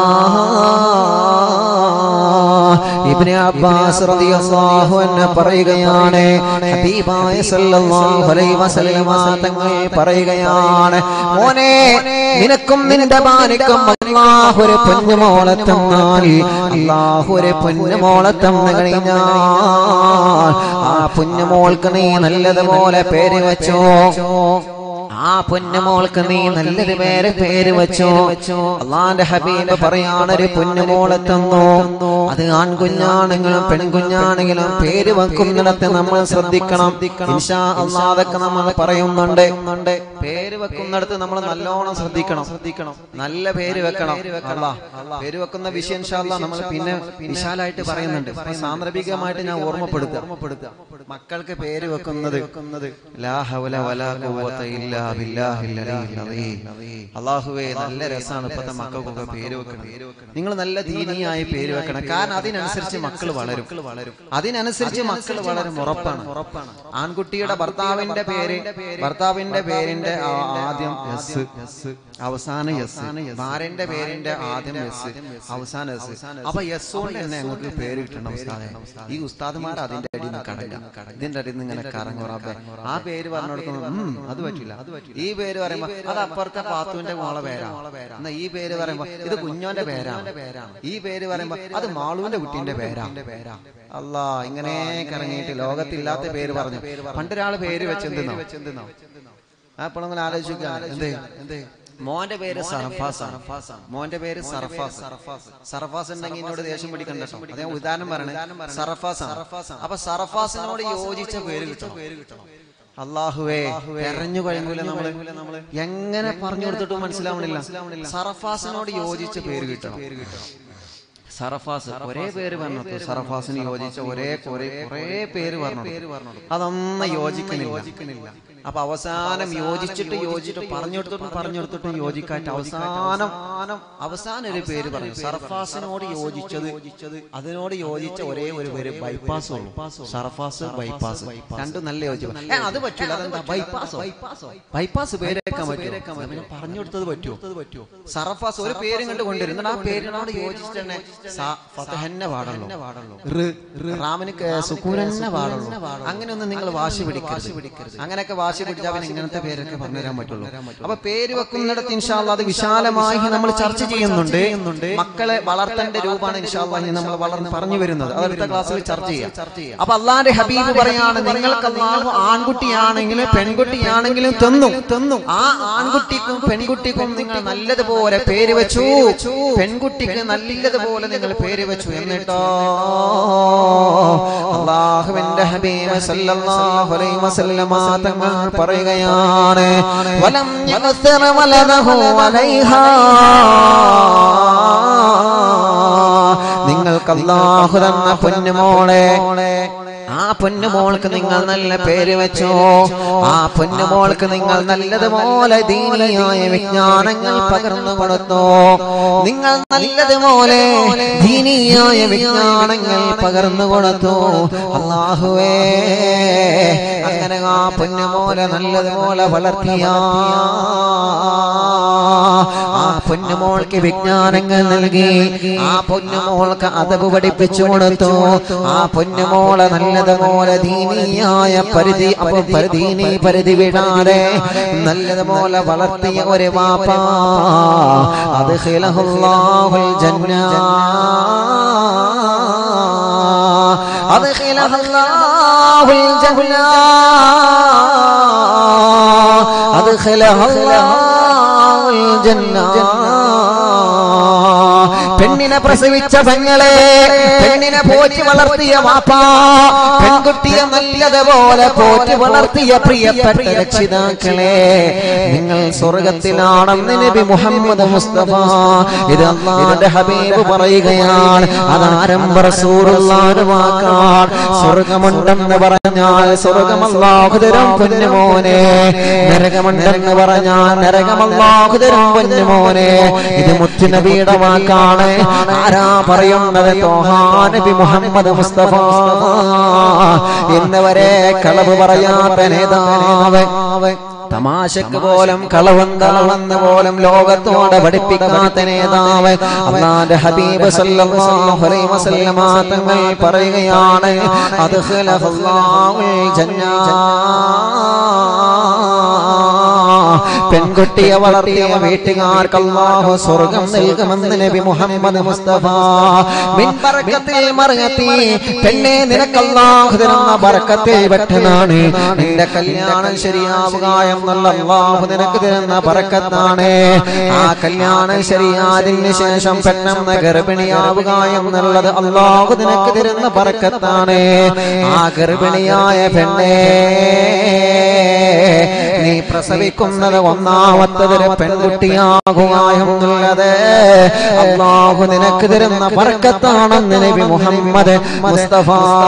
ഇബ്നു അബ്ബാസ് റളിയല്ലാഹു അൻഹു പറയുകയാണ് ഹബീബായ സല്ലല്ലാഹു അലൈഹി വസല്ലമ തങ്ങൾ പറയുകയാണ് മോനെ നിനക്കും നിന്റെ ഭാര്യക്കും അല്ലാഹു ഒരു പൊന്നുമോളെ തന്നാൽ അല്ലാഹു ഒരു പൊന്നുമോളെ തന്നു കഴിഞ്ഞാൽ ആ പൊന്നുമോൾക്ക് നീ നല്ലതുപോലെ പേര് വെച്ചോ ആ പൊന്നുമോൾക്ക് നീ നല്ലൊരു പേര് പേര് വെച്ചോ അള്ളാന്റെ ഹബീബ് പറയാനൊരു പൊന്നുമോളെ തന്നു അത് ആൺകുഞ്ഞാണെങ്കിലും പെൺകുഞ്ഞാണെങ്കിലും പേര് വെക്കുന്നിടത്ത് നമ്മൾ ശ്രദ്ധിക്കണം ഇൻഷാ അള്ളാ അതൊക്കെ നമ്മൾ പറയുന്നുണ്ട് പേര് വെക്കുന്നിടത്ത് നമ്മൾ നല്ലോണം ശ്രദ്ധിക്കണം ശ്രദ്ധിക്കണം നല്ല പേര് വെക്കണം അള്ളാ പേര് വെക്കുന്ന വിഷയം ഇൻഷാ അള്ളാ നമ്മൾ പിന്നെ വിശാലായിട്ട് പറയുന്നുണ്ട് അപ്പൊ സാന്ദർഭികമായിട്ട് ഞാൻ ഓർമ്മപ്പെടുത്തുക ഓർമ്മപ്പെടുത്തുക മക്കൾക്ക് പേര് വെക്കുന്നത് ലാ ഹൗല വലാ ഖുവത ഇല്ലാ ബില്ലാഹിൽ അലിയിൽ അദീം. അള്ളാഹുവേ നല്ല രസമാണ് ഇപ്പത്തെ മക്കൾക്കൊക്കെ പേര് വെക്കണം നിങ്ങൾ നല്ല ദീനിയായ പേര് വെക്കണം കാരണം അതിനനുസരിച്ച് മക്കൾ വളരും വളരും അതിനനുസരിച്ച് മക്കൾ വളരും ഉറപ്പാണ് ഉറപ്പാണ് ആൺകുട്ടിയുടെ ഭർത്താവിന്റെ പേര് ഭർത്താവിന്റെ പേരിന്റെ ആ- ആദ്യം എസ് എസ് അവസാനം എസ് ഭാര്യന്റെ പേരിന്റെ ആദ്യം എസ് അവസാനം എസ് അപ്പൊ എസ് കൊണ്ട് തന്നെ ഞങ്ങൾക്ക് പേര് കിട്ടണം ഉസ്താദെ ഈ ഉസ്താദുമാർ അതിന്റെ അടിയിൽ നിന്ന് കടങ്ങ ഇതിന്റെ അടിയിൽ നിന്ന് ഇങ്ങനെ കറങ്ങുറാബെ ആ പേര് പറഞ്ഞു കൊടുക്കുന്നു ഉം, അത് പറ്റില്ല ഈ പേര് പറയുമ്പോ അത് അപ്പുറത്തെ പാത്തുവിന്റെ മോളെ പേരാണ് എന്നാ ഈ പേര് പറയുമ്പോ ഇത് കുഞ്ഞോന്റെ പേരാണ് ഈ പേര് പറയുമ്പോ അത് മാളുവിന്റെ കുട്ടീന്റെ പേരാണ് അല്ലാ ഇങ്ങനെ കറങ്ങിയിട്ട് ലോകത്തില്ലാത്ത പേര് പറഞ്ഞു പണ്ടൊരാള് പേര് വെച്ചെന്തെന്നോ അപ്പോൾ നിങ്ങൾ ആലോചിക്കുക എന്തേ എന്തേ മോന്റെ പേര് സർഫാസ് മോന്റെ പേര് സർഫാസ് സർഫാസ് ഉണ്ടെങ്കിൽ എന്നോട് ദേഷ്യം പിടിക്കണ്ട കേട്ടോ അതേ ഉദാഹരണം പറയണേ സർഫാസ് അപ്പൊ സർഫാസിനോട് യോജിച്ച പേര് കിട്ടണം അള്ളാഹുവേ എറിഞ്ഞു കഴിയൂല നമ്മള് നമ്മള് എങ്ങനെ പറഞ്ഞു കൊടുത്തിട്ടും മനസ്സിലാവണില്ല സർഫാസിനോട് യോജിച്ച പേര് കിട്ടണം സർഫാസ് ഒരേ പേര് പറഞ്ഞു സർഫാസിന് യോജിച്ച ഒരേ കുറെ കുറെ പേര് പറഞ്ഞു അതൊന്നും യോജിക്കണില്ല അപ്പൊ അവസാനം യോജിച്ചിട്ട് യോജിച്ചിട്ട് പറഞ്ഞെടുത്തിട്ടും പറഞ്ഞെടുത്തിട്ടും യോജിക്കാറ്റ് അവസാനം അവസാനം ഒരു പേര് പറഞ്ഞു സർഫാസിനോട് യോജിച്ചത് അതിനോട് യോജിച്ച ഒരേ ഒരു പേര് ബൈപ്പാസ് ഉള്ളൂ സർഫാസ് ബൈപ്പാസ് രണ്ടും നല്ല യോജിച്ചു ഏ, അത് പറ്റൂല അതെന്താ ബൈപ്പാസ് ബൈപ്പാസ് പേരേക്കാൻ പറ്റുമോ പിന്നെ പറഞ്ഞു കൊടുത്തത് പറ്റുമോ സർഫാസ് ഒരു പേരും കണ്ട് കൊണ്ടുവരും എന്നിട്ട് ആ പേരിനോട് യോജിച്ചിട്ട് തന്നെ സ ഫതഹന്നെ പാടുള്ളൂ റ്, റ്, റാമിന് ക- സുക്കൂനന്നെ പാടുള്ളൂ അങ്ങനെയൊന്നും നിങ്ങൾ വാശി പിടിക്കരുത് അങ്ങനെയൊക്കെ വാശി പിടിച്ചാൽ പിന്നെ ഇങ്ങനത്തെ പേരൊക്കെ പറഞ്ഞുതരാൻ പറ്റുള്ളൂ അപ്പൊ പേര് വെക്കുന്നിടത്ത് ഇൻഷാല്ല അത് വിശാലമായി നമ്മൾ ചർച്ച ചെയ്യുന്നുണ്ട് മക്കളെ വളർത്തേണ്ട രൂപമാണ് ഇൻഷാല്ല ഇനി നമ്മൾ വളർന്ന് പറഞ്ഞു വരുന്നത് അത് അടുത്ത ക്ലാസ്സിൽ ചർച്ച ചെയ്യാം അപ്പൊ അള്ളാന്റെ ഹബീബ് പറയാണ് നിങ്ങൾക്ക് അള്ളാഹു ആൺകുട്ടിയാണെങ്കിലും പെൺകുട്ടിയാണെങ്കിലും തന്നു തന്നു ആ ആൺകുട്ടിക്കും പെൺകുട്ടിക്കും നിങ്ങൾ നല്ലതുപോലെ പേര് വെച്ചു പെൺകുട്ടിക്ക് നല്ലതുപോലെ നിങ്ങൾ പേര് വെച്ചു എന്നിട്ടോ അള്ളാഹുവിന്റെ ഹബീബ് സല്ലല്ലാഹു അലൈഹി വസല്ലമ തങ്ങൾ പറയുകയാണ് വലം യഗ്സിർ വലദഹു അലൈഹാ നിങ്ങൾക്ക് അള്ളാഹു തന്ന പൊന്നുമോളെ ആ പൊന്നുമോൾക്ക് നിങ്ങൾ നല്ല പേര് വെച്ചോ ആ പൊന്നുമോൾക്ക് നിങ്ങൾ നല്ലതുപോലെ ദീനിയായ വിജ്ഞാനങ്ങൾ പകർന്നു കൊടുത്തോ നിങ്ങൾ നല്ലതുപോലെ ദീനിയായ വിജ്ഞാനങ്ങൾ പകർന്നു കൊടുത്തു അള്ളാഹുവേ അങ്ങനെ ആ പൊന്നുമോലെ നല്ലതുപോലെ വളർത്തിയ ആ പൊന്നുമോൾക്ക് വിജ്ഞാനങ്ങൾ നൽകി ആ പൊന്നുമോൾക്ക് അതവ് പഠിപ്പിച്ചു കൊടുത്തു ആ പൊന്നുമോളെ നല്ലതുപോലെ ദീനിയായ പരിധി അപ്പൊ പരിധീനി പരിധി വിടാതെ നല്ലതുപോലെ വളർത്തിയ ഒരു വാപ്പ അത് ഖിലഹുല്ലാഹുൽ ജന്ന അത് ഖിലഹുല്ലാഹുൽ ജന്ന അത് ഖിലഹുല്ലാഹുൽ ജന്ന പെണ്ണിനെ പ്രസവിച്ച പെങ്ങളെ പെണ്ണിനെ പോറ്റി വളർത്തിയ വാപ്പ പെൺകുട്ടിയെ നല്ലതുപോലെ പോറ്റി വളർത്തിയ പ്രിയപ്പെട്ട രക്ഷിതാക്കളെ നിങ്ങൾ സ്വർഗത്തിലാണെന്ന് നബി മുഹമ്മദ് മുസ്തഫ ഇത് അള്ളാന്റെ ഹബീബ് പറയുകയാണ് അത് ആരംഭ റസൂലുള്ളാഹിന്റെ വാക്കാണ് സ്വർഗമുണ്ടെന്ന് പറഞ്ഞാൽ സ്വർഗമല്ലാഹുതരം പൊന്നുമോനെ നരകമുണ്ടെന്ന് പറഞ്ഞാൽ നരകമല്ലാഹുതരം പൊന്നുമോനെ ഇത് മുത്തുനബിയുടെ വാക്കാണ് ആരാ പറയുന്നത് തോഹാ നബി മുഹമ്മദ് മുസ്തഫ ഇന്ന് വരെ കളവ് പറയാത്ത നേതാവ് തമാശക്ക് പോലും കളവന്തളവെന്ന് പോലും ലോകത്തോടെ പഠിപ്പിക്കാത്ത നേതാവ് അള്ളാന്റെ ഹബീബ് സല്ലല്ലാഹു അലൈഹി വസല്ലമ തങ്ങൾ പറയുകയാണ് അത് പെൺകുട്ടിയെ വളർത്തിയ വീട്ടുകാർക്ക് അള്ളാഹു സ്വർഗം നൽകുമെന്ന് നബി മുഹമ്മദ് മുസ്തഫ മിൻ ബറക്കത്തിൽ മർഹത്തി പെണ്ണെ നിനക്ക് അള്ളാഹു തരുന്ന ബറക്കത്തിൽ പെട്ടതാണ് നിന്റെ കല്യാണം ശരിയാവുക എന്നുള്ള അള്ളാഹു നിനക്ക് തരുന്ന ബറക്കത്താണ് ആ കല്യാണം ശരിയായതിന് ശേഷം പെട്ടെന്ന് ഗർഭിണിയാവുക എന്നുള്ളത് അള്ളാഹു നിനക്ക് തരുന്ന ബറക്കത്താണ് ആ ഗർഭിണിയായ പെണ്ണേ നീ പ്രസവിക്കുന്നത് ഒന്നാമത്തതൊരു പെൺകുട്ടിയാകുക എന്നുള്ളത് അള്ളാഹു നിനക്ക് തരുന്ന ബർക്കത്താണെന്ന് നബി മുഹമ്മദ് മുസ്തഫ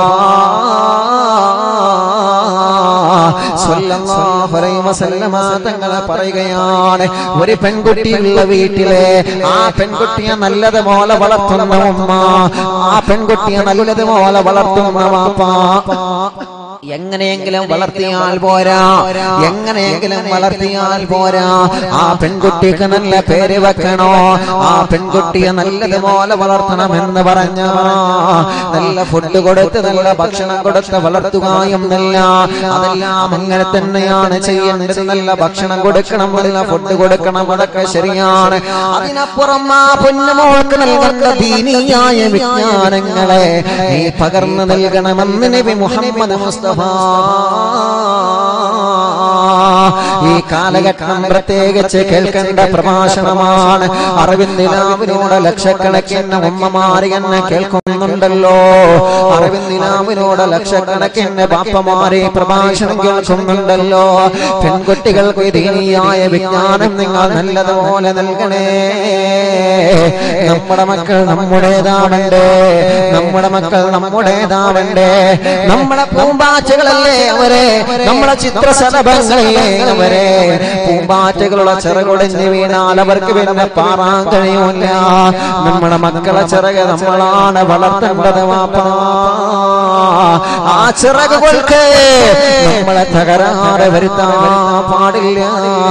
സ്വല്ലല്ലാഹു അലൈഹി വസല്ലമ തങ്ങൾ പറയുകയാണ് ഒരു പെൺകുട്ടിയുള്ള വീട്ടിലെ ആ പെൺകുട്ടിയെ നല്ലതുപോലെ വളർത്തുന്ന ഉമ്മ ആ പെൺകുട്ടിയെ നല്ലതുപോലെ വളർത്തുന്ന വാപ്പ എങ്ങനെയെങ്കിലും വളർത്തിയാൽ പോരാ എങ്ങനെയെങ്കിലും വളർത്തിയാൽ പോരാ ആ പെൺകുട്ടിക്ക് നല്ല പേര് വെക്കണോ ആ പെൺകുട്ടിയെ നല്ലതുപോലെ വളർത്തണമെന്ന് പറഞ്ഞ നല്ല ഫുഡ് കൊടുത്ത് നല്ല ഭക്ഷണം കൊടുത്ത് വളർത്തുക എന്നല്ല അതെല്ലാം അങ്ങനെ തന്നെയാണ് ചെയ്യേണ്ടത് നല്ല ഭക്ഷണം കൊടുക്കണം നല്ല ഫുഡ് കൊടുക്കണം അതൊക്കെ ശരിയാണ് അതിനപ്പുറം ആ പൊന്നുമോൾക്ക് നൽകേണ്ട ദീനിയായ വിജ്ഞാനങ്ങളെ നീ പകർന്നു നൽകണമെന്ന് നബി മുഹമ്മദ് മുസ്തഫ ഈ കാലഘട്ടം പ്രത്യേകിച്ച് കേൾക്കേണ്ട പ്രഭാഷണമാണ് അറിവിന്ദിനാവിനോട് ലക്ഷക്കണക്കിന് ഉമ്മമാര് എന്നെ കേൾക്കുന്നുണ്ടല്ലോ അറിവിന്ദിനാവിനോട് ലക്ഷക്കണക്കിന് ബാപ്പമാരെ പ്രഭാഷണം കേൾക്കുന്നുണ്ടല്ലോ പെൺകുട്ടികൾക്ക് ദീനിയായ വിജ്ഞാനം നിങ്ങൾ നല്ലതുപോലെ നൽകണേ നമ്മുടെ മക്കൾ നമ്മുടേതാവണ്ടേ നമ്മുടെ മക്കൾ നമ്മുടേതാവണ്ടേ നമ്മുടെ പൂമ്പാറ്റകളല്ലേ അവരെ നമ്മുടെ ചിത്രശലഭങ്ങളല്ലേ അവരെ പൂമ്പാറ്റകളുടെ ചിറകൊടിഞ്ഞ് വീണാൽ അവർക്ക് പിന്നെ പാറാൻ കഴിയൂല നമ്മുടെ മക്കളെ ചിറക് നമ്മളാണ് വളർത്തേണ്ടത് വാപ്പാ ആ ചിറകുകൾക്ക് നമ്മളെ തകരാറ് വരുത്താൻ പാടില്ല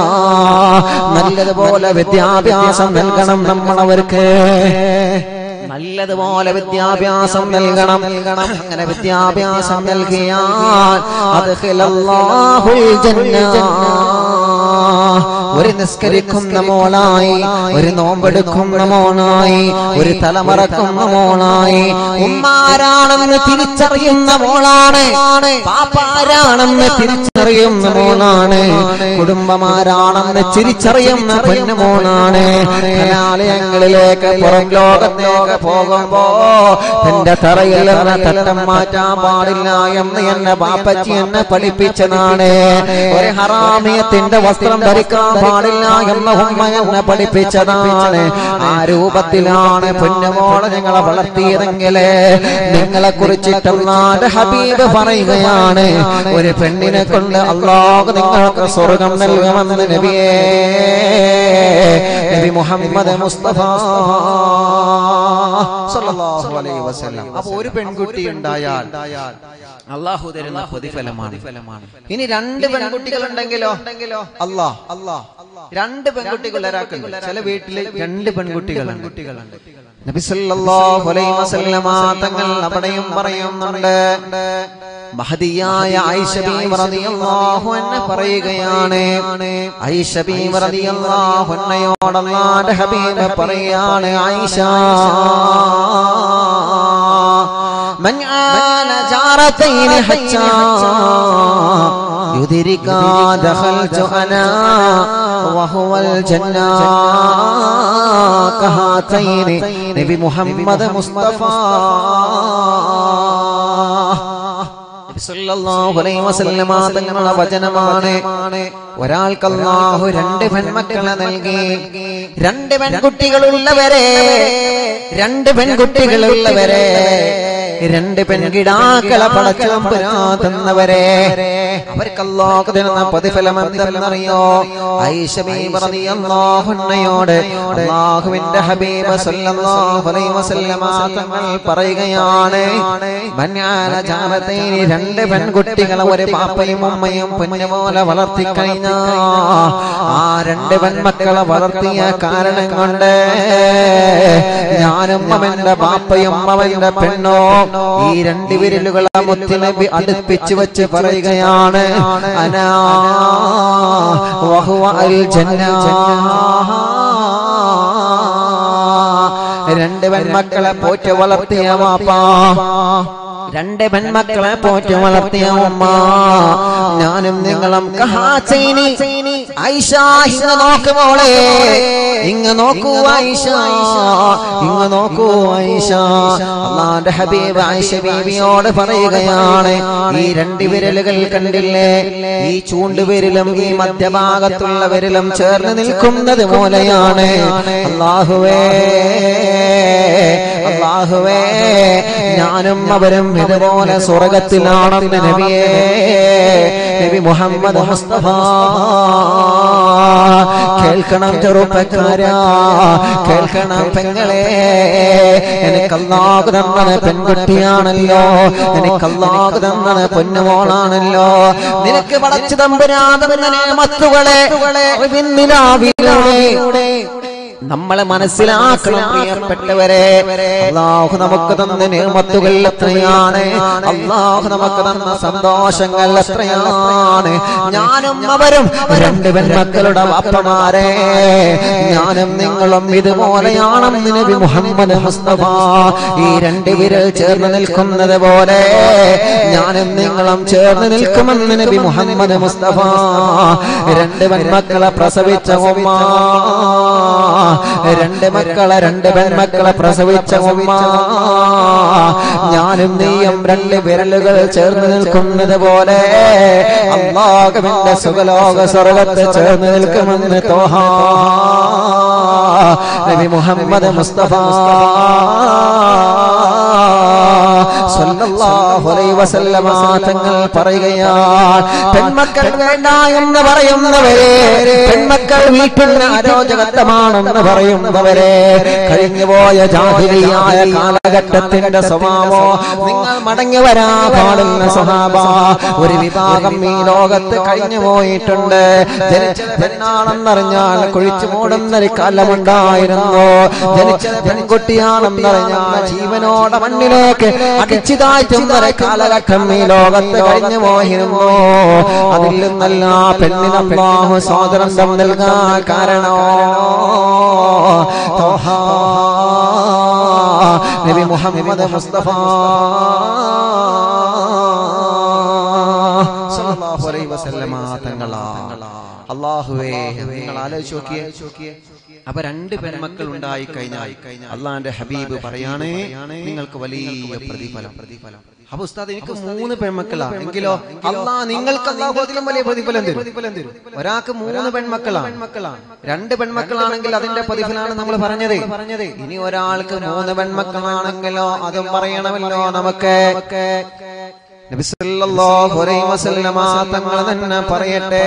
നല്ലതുപോലെ വിദ്യാഭ്യാസം നൽകണം നമ്മളവർക്ക് നല്ലതുപോലെ വിദ്യാഭ്യാസം നൽകണം നൽകണം അങ്ങനെ വിദ്യാഭ്യാസം നൽകിയാൽ അദ്ഖിലല്ലാഹുൽ ജന്ന ഒരു നിസ്കരിക്കുന്ന മോളായി ഒരു നോമ്പെടുക്കുന്ന മോളായി ഒരു തലമറക്കുന്ന മോളായി ഉമ്മാരാണെന്ന് തിരിച്ചറിയുന്ന മോളാണ് പാപ്പാരാണെന്ന് തിരിച്ചറിയുന്ന മോളാണ് കുടുംബമാരാണെന്ന് തിരിച്ചറിയുന്ന പൊന്നുമോളാണ് കലാലയങ്ങളിലേക്ക് പുറം ലോകത്തേക്ക് പോകുമ്പോ എന്റെ തറയിൽ നിന്ന് തട്ടം മാറ്റാൻ പാടില്ല എന്ന് എന്നെ ബാപ്പച്ചി എന്നെ പഠിപ്പിച്ചതാണ് ഒരു ഹറാമിയത്തിന്റെ വസ്ത്രം ധരിക്കാൻ പാടില്ല എന്ന ഉമ്മ എന്നെ പഠിപ്പിച്ചതാണ് ആ രൂപത്തിലാണ് പൊന്നുമോളെ ഞങ്ങളെ വളർത്തിയതെങ്കില് നിങ്ങളെ കുറിച്ചിട്ടുള്ള ഹബീബ് പറയുകയാണ് ഒരു പെണ്ണിനെ കൊണ്ട് അള്ളാഹ് നിങ്ങൾക്ക് സ്വർഗം നൽകുമെന്ന് നബിയേ നബി മുഹമ്മദ് മുസ്തഫ സല്ലല്ലാഹു അലൈഹി വസല്ലം അപ്പൊ ഒരു പെൺകുട്ടി ഉണ്ടായാൽ അള്ളാഹു തരുന്ന പ്രതിഫലമാണ് ഇനി രണ്ട് പെൺകുട്ടികൾ ഉണ്ടെങ്കിലോ അല്ലാ അല്ലാ രണ്ട് പെൺകുട്ടികൾ ഒരാൾക്കുണ്ട് ചില വീട്ടില് രണ്ട് പെൺകുട്ടികളുണ്ട് നബി സല്ലല്ലാഹു അലൈഹി വസല്ലമ തങ്ങൾ അവിടെയും പറയുന്നുണ്ട് മഹദിയായ ഐഷ ബീവി റളിയല്ലാഹു അൻഹ പറയുകയാണ് ഐഷ ബീവി റളിയല്ലാഹു അൻഹയോട് അല്ലാഹുവിന്റെ ഹബീബ് പറയാണ് ഐഷ من آل جارتين حتى يدرك دخلت أنا وهو الجنة كهاتين نبي محمد مصطفى സല്ലല്ലാഹു അലൈഹി വസല്ലമ തങ്ങളുടെ വചനമാണ് ഒരാൾക്ക് അല്ലാഹു രണ്ട് പെൺമക്കളെ നൽകി രണ്ട് പെൺകുട്ടികളുള്ളവരെ രണ്ട് പെൺകുട്ടികളുള്ളവരെ രണ്ട് പെൺകിടാക്കളെ പടച്ചവരെ അവർക്ക് അല്ലാഹു തരുന്ന പ്രതിഫലം എന്തെന്നറിയോ ഐഷബീറിയോട് അള്ളാഹുവിന്റെ ഹബീബ് സല്ലല്ലാഹു അലൈഹി വസല്ലമ തങ്ങൾ പറയുകയാണ് മഞ്ഞാല ജാമത്തേനി രണ്ട് പെൺകുട്ടികളെ ഒരു പാപ്പയും ഉമ്മയും പൊന്നുപോലെ വളർത്തി കഴിഞ്ഞ ആ രണ്ട് പെൺമക്കളെ വളർത്തിയ കാരണം കൊണ്ട് ഞാനും അവന്റെ പാപ്പയും അവന്റെ പെണ്ണോ ഈ രണ്ട് വിരലുകളെ മുത്തിനബി അടുപ്പിച്ചു വെച്ച് പറയുകയാണ് അനാ വഹുവ അൽ ജന്ന രണ്ട് പെൺമക്കളെ പോറ്റ് വളർത്തിയ വാപ്പാ രണ്ട് പെൺമക്കളെ പോറ്റ് വളർത്തിയ ഉമ്മ ഞാനും നിങ്ങളും കഹാചൈനി ഐഷ ഇങ്ങ് നോക്ക് മോളെ ഇങ്ങ് നോക്കൂ ഐഷ ഇങ്ങ് നോക്കൂ ഐഷ അള്ളാന്റെ ഹബീബ് ഐഷ ബീവിയോട് പറയുകയാണ് ഈ രണ്ട് വിരലുകൾ കണ്ടില്ലേ ഈ ചൂണ്ടുവിരലും ഈ മധ്യഭാഗത്തുള്ള വിരലും ചേർന്ന് നിൽക്കുന്നത് പോലെയാണ് അള്ളാഹുവേ അള്ളാഹുവേ ഞാനും അവരും ഇതുപോലെ സ്വർഗത്തിലാണെന്ന് നബിയേ നബി മുഹമ്മദ് മുസ്തഫ കേൾക്കണം ചെറുപ്പക്കാരാ കേൾക്കണം പെങ്ങളെ എനിക്ക് അല്ലാഹു തന്നത് പെൺകുട്ടിയാണല്ലോ എനിക്ക് അല്ലാഹു തന്നത് പൊന്നുമോളാണല്ലോ നിനക്ക് പടച്ചു തമ്പുരാതന്നെ മത്തുകളെ അറിവിന്നിലാവിലൂടെ നമ്മളെ മനസ്സിലാക്കണം പ്രിയപ്പെട്ടവരെ അള്ളാഹു നമുക്ക് തന്ന നിയമത്തുകൾ എത്രയാണ് അള്ളാഹു നമുക്ക് തന്ന സന്തോഷങ്ങൾ എത്രയാണ് ഞാനും അവരും രണ്ട് പെൺമക്കളുടെ വാപ്പമാരെ ഞാനും നിങ്ങളും ഇതുപോലെയാണെന്ന് നബി മുഹമ്മദ് മുസ്തഫ ഈ രണ്ട് വിരൽ ചേർന്ന് നിൽക്കുന്നത് പോലെ ഞാനും നിങ്ങളും ചേർന്ന് നിൽക്കുമെന്ന് നബി മുഹമ്മദ് മുസ്തഫ രണ്ട് പെൺമക്കളെ പ്രസവിച്ച ഉമ്മ രണ്ട് മക്കളെ രണ്ട് പെൺമക്കളെ പ്രസവിച്ച ഉമ്മ ഞാനും നീയും രണ്ട് വിരലുകൾ ചേർന്ന് നിൽക്കുന്നത് പോലെ അള്ളാഹുവിന്റെ സുഖലോക സ്വർഗത്ത് ചേർന്ന് നിൽക്കുമെന്ന് തോഹ നബി മുഹമ്മദ് മുസ്തഫ സ്വല്ലല്ലാഹു അലൈഹി വസല്ലമ തങ്ങൾ പറയുകയാണ് പെൺമക്കൾ വേണ്ട എന്ന് പറയുന്നവരെ പെൺമക്കൾ വീട്ടിന് അരോചകത്വമാണെന്ന് പറയുന്നവരെ കഴിഞ്ഞുപോയ ജാഹിലിയായ കാലഘട്ടത്തിന്റെ സ്വഭാവോ നിങ്ങൾ മടങ്ങി വരാ പാടുന്ന സ്വഭാവ ഒരു വിഭാഗം ഈ ലോകത്ത് കഴിഞ്ഞു പോയിട്ടുണ്ട് ജനിച്ചത് പെണ്ണാണെന്നറിഞ്ഞാൽ കുഴിച്ചു മൂടുന്നൊരു കാലമുണ്ടായിരുന്നു ജനിച്ചത് പെൺകുട്ടിയാണെന്നറിഞ്ഞാൽ ജീവനോടെ മണ്ണിലേക്ക് അടിച്ചിതാറ്റുന്നൊരു കാലഘട്ടം ഈ ലോകത്ത് കഴിഞ്ഞു പോയിരുന്നു അതിൽ നിന്നല്ല പെണ്ണിന് അല്ലാഹു സ്വാതന്ത്ര്യം നൽകാൻ കാരണോ തോഹാ നബി മുഹമ്മദ് മുസ്തഫ സല്ലല്ലാഹു അലൈഹി വസല്ലമ തങ്ങളാ അള്ളാഹുവേ നിങ്ങൾ ആലോചിച്ച് നോക്കിയേ അപ്പൊ രണ്ട് പെൺമക്കൾ ഉണ്ടായി കഴിഞ്ഞാൽ അള്ളാന്റെ ഹബീബ് പറയാണ് നിങ്ങൾക്ക് വലിയ പ്രതിഫലം പ്രതിഫലം അപ്പൊ ഉസ്താദ് എനിക്ക് മൂന്ന് പെൺമക്കളാണ് എങ്കിലോ അള്ളാ നിങ്ങൾക്ക് അള്ളാഹുദിലും വലിയ പ്രതിഫലം തരും ഒരാൾക്ക് മൂന്ന് പെൺമക്കളാണ് രണ്ട് പെൺമക്കളാണെങ്കിൽ അതിന്റെ പ്രതിഫലമാണ് നമ്മൾ പറഞ്ഞത് പറഞ്ഞത് ഇനി ഒരാൾക്ക് മൂന്ന് പെൺമക്കളാണെങ്കിലോ അതും പറയണമല്ലോ നമുക്ക് നബി സല്ലല്ലാഹു അലൈഹി വസല്ലമ തങ്ങൾ തന്നെ പറയട്ടെ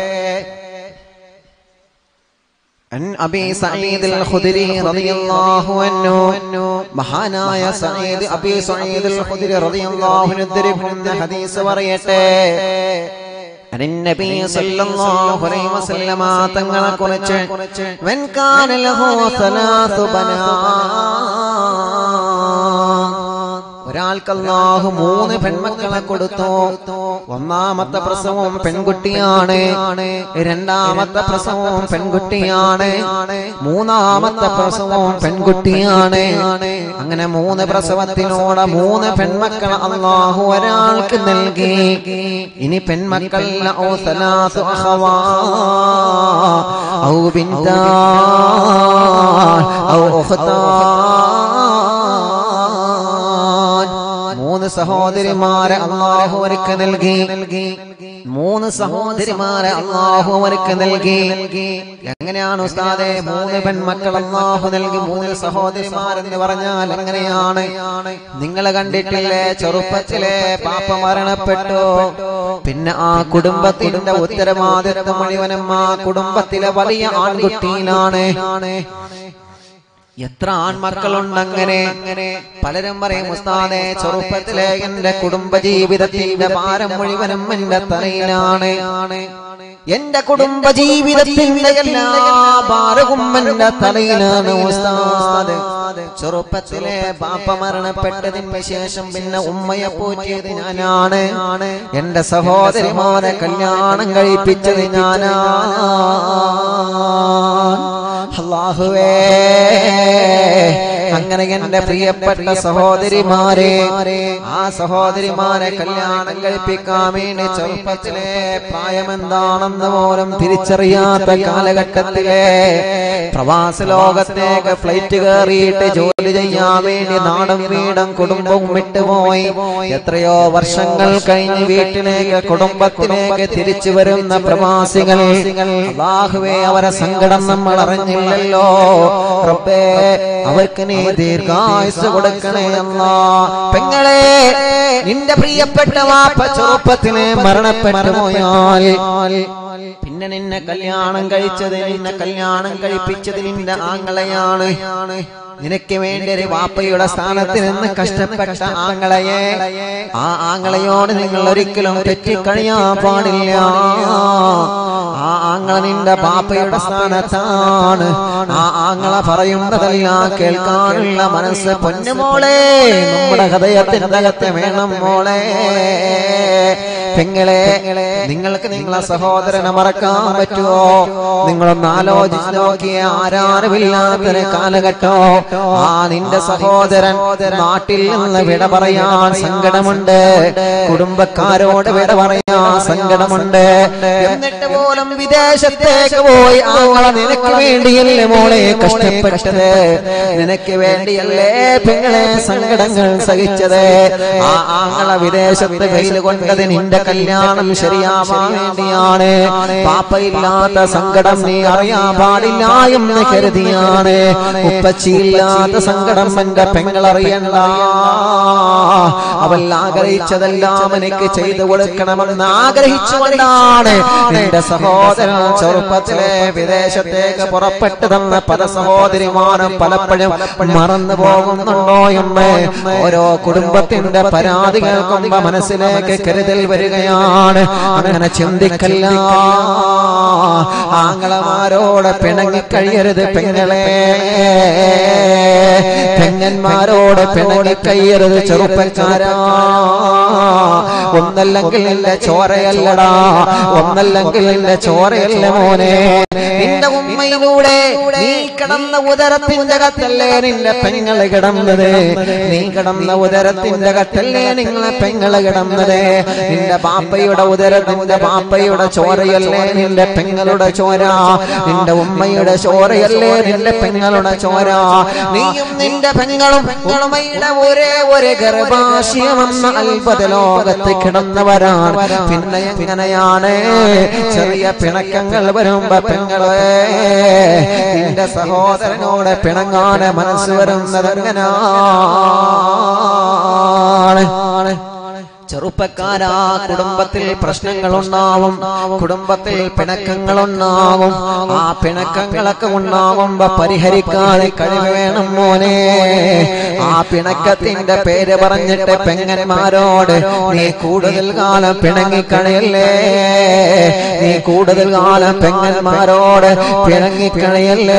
عن أبي سعيد الخدري رضي الله عنه മഹാനായ സഈദ് അബി സഈദ് അൽ ഖുദരി റളിയല്ലാഹു അൻഹു ഉദ്ധരിക്കുന്ന ഹദീസ് പറയട്ടെ عن النبي صلى الله عليه وسلم തങ്ങളെ കുറിച്ച് من كان له ثلاث بنات ഒരാൾക്ക് അല്ലാഹു മൂന്ന് പെൺമക്കളെ കൊടുത്തു ഒന്നാമത്തെ പ്രസവം പെൺകുട്ടിയാണ് രണ്ടാമത്തെ പ്രസവം പെൺകുട്ടിയാണ് മൂന്നാമത്തെ പ്രസവം പെൺകുട്ടിയാണ് അങ്ങനെ മൂന്ന് പ്രസവത്തിനോട് മൂന്ന് പെൺമക്കൾ അള്ളാഹു ഒരാൾക്ക് നൽകി ഇനി പെൺമക്കൾ ഔ സലാസു അഖവാ ഔ ബിന്താ ഔ ഉഖ്താ മൂന്ന് സഹോദരിമാരെ അള്ളാഹു അവർക്ക് നൽകി മൂന്ന് സഹോദരിമാരെ അള്ളാഹു അവർക്ക് നൽകി എങ്ങനെയാണ് ഉസ്താദെ മൂന്ന് പെൺമക്കൾ അള്ളാഹു നൽകി മൂന്ന് സഹോദരിമാരെന്ന് പറഞ്ഞാൽ എങ്ങനെയാണ് നിങ്ങൾ കണ്ടിട്ടില്ലേ ചെറുപ്പത്തിലെ പാപ്പ മരണപ്പെട്ടു പിന്നെ ആ കുടുംബത്തിന്റെ ഉത്തരവാദിത്വം മുഴുവനും ആ കുടുംബത്തിലെ വലിയ ആൺകുട്ടിയിലാണ് എത്ര ആൺമക്കളുണ്ട് അങ്ങനെ പലരും പറയും ഉസ്താദെ ചെറുപ്പത്തിലെ എന്റെ കുടുംബ ജീവിതത്തിന്റെ ഭാരം മുഴുവനും എന്റെ തലയിലാണ് എന്റെ കുടുംബ ജീവിതത്തിന്റെ എല്ലാ ഭാരവും എന്റെ തലയിലാണ് ഉസ്താദ് ചെറുപ്പത്തിലെ ബാപ്പ മരണപ്പെട്ടതിന് ശേഷം പിന്നെ ഉമ്മയെ പോറ്റിയത് ഞാനാണ് എന്റെ സഹോദരിമാരെ കല്യാണം കഴിപ്പിച്ചത് ഞാനാ അള്ളാഹുവേ അങ്ങനെ എന്റെ പ്രിയപ്പെട്ട സഹോദരിമാരെ ആ സഹോദരിമാരെ കല്യാണം കഴിപ്പിക്കാൻ വേണ്ടി ചെറുപ്പത്തിലെ പ്രായം എന്താണെന്ന് പോലും തിരിച്ചറിയാത്ത കാലഘട്ടത്തിലെ പ്രവാസ ലോകത്തേക്ക് ഫ്ലൈറ്റ് കയറിയിട്ട് ജോലി ചെയ്യാൻ വേണ്ടി നാടും വീടും കുടുംബവും വിട്ടുപോയി എത്രയോ വർഷങ്ങൾ കഴിഞ്ഞ് വീട്ടിലേക്ക് കുടുംബത്തിലേക്ക് തിരിച്ചു വരുന്ന പ്രവാസികൾ അള്ളാഹുവേ അവരെ സങ്കടം നമ്മൾ അറിഞ്ഞില്ലല്ലോ റബ്ബേ അവർക്ക് നീ ദീർഘായുസ് കൊടുക്കണേ അല്ലാ പെങ്ങളെ നിന്റെ പ്രിയപ്പെട്ട വാപ്പ ചെറുപ്പത്തിലെ മരണപ്പെട്ടു പോയാൽ പിന്നെ നിന്നെ കല്യാണം കഴിച്ചത് നിന്നെ കല്യാണം കഴിപ്പിച്ചത് നിന്റെ ആങ്ങളെയാണ് നിനക്ക് വേണ്ടി ഒരു വാപ്പയുടെ സ്ഥാനത്ത് നിന്ന് കഷ്ടപ്പെട്ട ആങ്ങളയെ ആ ആങ്ങളയോട് നിങ്ങൾ ഒരിക്കലും തെറ്റിക്കഴിയാൻ പാടില്ല ആ ആങ്ങള നിന്റെ പാപ്പയുടെ സ്ഥാനത്താണ് ആ ആങ്ങള പറയുന്നതെല്ലാം കേൾക്കാനുള്ള മനസ്സ് പൊന്നുമോളെ നമ്മുടെ ഹൃദയത്തിന്റെ അകത്ത് വേണം മോളെ പെങ്ങളെ നിങ്ങൾക്ക് നിങ്ങളെ സഹോദരനെ മറക്കാൻ പറ്റുമോ നിങ്ങളൊന്ന് ആലോചിച്ച് നോക്കിയ ആരാരുമില്ലാത്തൊരു കാലഘട്ടോ ആ നിന്റെ സഹോദരൻ നാട്ടിൽ നിന്ന് വിട പറയാൻ സങ്കടമുണ്ട് കുടുംബക്കാരോട് വിട പറയാൻ സങ്കടമുണ്ട് എന്നിട്ട് പോലും വിദേശത്തേക്ക് പോയി ആങ്ങളെ നിനക്ക് വേണ്ടിയല്ലേ മോളെ കഷ്ടപ്പെട്ടത് നിനക്ക് വേണ്ടിയല്ലേ പെങ്ങളെ സങ്കടങ്ങൾ സഹിച്ചത് ആ ആങ്ങളെ വിദേശത്ത് കയ്യിൽ കൊണ്ടത് നിന്റെ കല്യാണം ശരിയാവാൻ വേണ്ടിയാണ് പാപ്പയില്ലാത്ത സങ്കടം നീ അറിയാൻ പാടില്ല എന്ന് കരുതിയാണ് ഉപ്പച്ചിയില്ലാത്ത സങ്കടം എന്റെ പെങ്ങൾ അറിയണ്ട അവൾ ആഗ്രഹിച്ചതെല്ലാം എനിക്ക് ചെയ്തു കൊടുക്കണമെന്ന് ആഗ്രഹിച്ചുകൊണ്ടാണ് നിന്റെ സഹോദരൻ ചെറുപ്പത്തിലെ വിദേശത്തേക്ക് പുറപ്പെട്ടു തന്ന പല സഹോദരിമാരും പലപ്പോഴും മറന്നു പോകുന്നുണ്ടോ എന്ന് ഓരോ കുടുംബത്തിന്റെ പരാതി കേൾക്കുമ്പോ മനസ്സിലേക്ക് കരുതൽ വരികയാണ് അങ്ങനെ ചിന്തിക്കല്ല ആങ്ങളമാരോട് പിണങ്ങിക്കഴിയരുത് പെങ്ങളെ പെങ്ങന്മാരോട് പിണങ്ങിക്കഴിയരുത് ചെറുപ്പക്കാരാ ഒന്നല്ലെങ്കിൽ നിന്റെ ചോരയല്ലടാ ഒന്നല്ലെങ്കിൽ നിന്റെ ചോരയല്ല മോനെ നിന്റെ ഉമ്മയിലൂടെ നീ കിടന്ന ഉദരത്തിന്റെ കത്തല്ലേ നിന്റെ പെങ്ങള് കിടന്നത് നീ കിടന്ന ഉദരത്തിന്റെ കത്തല്ലേ നിങ്ങളെ പെങ്ങള് കിടന്നത് നിന്റെ ബാപ്പയുടെ ഉദരത്തിന്റെ ബാപ്പയുടെ ചോരയല്ലേ നിന്റെ പെങ്ങളുടെ ചോര നിന്റെ ഉമ്മയുടെ ചോരയല്ലേ നിന്റെ പെങ്ങളുടെ ചോര നീയും നിന്റെ പെങ്ങളും ഉമ്മയുടെ ഒരേ ഒരു ഗർഭാശയമെന്ന അത്ഭുത ലോകത്ത് കിടന്നവരാണ് പിന്നെ എങ്ങനെയാണ് ചെറിയ പിണക്കങ്ങൾ വരുമ്പോ പെങ്ങളെ നിന്റെ സഹോദരനോട് പിണങ്ങാന് മനസ്സ് വരുന്നത് എങ്ങനെയാണ് ചെറുപ്പക്കാരാ കുടുംബത്തിൽ പ്രശ്നങ്ങൾ ഉണ്ടാവും കുടുംബത്തിൽ പിണക്കങ്ങൾ ഉണ്ടാവും ആ പിണക്കങ്ങളൊക്കെ ഉണ്ടാവുമ്പോ പരിഹരിക്കാതെ കഴിവ് വേണം മോനെ ആ പിണക്കത്തിന്റെ പേര് പറഞ്ഞിട്ട് പെങ്ങന്മാരോട് നീ കൂടുതൽ കാലം പിണങ്ങിക്കണയല്ലേ നീ കൂടുതൽ കാലം പെങ്ങന്മാരോട് പിണങ്ങിക്കണയല്ലേ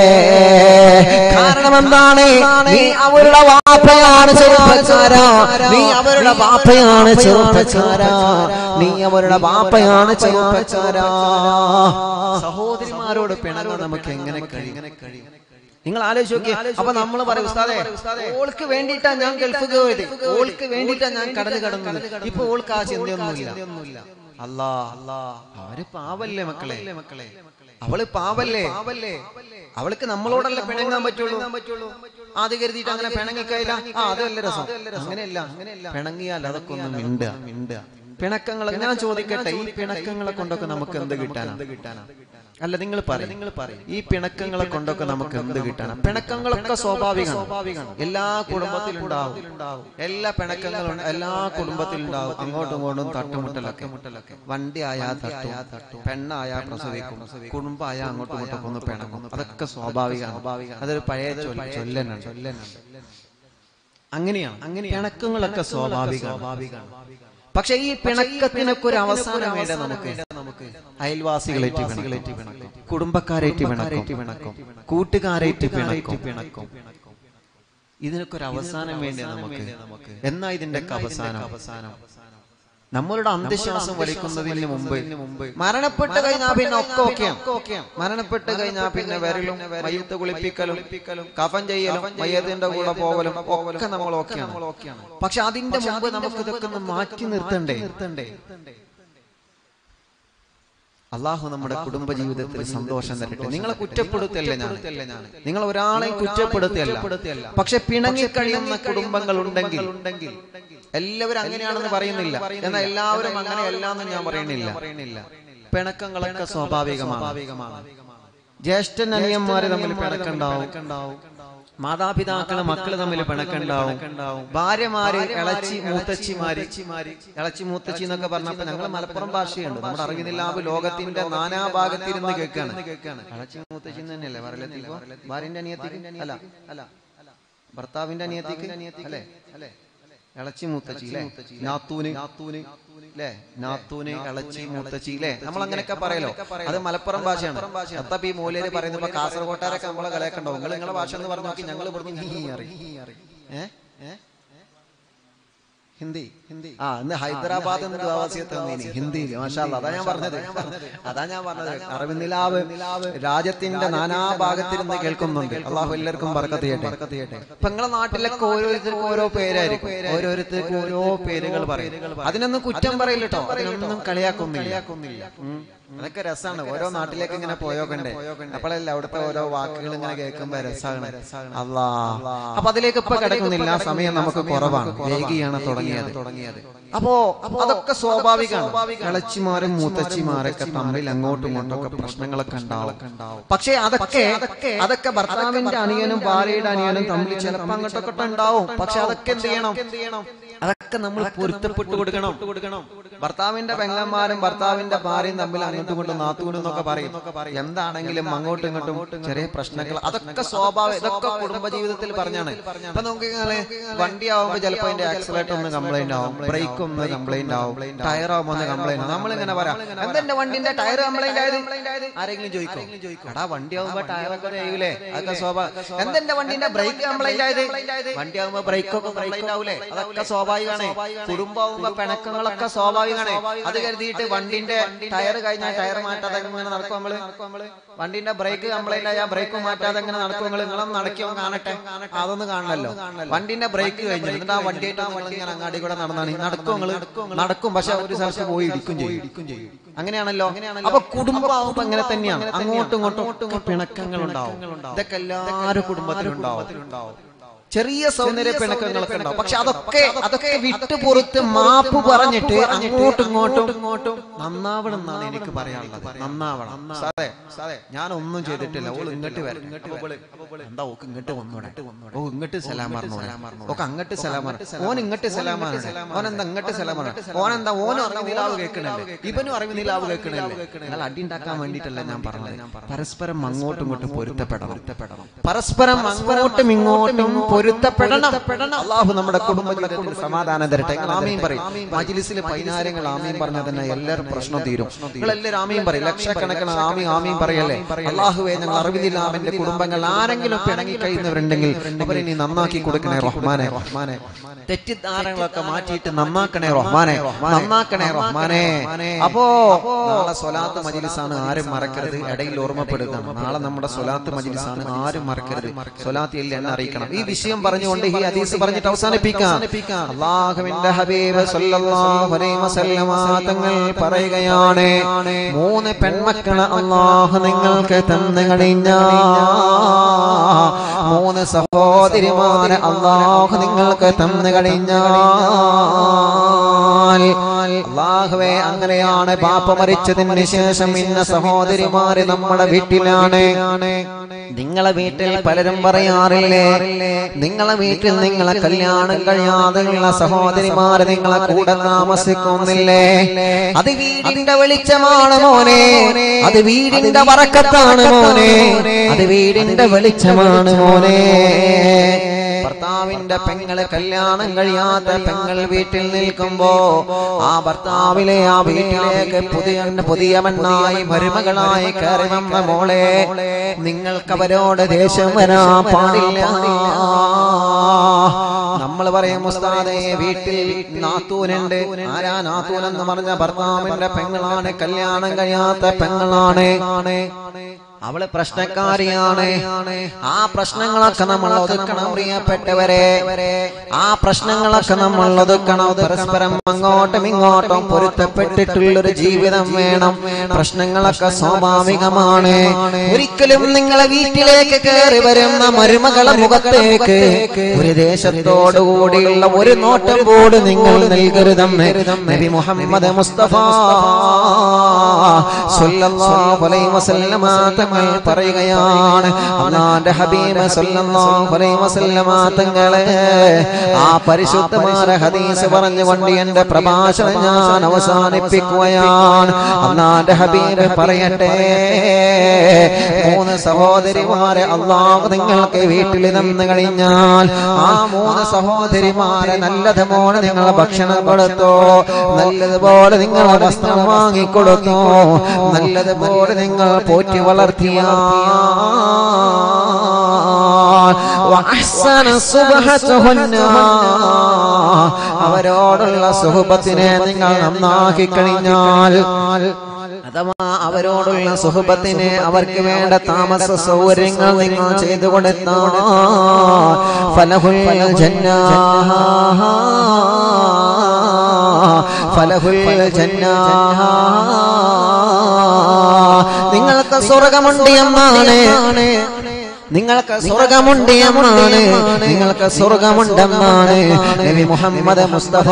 കാരണം എന്താണ് നീ അവരുടെ വാപ്പയാണ് ചെറുപ്പക്കാരാ നീ അവരുടെ വാപ്പയാണ് ചെറുപ്പക്കാരാ നീ അവരുടെ വാപ്പയാണ് ചെറുപ്പക്കാരാ സഹോദരിമാരോട് പിണങ്ങാൻ നമുക്ക് എങ്ങനെ കഴിയും നിങ്ങൾ ആലോചിച്ച് നോക്കിയേ അപ്പൊ നമ്മൾ പറയും ഉസ്താദേ ഓൾക്ക് വേണ്ടിയിട്ടാ ഞാൻ ഗൾഫ് പോയത് ഓൾക്ക് വേണ്ടിയിട്ടാ ഞാൻ കടല് കടന്നത് ഇപ്പൊ ഓൾക്ക് ആ ചിന്തയൊന്നുമില്ല അല്ലാ അല്ലാ അവര് പാവല്ലേ മക്കളെ മക്കളെ അവള് പാവല്ലേ അവൾക്ക് നമ്മളോടല്ല പിണങ്ങാൻ പറ്റുള്ളൂ അത് കരുതിയിട്ട് അങ്ങനെ പിണങ്ങിക്കയില്ല ആ അതല്ല രസം അങ്ങനെയല്ല അങ്ങനെയല്ല പിണങ്ങിയാൽ അതൊക്കെ ഒന്ന് മിണ്ടുക മിണ്ടുക പിണക്കങ്ങൾ ഞാൻ ചോദിക്കട്ടെ ഈ പിണക്കങ്ങളെ കൊണ്ടൊക്കെ നമുക്ക് എന്ത് കിട്ടാനാ കിട്ടാനാ അല്ല നിങ്ങൾ പറയും നിങ്ങൾ പറയും ഈ പിണക്കങ്ങളെ കൊണ്ടൊക്കെ നമുക്ക് എന്ത് കിട്ടാനാ പിണക്കങ്ങളൊക്കെ സ്വാഭാവികമാണ് എല്ലാ കുടുംബത്തിലും ഉണ്ടാവും എല്ലാ പിണക്കങ്ങളും എല്ലാ കുടുംബത്തിലും ഉണ്ടാവും അങ്ങോട്ടും ഇങ്ങോട്ടും തട്ടുമുട്ടലൊക്കെ മുട്ടലൊക്കെ വണ്ടി ആയാ തട്ടും പെണ്ണായാ പ്രസവിക്കും കുടുംബമായ അങ്ങോട്ടും ഇങ്ങോട്ടും ഒന്ന് പിണങ്ങും അതൊക്കെ സ്വാഭാവികമാണ് അതൊരു പഴയ ചൊല്ല- ചൊല്ലനാണ് ചൊല്ലനാണ് അങ്ങനെയാണ് അങ്ങനെ പിണക്കങ്ങളൊക്കെ സ്വാഭാവിക സ്വാഭാവികമാണ് പക്ഷെ ഈ പിണക്കത്തിനൊക്കെ ഒരു അവസാനം വേണ്ട നമുക്ക് നമുക്ക് അയൽവാസികളേറ്റ് പിണക്കം കുടുംബക്കാരേറ്റ് പിണക്കം പിണക്കം കൂട്ടുകാരേറ്റ് പിണക്കം പിണക്കം ഇതിനൊക്കെ ഒരു അവസാനം വേണ്ട നമുക്ക് എന്നാ ഇതിന്റെ ഒക്കെ അവസാനം അവസാനം നമ്മളുടെ അന്ധശ്വാസം വലിക്കുന്നതിന് മുമ്പ് മരണപ്പെട്ട് കഴിഞ്ഞാൽ പിന്നെ ഒക്കെ ഓക്കെയാണ് മരണപ്പെട്ട് കഴിഞ്ഞാൽ പിന്നെ വരലും മയ്യത്ത് കുളിപ്പിക്കലും കഫൻ ചെയ്യലും മയ്യത്തിന്റെ കൂടെ പോകലും ഒക്കെ നമ്മൾ ഓക്കെയാണ് പക്ഷെ അതിന്റെ മുമ്പ് നമുക്ക് ഇതൊക്കെ ഒന്ന് മാറ്റി നിർത്തണ്ടേ നിർത്തണ്ടേ അള്ളാഹു നമ്മുടെ കുടുംബ ജീവിതത്തിൽ സന്തോഷം തരട്ടെ നിങ്ങളെ കുറ്റപ്പെടുത്തല്ല ഞാൻ നിങ്ങൾ ഒരാളെ കുറ്റപ്പെടുത്തിയല്ല പക്ഷെ പിണങ്ങി കഴിയുന്ന കുടുംബങ്ങൾ ഉണ്ടെങ്കിൽ എല്ലാവരും അങ്ങനെയാണെന്ന് പറയുന്നില്ല എന്നാൽ എല്ലാവരും അങ്ങനെയല്ല എന്ന് ഞാൻ പറയണില്ല പിണക്കങ്ങളൊക്കെ സ്വാഭാവികമാണ് ജ്യേഷ്ഠൻ അനിയന്മാര് തമ്മിൽ പിണക്കുണ്ടാവും മാതാപിതാക്കള് മക്കള് തമ്മിൽ പിണക്കുണ്ടാവും ഭാര്യമാര് ഇളച്ചി മൂത്തച്ചിമാര് ഇളച്ചി മൂത്തച്ചി എന്നൊക്കെ പറഞ്ഞപ്പോ ഞങ്ങൾ മലപ്പുറം ഭാഷയുണ്ട് നമ്മുടെ അറിവിനില്ലാവ് ലോകത്തിന്റെ നാനാഭാഗത്തിരുന്ന് കേൾക്കാണ് ഇളച്ചി മൂത്തച്ചി എന്ന് തന്നെയല്ലേ പറയലെത്തിക്കോ ഭാര്യന്റെ അനിയത്തിക്ക് അല്ല അല്ല ഭർത്താവിന്റെ അനിയത്തിക്ക് അല്ലേ അല്ലേ ഇളച്ചി മൂത്തച്ചി അല്ലേ നാത്തൂന് നാത്തൂന് അല്ലേ നാത്തൂന് ഇളച്ചി മൂത്തച്ചി അല്ലേ നമ്മൾ അങ്ങനെയൊക്കെ പറയലോ അത് മലപ്പുറം ഭാഷയാണ് അത്തപ്പ ഈ മൂലര് പറയുന്നത് ഇപ്പൊ കാസർകോട്ടാരൊക്കെ നമ്മളെ കളിയൊക്കെ ഉണ്ടാവും നിങ്ങൾ നിങ്ങളെ ഭാഷ എന്ന് പറഞ്ഞു നോക്കി ഞങ്ങൾ ഇവിടുന്ന് ഹീ അറിയും ഏ ഏ ഹിന്ദി ഹിന്ദി ആ ഇന്ന് ഹൈദരാബാദ് ഹിന്ദിയിൽ മാഷാല്ല അതാ ഞാൻ പറഞ്ഞത് അതാ ഞാൻ പറഞ്ഞത് അറിവിനിലാവ് രാജ്യത്തിന്റെ നാനാഭാഗത്തിരുന്ന് കേൾക്കുന്നുണ്ട് അള്ളാഹു എല്ലാവർക്കും ബർക്കത്ത് ചെയ്യട്ടെ അപ്പൊ നിങ്ങളെ നാട്ടിലൊക്കെ ഓരോരുത്തർക്കും ഓരോ പേരായിരിക്കും ഓരോരുത്തർക്കും ഓരോ പേരുകൾ പറയും അതിനൊന്നും കുറ്റം പറയില്ല കേട്ടോ അതിനൊന്നും കളിയാക്കുന്നില്ല ഉം. അതൊക്കെ രസമാണ് ഓരോ നാട്ടിലേക്ക് ഇങ്ങനെ പോയോക്കണ്ടേ അപ്പോഴല്ല അവിടുത്തെ ഓരോ വാക്കുകൾ ഇങ്ങനെ കേൾക്കുമ്പോ രസമാണ് അല്ലാ അപ്പൊ അതിലേക്ക് ഇപ്പൊ കിടക്കുന്നില്ല സമയം നമുക്ക് കുറവാണ് വേഗിയാണ് തുടങ്ങിയത് തുടങ്ങിയത് അപ്പോ അതൊക്കെ സ്വാഭാവികമാണ് ഇളച്ചിമാരും മൂത്തച്ചിമാരൊക്കെ തമ്മിൽ അങ്ങോട്ടും ഇങ്ങോട്ടും ഒക്കെ പ്രശ്നങ്ങളൊക്കെ ഉണ്ടാവും പക്ഷേ അതൊക്കെ അതൊക്കെ ഭർത്താവിന്റെ അനിയനും ഭാര്യയുടെ അനിയനും തമ്മിൽ ചിലപ്പോൾ അങ്ങോട്ടൊക്കെ ഉണ്ടാവും പക്ഷെ അതൊക്കെ എന്ത് ചെയ്യണം അതൊക്കെ നമ്മൾ പൊരുത്തപ്പെട്ടു കൊടുക്കണം ഭർത്താവിന്റെ പെങ്ങന്മാരും ഭർത്താവിന്റെ ഭാര്യയും തമ്മിൽ അങ്ങോട്ടും ഇങ്ങോട്ടും നാത്തൂനും എന്നൊക്കെ പറയും എന്താണെങ്കിലും അങ്ങോട്ടും ഇങ്ങോട്ടും ചെറിയ പ്രശ്നങ്ങൾ അതൊക്കെ സ്വാഭാവികം ഇതൊക്കെ കുടുംബജീവിതത്തിൽ പറഞ്ഞാണ് അപ്പൊ നമുക്ക് ഇങ്ങനെ വണ്ടി ആവുമ്പോ ചിലപ്പോ അതിന്റെ ആക്സിലേറ്റർ ഒന്ന് കംപ്ലൈന്റ് ആവും ബ്രേക്ക് ഒന്ന് കംപ്ലൈന്റ് ആവും ടയർ ആവുമ്പോ ഒന്ന് കംപ്ലൈന്റ് നമ്മൾ ഇങ്ങനെ പറയാം എന്താ എന്റെ വണ്ടിന്റെ ടയർ കംപ്ലൈന്റ് ആയത് ആരെങ്കിലും ചോദിക്കും എടാ വണ്ടി ആവുമ്പോ ടയറൊക്കെ ചെയ്യൂലേ അതൊക്കെ സ്വാഭാവികം എന്താ എന്റെ വണ്ടിന്റെ ബ്രേക്ക് കംപ്ലൈന്റ് ആയത് വണ്ടി ആവുമ്പോ ബ്രേക്ക് ഒക്കെ കംപ്ലൈന്റ് ആവൂലേ അതൊക്കെ സ്വാഭാവികമാണ് കുടുംബമാവുമ്പോ പിണക്കങ്ങളൊക്കെ സ്വാഭാവികമാണ് അത് കരുതിയിട്ട് വണ്ടിന്റെ ടയർ കഴിഞ്ഞാൽ ടയർ മാറ്റാതെ എങ്ങനെ നടക്കും നമ്മള് വണ്ടിന്റെ ബ്രേക്ക് കംപ്ലൈന്റ് ആയാൽ ബ്രേക്ക് മാറ്റാതെ എങ്ങനെ നടക്കും നിങ്ങൾ നിങ്ങളൊന്ന് നടക്കിയോ കാണട്ടെ അതൊന്നും കാണണല്ലോ വണ്ടിന്റെ ബ്രേക്ക് കഴിഞ്ഞു എന്നിട്ട് ആ വണ്ടിയായിട്ട് നിങ്ങൾ ഇങ്ങനെ അങ്ങാടി കൂടെ നടന്നാണ് നടക്കും നിങ്ങള് നടക്കും പക്ഷെ ഒരു സ്ഥലത്ത് പോയി ഇടിക്കും ചെയ്യും അങ്ങനെയാണല്ലോ അപ്പൊ കുടുംബമാവുമ്പോ അങ്ങനെ തന്നെയാണ് അങ്ങോട്ടും ഇങ്ങോട്ടും പിണക്കങ്ങൾ ഉണ്ടാവും ഇതൊക്കെ എല്ലാവരും കുടുംബത്തിലുണ്ടാവും ചെറിയ സൗന്ദര്യ പിണക്കങ്ങളൊക്കെ ഉണ്ടാവും പക്ഷെ അതൊക്കെ അതൊക്കെ വിട്ടു പുറത്ത് മാപ്പ് പറഞ്ഞിട്ട് അങ്ങോട്ടും ഇങ്ങോട്ടും ഇങ്ങോട്ടും നന്നാവണം എന്നാണ് എനിക്ക് പറയാനുള്ളത് നന്നാവണം സാറേ സാറേ ഞാൻ ഒന്നും ചെയ്തിട്ടില്ല ഓൾ ഇങ്ങോട്ട് വരണം എന്താ ഓക്ക് ഇങ്ങോട്ട് വന്നൂടെ ഓ ഇങ്ങോട്ട് സലാം പറഞ്ഞു ഓക്ക് അങ്ങോട്ട് സലാം പറഞ്ഞു ഓൻ ഇങ്ങോട്ട് സലാം പറഞ്ഞു ഓൻ എന്താ ഇങ്ങോട്ട് സലാം പറഞ്ഞു ഓൻ എന്താ ഓനും അറിവ് നിലാവ് കേൾക്കണല്ലേ ഇവനും അറിവ് നിലാവ് കേൾക്കണല്ലേ നിങ്ങൾ അടി ഉണ്ടാക്കാൻ വേണ്ടിയിട്ടല്ല ഞാൻ പറഞ്ഞത് പരസ്പരം അങ്ങോട്ടും ഇങ്ങോട്ടും പൊരുത്തപ്പെടണം പരസ്പരം അങ്ങോട്ടും ഇങ്ങോട്ടും പൊരുത്തപ്പെടണം അള്ളാഹു നമ്മുടെ കുടുംബജീവിതത്തിൽ സമാധാനം തരട്ടെ നിങ്ങൾ ആമീൻ പറയും മജിലിസിൽ പതിനായിരങ്ങൾ ആമീൻ പറഞ്ഞാൽ തന്നെ എല്ലാവരും പ്രശ്നം തീരും നിങ്ങൾ എല്ലാവരും ആമീൻ പറയും ലക്ഷക്കണക്കിന് ആമീൻ ആമീൻ പറയല്ലേ അള്ളാഹുവെ ഞങ്ങൾ അറിവില്ലാമിന്റെ കുടുംബങ്ങൾ ആരെങ്കിലും പിണങ്ങി കഴിയുന്നവരുണ്ടെങ്കിൽ അവരെ നീ നന്നാക്കി കൊടുക്കണേ റഹ്മാനെ റഹ്മാനെ തെറ്റിദ്ധാരണകളൊക്കെ മാറ്റിയിട്ട് നന്നാക്കണേ റഹ്മാനെ നന്നാക്കണേ റഹ്മാനെ അപ്പോ നാളെ സ്വലാത്ത് മജിലിസാണ് ആരും മറക്കരുത് ഇടയിൽ ഓർമ്മപ്പെടുത്തണം നാളെ നമ്മുടെ സ്വലാത്ത് മജിലിസാണ് ആരും മറക്കരുത് സ്വലാത്ത് എല്ലാം എന്നെ അറിയിക്കണം ഈ വിഷയം പറഞ്ഞുകൊണ്ട് ഈ ഹദീസ് പറഞ്ഞിട്ട് അവസാനിപ്പിക്കാം അള്ളാഹുവിന്റെ ഹബീബ് സല്ലല്ലാഹു അലൈഹി വസല്ലമ തങ്ങൾ പറയുകയാണ് മൂന്ന് പെൺമക്കളെ അള്ളാഹു നിങ്ങൾക്ക് തന്നു കഴിഞ്ഞ മൂന്ന് സഹോദരിമാരെ അള്ളാഹു നിങ്ങൾക്ക് തന്നു കഴിഞ്ഞാൽ അള്ളാഹുവേ അങ്ങനെയാണ് പാപ്പ മരിച്ചതിന് ശേഷം ഇന്ന സഹോദരിമാര് നമ്മുടെ വീട്ടിലാണ് നിങ്ങളെ വീട്ടിൽ പലരും പറയാറില്ലേ നിങ്ങളെ വീട്ടിൽ നിങ്ങളെ കല്യാണം കഴിയാതെയുള്ള സഹോദരിമാര് നിങ്ങളെ കൂടെ താമസിക്കുന്നില്ലേ അത് വീടിന്റെ വെളിച്ചമാണ് മോനെ അത് വീടിന്റെ വറക്കത്താണ് മോനെ അത് വീടിന്റെ വെളിച്ചമാണ് മോനെ ഭർത്താവിന്റെ പെങ്ങളെ കല്യാണം കഴിയാത്ത പെങ്ങൾ വീട്ടിൽ നിൽക്കുമ്പോ ആ ഭർത്താവിലെ ആ വീട്ടിലേക്ക് പുതിയ പുതിയവണ്ണായി മരുമകളായി കയറി വന്ന മോളെ നിങ്ങൾക്ക് അവരോട് ദേഷ്യം വരാൻ പാടില്ല നമ്മൾ പറയും ഉസ്താദെ വീട്ടിൽ നാത്തൂനുണ്ട് ആരാ നാത്തൂൻ എന്ന് പറഞ്ഞ ഭർത്താവിന്റെ പെങ്ങളാണ് കല്യാണം കഴിയാത്ത പെങ്ങളാണ് അവള് പ്രശ്നക്കാരിയാണ് ആ പ്രശ്നങ്ങളൊക്കെ നമ്മൾ ഒതുക്കണം പ്രിയപ്പെട്ടവരെ ആ പ്രശ്നങ്ങളൊക്കെ നമ്മൾ ഒതുക്കണം പരസ്പരം അങ്ങോട്ടും ഇങ്ങോട്ടും പൊരുത്തപ്പെട്ടിട്ടുള്ളൊരു ജീവിതം വേണം പ്രശ്നങ്ങളൊക്കെ സ്വാഭാവികമാണ് ഒരിക്കലും നിങ്ങളെ വീട്ടിലേക്ക് കയറി വരുന്ന മരുമകളെ മുഖത്തേക്ക് ഒരു ദേശത്തോടുകൂടിയുള്ള ഒരു നോട്ടം പോലും നിങ്ങൾ നൽകരുതെന്ന് നബി മുഹമ്മദ് മുസ്തഫ സല്ലല്ലാഹു അലൈഹി വസല്ലമ തങ്ങൾ പറയുകയാണ് അള്ളാന്റെ ഹബീബ് സല്ലല്ലാഹു അലൈഹി വസല്ലമ തങ്ങളെ ആ പരിശുദ്ധമായ ഹദീസ് പറഞ്ഞുകൊണ്ട് എന്റെ പ്രഭാഷണം ഞാൻ അവസാനിപ്പിക്കുകയാണ് അള്ളാന്റെ ഹബീബ് പറയട്ടെ മൂന്ന് സഹോദരിമാരെ അള്ളാഹു നിങ്ങൾക്ക് വീട്ടിൽ നിന്ന് കഴിഞ്ഞാൽ ആ മൂന്ന് സഹോദരിമാരെ നല്ലതുപോലെ നിങ്ങൾ ഭക്ഷണം കൊടുത്തോ നല്ലതുപോലെ നിങ്ങൾ വസ്ത്രം വാങ്ങിക്കൊടുത്തോ നല്ലതുപോലെ നിങ്ങൾ പോറ്റി വളർത്തിയ അവരോടുള്ള സുഹൃബത്തിനെ നിങ്ങൾ നന്നാക്കി കഴിഞ്ഞാൽ അഥവാ അവരോടുള്ള സുഹൃബത്തിന് അവർക്ക് വേണ്ട താമസ സൗകര്യങ്ങൾ നിങ്ങൾ ചെയ്തു കൊടുത്ത ഫലഹുൽ ജന്ന ഫലഹുൽ ജന്ന നിങ്ങൾക്ക് സ്വർഗമുണ്ട് എന്നാണ് നിങ്ങൾക്ക് സ്വർഗമുണ്ട് എന്നാണ് നിങ്ങൾക്ക് സ്വർഗമുണ്ടെന്നാണ് നബി മുഹമ്മദ് മുസ്തഫ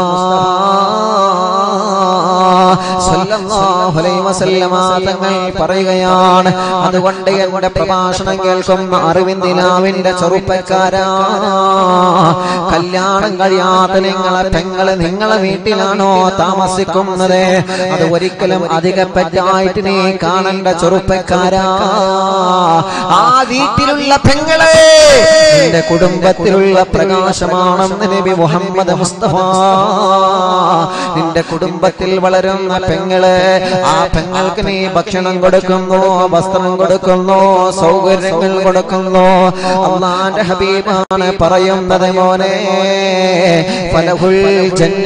സല്ലല്ലാഹു അലൈഹി വസല്ലമ തങ്ങൾ പറയുകയാണ് അതുകൊണ്ട് എന്റെ പ്രഭാഷണം കേൾക്കുന്ന അറിവിന്ദിനാവിന്റെ ചെറുപ്പക്കാരാ കല്യാണം കഴിയാത്ത നിങ്ങളെ പെങ്ങള് നിങ്ങളെ വീട്ടിലാണോ താമസിക്കുന്നത് അത് ഒരിക്കലും അധികപ്പറ്റായിട്ട് നീ കാണേണ്ട ചെറുപ്പക്കാരാ ആ വീട്ടിലുള്ള പെങ്ങളെ നിന്റെ കുടുംബത്തിലുള്ള പ്രകാശമാണെന്ന് നബി മുഹമ്മദ് മുസ്തഫ നിന്റെ കുടുംബത്തിൽ വളരുന്ന പെങ്ങള് ആ പെങ്ങൾക്ക് നീ ഭക്ഷണം കൊടുക്കുന്നു വസ്ത്രം കൊടുക്കുന്നു സൗകര്യങ്ങൾ കൊടുക്കുന്നു അള്ളാന്റെ ഹബീബാണ് പറയുന്നത് മോനെ ഫലഹുൽ ജന്ന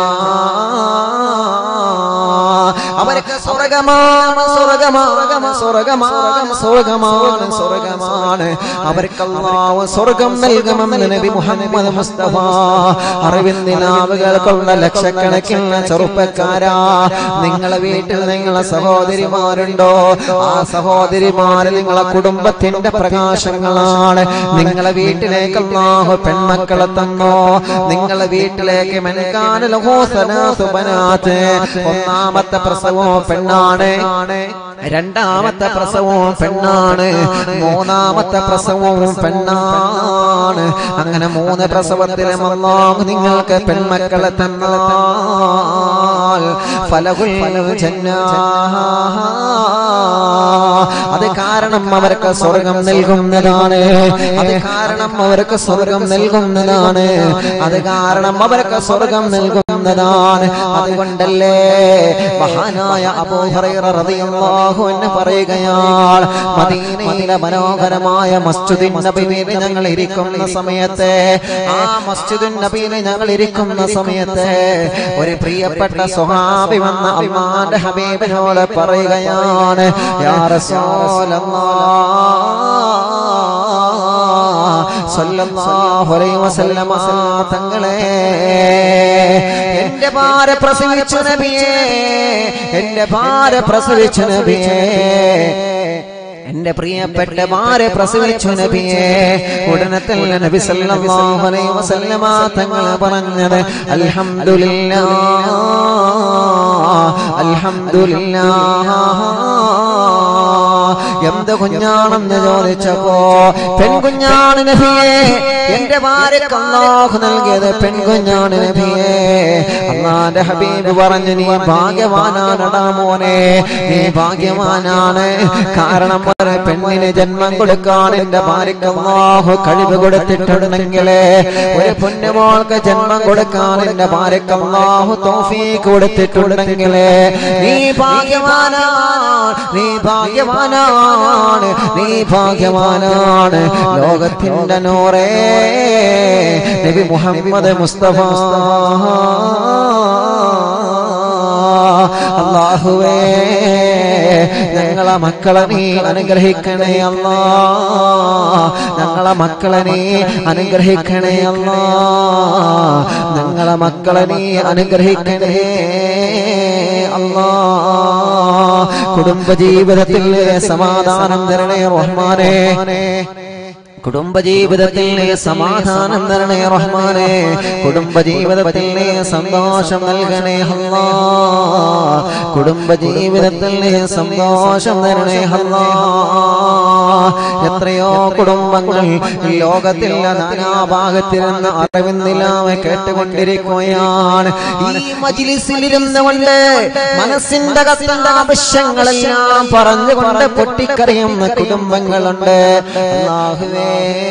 അവർക്ക് സ്വർഗമാണ് സ്വർഗമാണ് സ്വർഗമാണ് സ്വർഗമാണ് സ്വർഗമാണ് അവർക്ക് അള്ളാഹു സ്വർഗം നൽകുമെന്ന് നബി മുഹമ്മദ് മുസ്തഫ അറിവിന്ദിനാവുകൾക്കുള്ള ലക്ഷക്കണക്കിന് ചെറുപ്പക്കാരാ നിങ്ങളെ വീട്ടിൽ നിങ്ങളെ സഹോദരിമാരുണ്ടോ ആ സഹോദരിമാര് നിങ്ങളെ കുടുംബത്തിന്റെ പ്രകാശങ്ങളാണ് നിങ്ങളെ വീട്ടിലേക്ക് അള്ളാഹു പെൺമക്കളെ തന്നോ നിങ്ങളെ വീട്ടിലേക്ക് മെൻകാനലഹോ സനാസുബനാത്ത് ഒന്നാമത്തെ പ്രസവവും പെണ്ണാണ് രണ്ടാമത്തെ പ്രസവവും പെണ്ണാണ് മൂന്നാമത്തെ പ്രസവവും പെണ്ണാണ് അങ്ങനെ മൂന്ന് പ്രസവത്തിലും അല്ലാഹു നിങ്ങൾക്ക് പെൺമക്കളെ തന്നാൽ ഫലകുൽ ജന്നാ അത് കാരണം അവർക്ക് സ്വർഗം നൽകുന്നതാണ് അത് കാരണം അവർക്ക് സ്വർഗം നൽകുന്നതാണ് അത് കാരണം അവർക്ക് സ്വർഗം നൽകുന്നതാണ് അതുകൊണ്ടല്ലേ മഹാനായ അബൂ ഹുറൈറ റളിയല്ലാഹു അൻഹു പറയുകയാണ് മദീനയിലെ മനോഹരമായ മസ്ജിദുൻ നബിയിൽ ഞങ്ങൾ ഇരിക്കുന്ന സമയത്ത് ആ മസ്ജിദുൻ നബിയിൽ ഞങ്ങൾ ഇരിക്കുന്ന സമയത്ത് ഒരു പ്രിയപ്പെട്ട സ്വഹാബി വന്ന അമ്മാന്റെ ഹബീബിനോട് പറയുകയാണ് യാ റസൂലല്ലാഹ് സല്ലല്ലാഹു അലൈഹി വസല്ലമ തങ്ങളെ എന്റെ ഭാര്യ പ്രസവിച്ചു നബിയേ എന്റെ ഭാര്യ പ്രസവിച്ചു നബിയേ എന്റെ പ്രിയപ്പെട്ട ഭാര്യ പ്രസവിച്ചു നബിയെ ഉടനെ തന്നെ നബി സല്ലല്ലാഹു അലൈഹി വസല്ലമ തങ്ങൾ പറഞ്ഞത് അൽഹംദുലില്ലാ അൽഹംദുലില്ലാ എന്ത് കുഞ്ഞാണെന്ന് ചോദിച്ചപ്പോ പെൺകുഞ്ഞാണ് നബിയെ എന്റെ ഭാര്യക്ക് അള്ളാഹു നൽകിയത് പെൺകുഞ്ഞാണ് നബിയെ അള്ളാന്റെ ഹബീബ് പറഞ്ഞു നീ ഭാഗ്യവാനാണടാ മോനെ നീ ഭാഗ്യവാനാണ് കാരണം ഒരു പെണ്ണിന് ജന്മം കൊടുക്കാൻ എന്റെ ഭാര്യക്ക് അള്ളാഹു കഴിവ് കൊടുത്തിട്ടുണ്ടെങ്കിൽ ഒരു പൊന്നുമോൾക്ക് ജന്മം കൊടുക്കാൻ എന്റെ ഭാര്യക്ക് അള്ളാഹു തോഫീക്ക് കൊടുത്തിട്ടുണ്ടെങ്കിൽ നീ ഭാഗ്യവാനാണ് നീ ഭാഗ്യവാനാണ് നീ ഭാഗ്യവാനാണ് ലോകത്തിന്റെ നൂറേ നബി മുഹമ്മദ് മുസ്തഫ അള്ളാഹുവേ ഞങ്ങളെ മക്കളെ നീ അനുഗ്രഹിക്കണേ അല്ലാ ഞങ്ങളെ മക്കളെ നീ അനുഗ്രഹിക്കണേ അല്ലാ ഞങ്ങളെ മക്കളെ നീ അനുഗ്രഹിക്കണേ അല്ലാ കുടുംബജീവിതത്തിൽ സമാധാനം തരണേ റഹ്മാനേ കുടുംബജീവിതത്തിൽ നീ സമാധാനം തരണേ റഹ്മാനെ കുടുംബജീവിതത്തിൽ നീ സന്തോഷം നൽകണേ അല്ലാ കുടുംബജീവിതത്തിൽ നീ സന്തോഷം തരണേ അല്ലാ എത്രയോ കുടുംബങ്ങൾ ഈ ലോകത്തിൽ നാനാഭാഗത്തിരുന്ന് അറിവിന്നില്ലാമെ കേട്ടുകൊണ്ടിരിക്കുകയാണ് ഈ മജിലിസിലിരുന്നുകൊണ്ട് മനസ്സിന്റെ കത്തിന്റെ ആവശ്യങ്ങളെല്ലാം പറഞ്ഞുകൊണ്ട് പൊട്ടിക്കറിയുന്ന കുടുംബങ്ങളുണ്ട് അല്ലാഹുവേ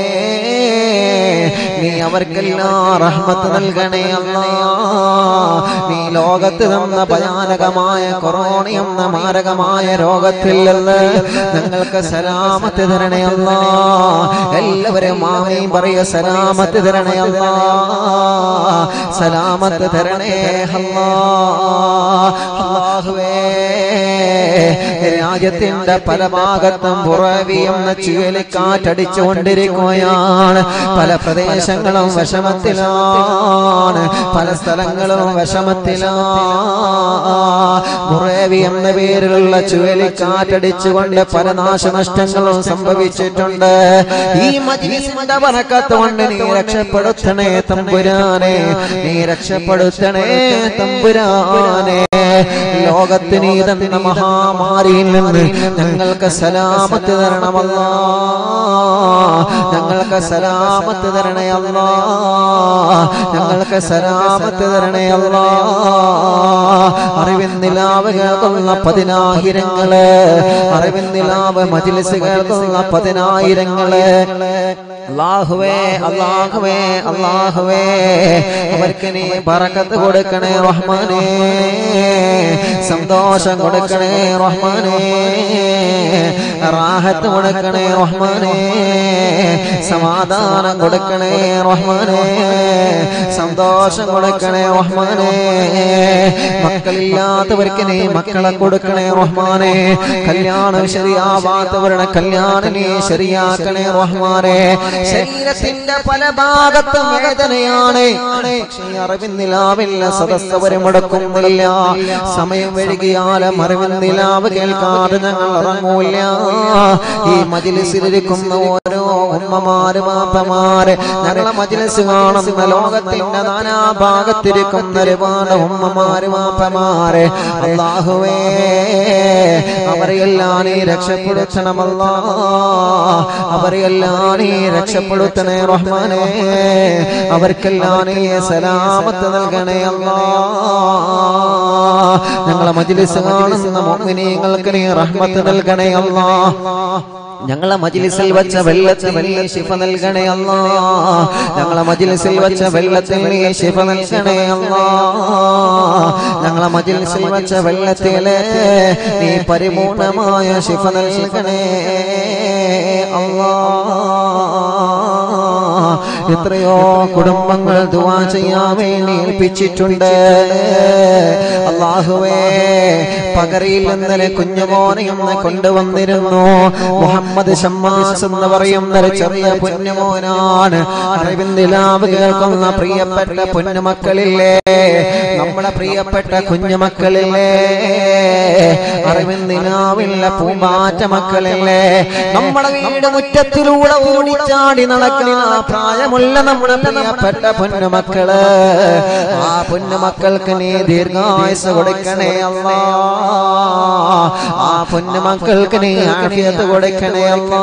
നീ അവർക്കെല്ലാം റഹ്മത്ത് നൽകണേ അല്ലാ നീ ലോകത്ത് തന്ന ഭയാനകമായ കൊറോണ എന്ന മാരകമായ രോഗത്തിൽ നിന്ന് ഞങ്ങൾക്ക് സലാമത്ത് തരണേ അല്ലാ എല്ലാവരും മാമയും പറയ സലാമത്ത് തരണേ അല്ലാ സലാമത്ത് തരണേ അല്ലാ അല്ലാഹുവേ രാജ്യത്തിന്റെ പല ഭാഗത്തും പുറവി എന്ന ചുഴലിക്കാറ്റടിച്ചുകൊണ്ടിരിക്കുകയാണ് പല പ്രദേശങ്ങളും വിഷമത്തിലാണ് പല സ്ഥലങ്ങളും വിഷമത്തിൽ വിഷമത്തിലാ മുറേവി എന്ന പേരിലുള്ള ചുഴലിക്കാറ്റടിച്ചുകൊണ്ട് പല നാശനഷ്ടങ്ങളും സംഭവിച്ചിട്ടുണ്ട് ഈ മജിലിസിന്റെ വനക്കത്ത് കൊണ്ട് നീ രക്ഷപ്പെടുത്തണേ തമ്പുരാനെ നീ രക്ഷപ്പെടുത്തണേ തമ്പുരാനെ ലോകത്തിന് ഈ തന്ന മഹാമാരിയിൽ നിന്ന് ഞങ്ങൾക്ക് സലാമത്ത് തരണമല്ല ഞങ്ങൾക്ക് സലാമത്ത് തരണേ അല്ല ഞങ്ങൾക്ക് സലാമത്ത് തരണേ അല്ല അറിവിൻ നിലാവ് കേൾക്കുന്ന പതിനായിരങ്ങള് അറിവിൻ നിലാവ് മജിലിസ് കേൾക്കുന്ന പതിനായിരങ്ങള് അള്ളാഹുവേ അള്ളാഹുവേ അള്ളാഹുവേ അവർക്ക് നീ പറക്കത്ത് കൊടുക്കണേ റഹ്മാനേ സന്തോഷം കൊടുക്കണേ റഹ്മാനേ റാഹത്ത് കൊടുക്കണേ റഹ്മാനേ സമാധാനം കൊടുക്കണേ റഹ്മാനേ സന്തോഷം കൊടുക്കണേ റഹ്മാനേ മക്കളില്ലാത്തവർക്ക് നീ മക്കളെ കൊടുക്കണേ റഹ്മാനേ കല്യാണം ശരിയാവാത്തവരുടെ കല്യാണം നീ ശരിയാക്കണേ റഹ്മാനേ ശരീരത്തിന്റെ പല ഭാഗത്തും വേദനയാണ് പക്ഷേ അറിവിന്നിലാവില്ല സദസ്സവരെ മുടക്കുന്നില്ല സമയം വഴുകിയാലും അറിവിന്നിലാവ് കേൾക്കാതെ ഞങ്ങൾ ഇറങ്ങൂല ഈ മജിലിസിലിരിക്കുന്ന ഓരോ ഉമ്മമാര് മാപ്പമാര് ഞങ്ങളെ മജിലിസ് കാണുന്ന ലോകത്തിന്റെ നാനാ ഭാഗത്തിരിക്കുന്ന ഒരുപാട് ഉമ്മമാര് മാപ്പമാര് അള്ളാഹുവേ അവരെയെല്ലാം നീ രക്ഷപ്പെടുത്തണമല്ല അവരെയെല്ലാം നീ രക്ഷപ്പെടുത്തണേ റഹ്മാനെ അവർക്കെല്ലാം നീ സലാമത്ത് നൽകണേ അല്ലാ ഞങ്ങളെ മജിലിസ് കാണുന്ന മോമിനിങ്ങൾക്ക് നീ റഹ്മത്ത് നൽകണേ അല്ലാ ഞങ്ങളെ മജിലിസിൽ വെച്ച വെള്ളത്തിൽ വലിയ ശിഫ നൽകണേ അല്ലാ ഞങ്ങളെ മജിലിസിൽ വെച്ച വെള്ളത്തിൽ നീ ശിഫ നൽകണേ അല്ലാ ഞങ്ങളെ മജിലിസിൽ വെച്ച വെള്ളത്തിലെ നീ പരിപൂർണമായ ശിഫ നൽകണേ അല്ലാ എത്രയോ കുടുംബങ്ങൾ ദുവാ ചെയ്യാൻ വേണ്ടി ഏൽപ്പിച്ചിട്ടുണ്ട് അള്ളാഹുവേ പകരയിൽ ഇന്നലെ കുഞ്ഞുമോനെ ഒന്ന് കൊണ്ടുവന്നിരുന്നു മുഹമ്മദ് ഷമ്മാസ് എന്ന് പറയുന്ന ഒരു ചെറിയ പൊന്നുമോനാണ് അറിവിന്ദിലാവ് കേൾക്കുന്ന പ്രിയപ്പെട്ട പൊന്നുമക്കളില്ലേ നമ്മുടെ പ്രിയപ്പെട്ട കുഞ്ഞുമക്കളില്ലേ അറിവിന്ദിലാവില്ല പൂമ്പാറ്റ മക്കളില്ലേ നമ്മുടെ വീട് മുറ്റത്തിലൂടെ ഓടിച്ചാടി നടക്കുന്ന പ്രായമുള്ള നമ്മുടെ പ്രിയപ്പെട്ട പൊന്നുമക്കള് ആ പൊന്നുമക്കൾക്ക് നീ ദീർഘായുസ് കൊടുക്കണേ അല്ലാ ആ പൊന്നുമക്കൾക്ക് നീ ആഫിയത്ത് കൊടുക്കണേ അല്ലാ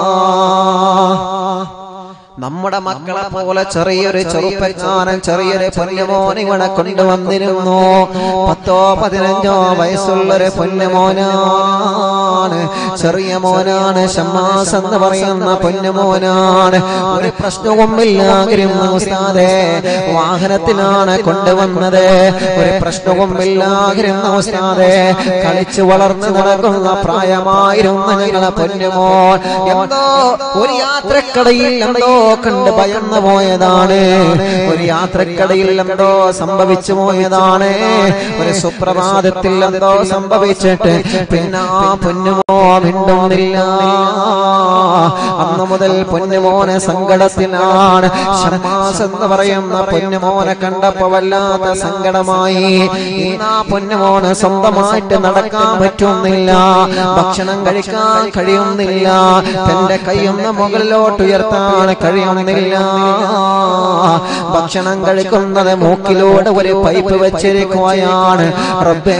നമ്മുടെ മക്കളെ പോലെ ചെറിയൊരു ചെറുപ്പക്കാരൻ ചെറിയൊരു പൊന്നുമോൻ ഇവിടെ കൊണ്ടുവന്നിരുന്നു പത്തോ പതിനഞ്ചോ വയസ്സുള്ളൊരു പൊന്നുമോനാണ് ചെറിയ മോനാണ് ഷമ്മാസ് എന്ന് പറയുന്ന പൊന്നുമോനാണ് ഒരു പ്രശ്നവുമില്ലാതിരുന്നു ഉസ്താദേ വാഹനത്തിലാണ് കൊണ്ടുവന്നത് ഒരു പ്രശ്നവുമില്ലാതിരുന്നു ഉസ്താദേ കളിച്ചു വളർന്നു നടക്കുന്ന പ്രായമായിരുന്നു ഞങ്ങളെ പൊന്നുമോൻ എന്തോ ഒരു യാത്രക്കടയിൽ എന്തോ കണ്ട് ഭയന്നു പോയതാണ് ഒരു യാത്രക്കടയിൽ എന്തോ സംഭവിച്ചു പോയതാണ് ഒരു സുപ്രഭാതത്തിൽ എന്തോ സംഭവിച്ചിട്ട് പിന്നെ ആ പൊന്നുമോ മിണ്ടുന്നില്ല അന്ന് മുതൽ പൊന്നുമോനെ സങ്കടത്തിലാണ് ഷമാസ് എന്ന് പറയുന്ന പൊന്നുമോനെ കണ്ടപ്പോ വല്ലാത്ത സങ്കടമായി ഇന്ന് ആ പൊന്നുമോന് സ്വന്തമായിട്ട് നടക്കാൻ പറ്റുന്നില്ല ഭക്ഷണം കഴിക്കാൻ കഴിയുന്നില്ല തന്റെ കൈയൊന്ന് മുകളിലോട്ട് ഉയർത്താൻ കഴിയുന്നില്ല ഭക്ഷണം കഴിക്കുന്നത് മൂക്കിലൂടെ ഒരു പൈപ്പ് വെച്ചിരിക്കുകയാണ് റബ്ബേ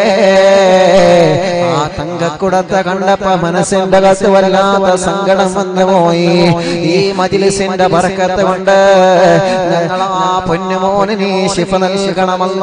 ആ തങ്കക്കുടത്തെ കണ്ടപ്പോ മനസ്സിന്റെ അകത്ത് വല്ലാത്ത സങ്കടം വന്നു പോയി ഈ മജിലിസിന്റെ ബർക്കത്ത് കൊണ്ട് ഞങ്ങൾ ആ പൊന്നുമോന് നീ ശിഫ നൽകണമല്ല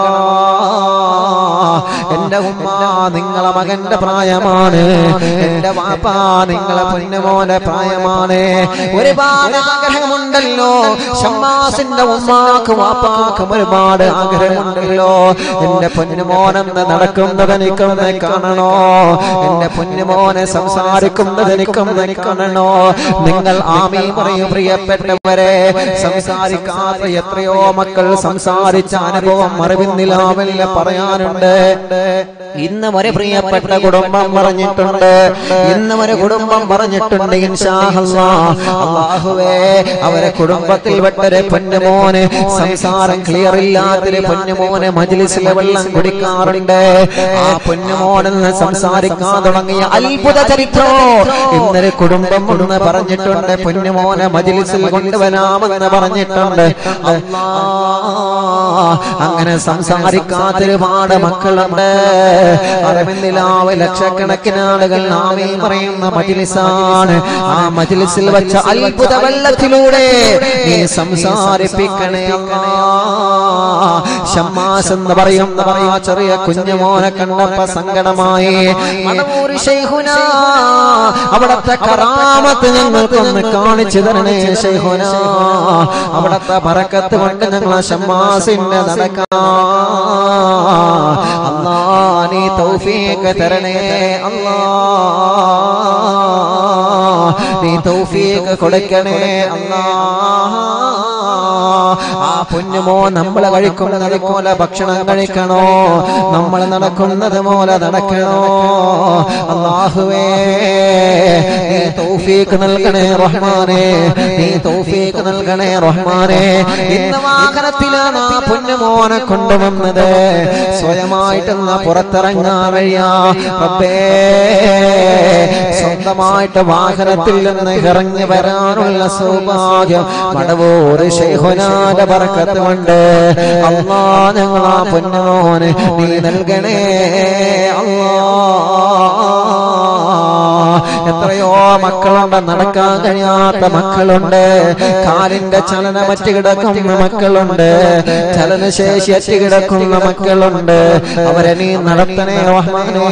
എന്റെ ഉമ്മ നിങ്ങളെ മകന്റെ പ്രായമാണ് എന്റെ വാപ്പ നിങ്ങളെ പൊന്നുമോന്റെ പ്രായമാണ് ഒരുപാട് ആഗ്രഹമുണ്ടല്ലോ ഷമ്മാസിന്റെ ഉമ്മാക്കും വാപ്പാക്കും ഒരുപാട് ആഗ്രഹമുണ്ടല്ലോ എന്റെ പൊന്നുമോനെന്ന് നടക്കുന്നത് എനിക്കൊന്ന് കാണണോ എന്റെ പൊന്നുമോനെ സംസാരിക്കുന്നത് എനിക്കൊന്ന് കാണണോ നിങ്ങൾ ആമീ പറയും പ്രിയപ്പെട്ടവരെ സംസാരിക്കാത്ത എത്രയോ മക്കൾ സംസാരിച്ച അനുഭവം അറിവിന്നിലാവില്ല പറയാനുണ്ട് ഇന്ന് ഒരു പ്രിയപ്പെട്ട കുടുംബം പറഞ്ഞിട്ടുണ്ട് ഇന്ന് ഒരു കുടുംബം പറഞ്ഞിട്ടുണ്ട് ഇൻഷാ അല്ലാ. അല്ലാഹുവേ അവരെ കുടുംബത്തിൽപ്പെട്ടൊരു പൊന്നുമോന് സംസാരം ക്ലിയർ ഇല്ലാത്തൊരു പൊന്നുമോന് മജിലിസിലെ വെള്ളം കുടിക്കാറുണ്ട് ആ പൊന്നുമോനെന്ന് സംസാരിക്കാൻ തുടങ്ങിയ അത്ഭുത ചരിത്രോ ഇന്നൊരു കുടുംബം എന്ന് പറഞ്ഞിട്ടുണ്ട് പൊന്നുമോനെ മജിലിസിൽ കൊണ്ടുവരാമെന്ന് പറഞ്ഞിട്ടുണ്ട് അല്ലാ അങ്ങനെ സംസാരിക്കാത്ത ഒരുപാട് മക്കളുണ്ട് അറിവിന്ദിലാവ് ലക്ഷക്കണക്കിന് ആളുകൾ നാമേ പറയുന്ന മജിലിസാണ് ആ മജിലിസിൽ വെച്ച അത്ഭുത വെള്ളത്തിലൂടെ നീ സംസാരിപ്പിക്കണേ അല്ലാ. ഷമ്മാസ് എന്ന് പറയുന്ന ആ ചെറിയ കുഞ്ഞുമോനെ കണ്ടപ്പോ സങ്കടമായി മടവൂര് ശൈഖുന അവിടത്തെ കറാമത്ത് ഞങ്ങൾക്കൊന്ന് കാണിച്ചു തരണേ ശൈഖുന അവിടത്തെ പറക്കത്ത് കൊണ്ട് ഞങ്ങൾ ഷമ്മാസിന്റെ നടക്കാം അല്ലാ നീ തൗഫീഖ് തരണേ അല്ലാ നീ തൗഫീഖ് കൊടുക്കണേ അല്ലാ ആ പൊന്നുമോ നമ്മൾ കഴിക്കുന്നത് പോലെ ഭക്ഷണം കഴിക്കണോ നമ്മൾ നടക്കുന്നത് പോലെ നടക്കണോ അള്ളാഹുവേ നീ തൗഫീഖ് നൽകണേ റഹ്മാനെ നീ തൗഫീഖ് നൽകണേ റഹ്മാനെ ഇന്ന് വാഹനത്തിലാണ് ആ പൊന്നുമോനെ കൊണ്ടുവന്നത് സ്വയമായിട്ടൊന്ന് പുറത്തിറങ്ങാൻ വഴിയാ റബ്ബേ സ്വന്തമായിട്ട് വാഹനത്തിൽ നിന്ന് ഇറങ്ങി വരാനുള്ള സൗഭാഗ്യം മടവൂര് ശൈഹുനാന്റെ പറക്കത്ത് കൊണ്ട് അള്ളാ ഞങ്ങൾ ആ പൊന്നോന് നീ നൽകണേ അള്ളാ എത്രയോ മക്കളുണ്ട് നടക്കാൻ കഴിയാത്ത മക്കളുണ്ട് കാലിന്റെ ചലനമറ്റ് കിടക്കുന്ന മക്കളുണ്ട് ചലനശേഷി അറ്റ് കിടക്കുന്ന മക്കളുണ്ട് അവരെ നീ നടത്തണേ റഹ്മാനേ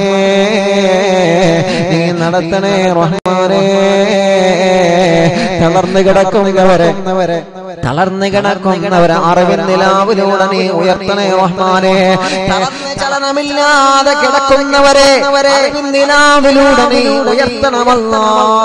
നീ നടത്തണേ റഹ്മാനേ തളർന്നു കിടക്കുന്നവരെ തളർന്നു കിടക്കുന്നവരെ അറിവിൻ നിലാവിലൂടെ നീ ഉയർത്തണേ റഹ്മാനെ തളർന്ന് ചലനമില്ലാതെ കിടക്കുന്നവരെ അറിവിൻ നിലാവിലൂടെ നീ ഉയർത്തണമല്ല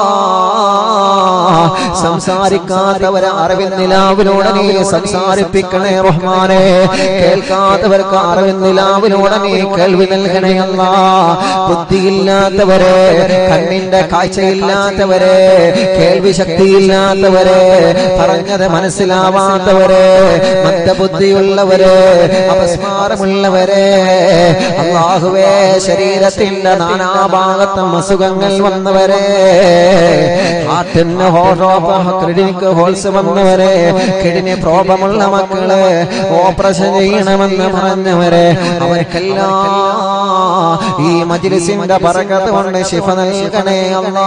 സംസാരിക്കാത്തവരെ അറിവിൻ നിലാവിലൂടെ നീ സംസാരിപ്പിക്കണേ റഹ്മാനെ കേൾക്കാത്തവർക്ക് അറിവിൻ നിലാവിലൂടെ നീ കേൾവി നൽകണേ അല്ല ബുദ്ധിയില്ലാത്തവരെ കണ്ണിന്റെ കാഴ്ചയില്ലാത്തവരെ കേൾവി ശക്തിയില്ലാത്തവരെ പറഞ്ഞത് മനസ്സിലാവാത്തവരെ മന്ദബുദ്ധിയുള്ളവരെ അപസ്മാരമുള്ളവരെ അള്ളാഹുവേ ശരീരത്തിന്റെ നാനാഭാഗത്തും അസുഖങ്ങൾ വന്നവരെ ഹാർട്ടിന് ക്രിഡിനിക്ക് ഹോൾസ് വന്നവരെ കിഡിനി പ്രോബമുള്ള മക്കളെ ഓപ്പറേഷൻ ചെയ്യണമെന്ന് പറഞ്ഞവരെ അവർക്കെല്ലാം ഈ മജിലിസിന്റെ പറക്കത്ത് കൊണ്ട് ശിഫ നൽകണേ അല്ലാ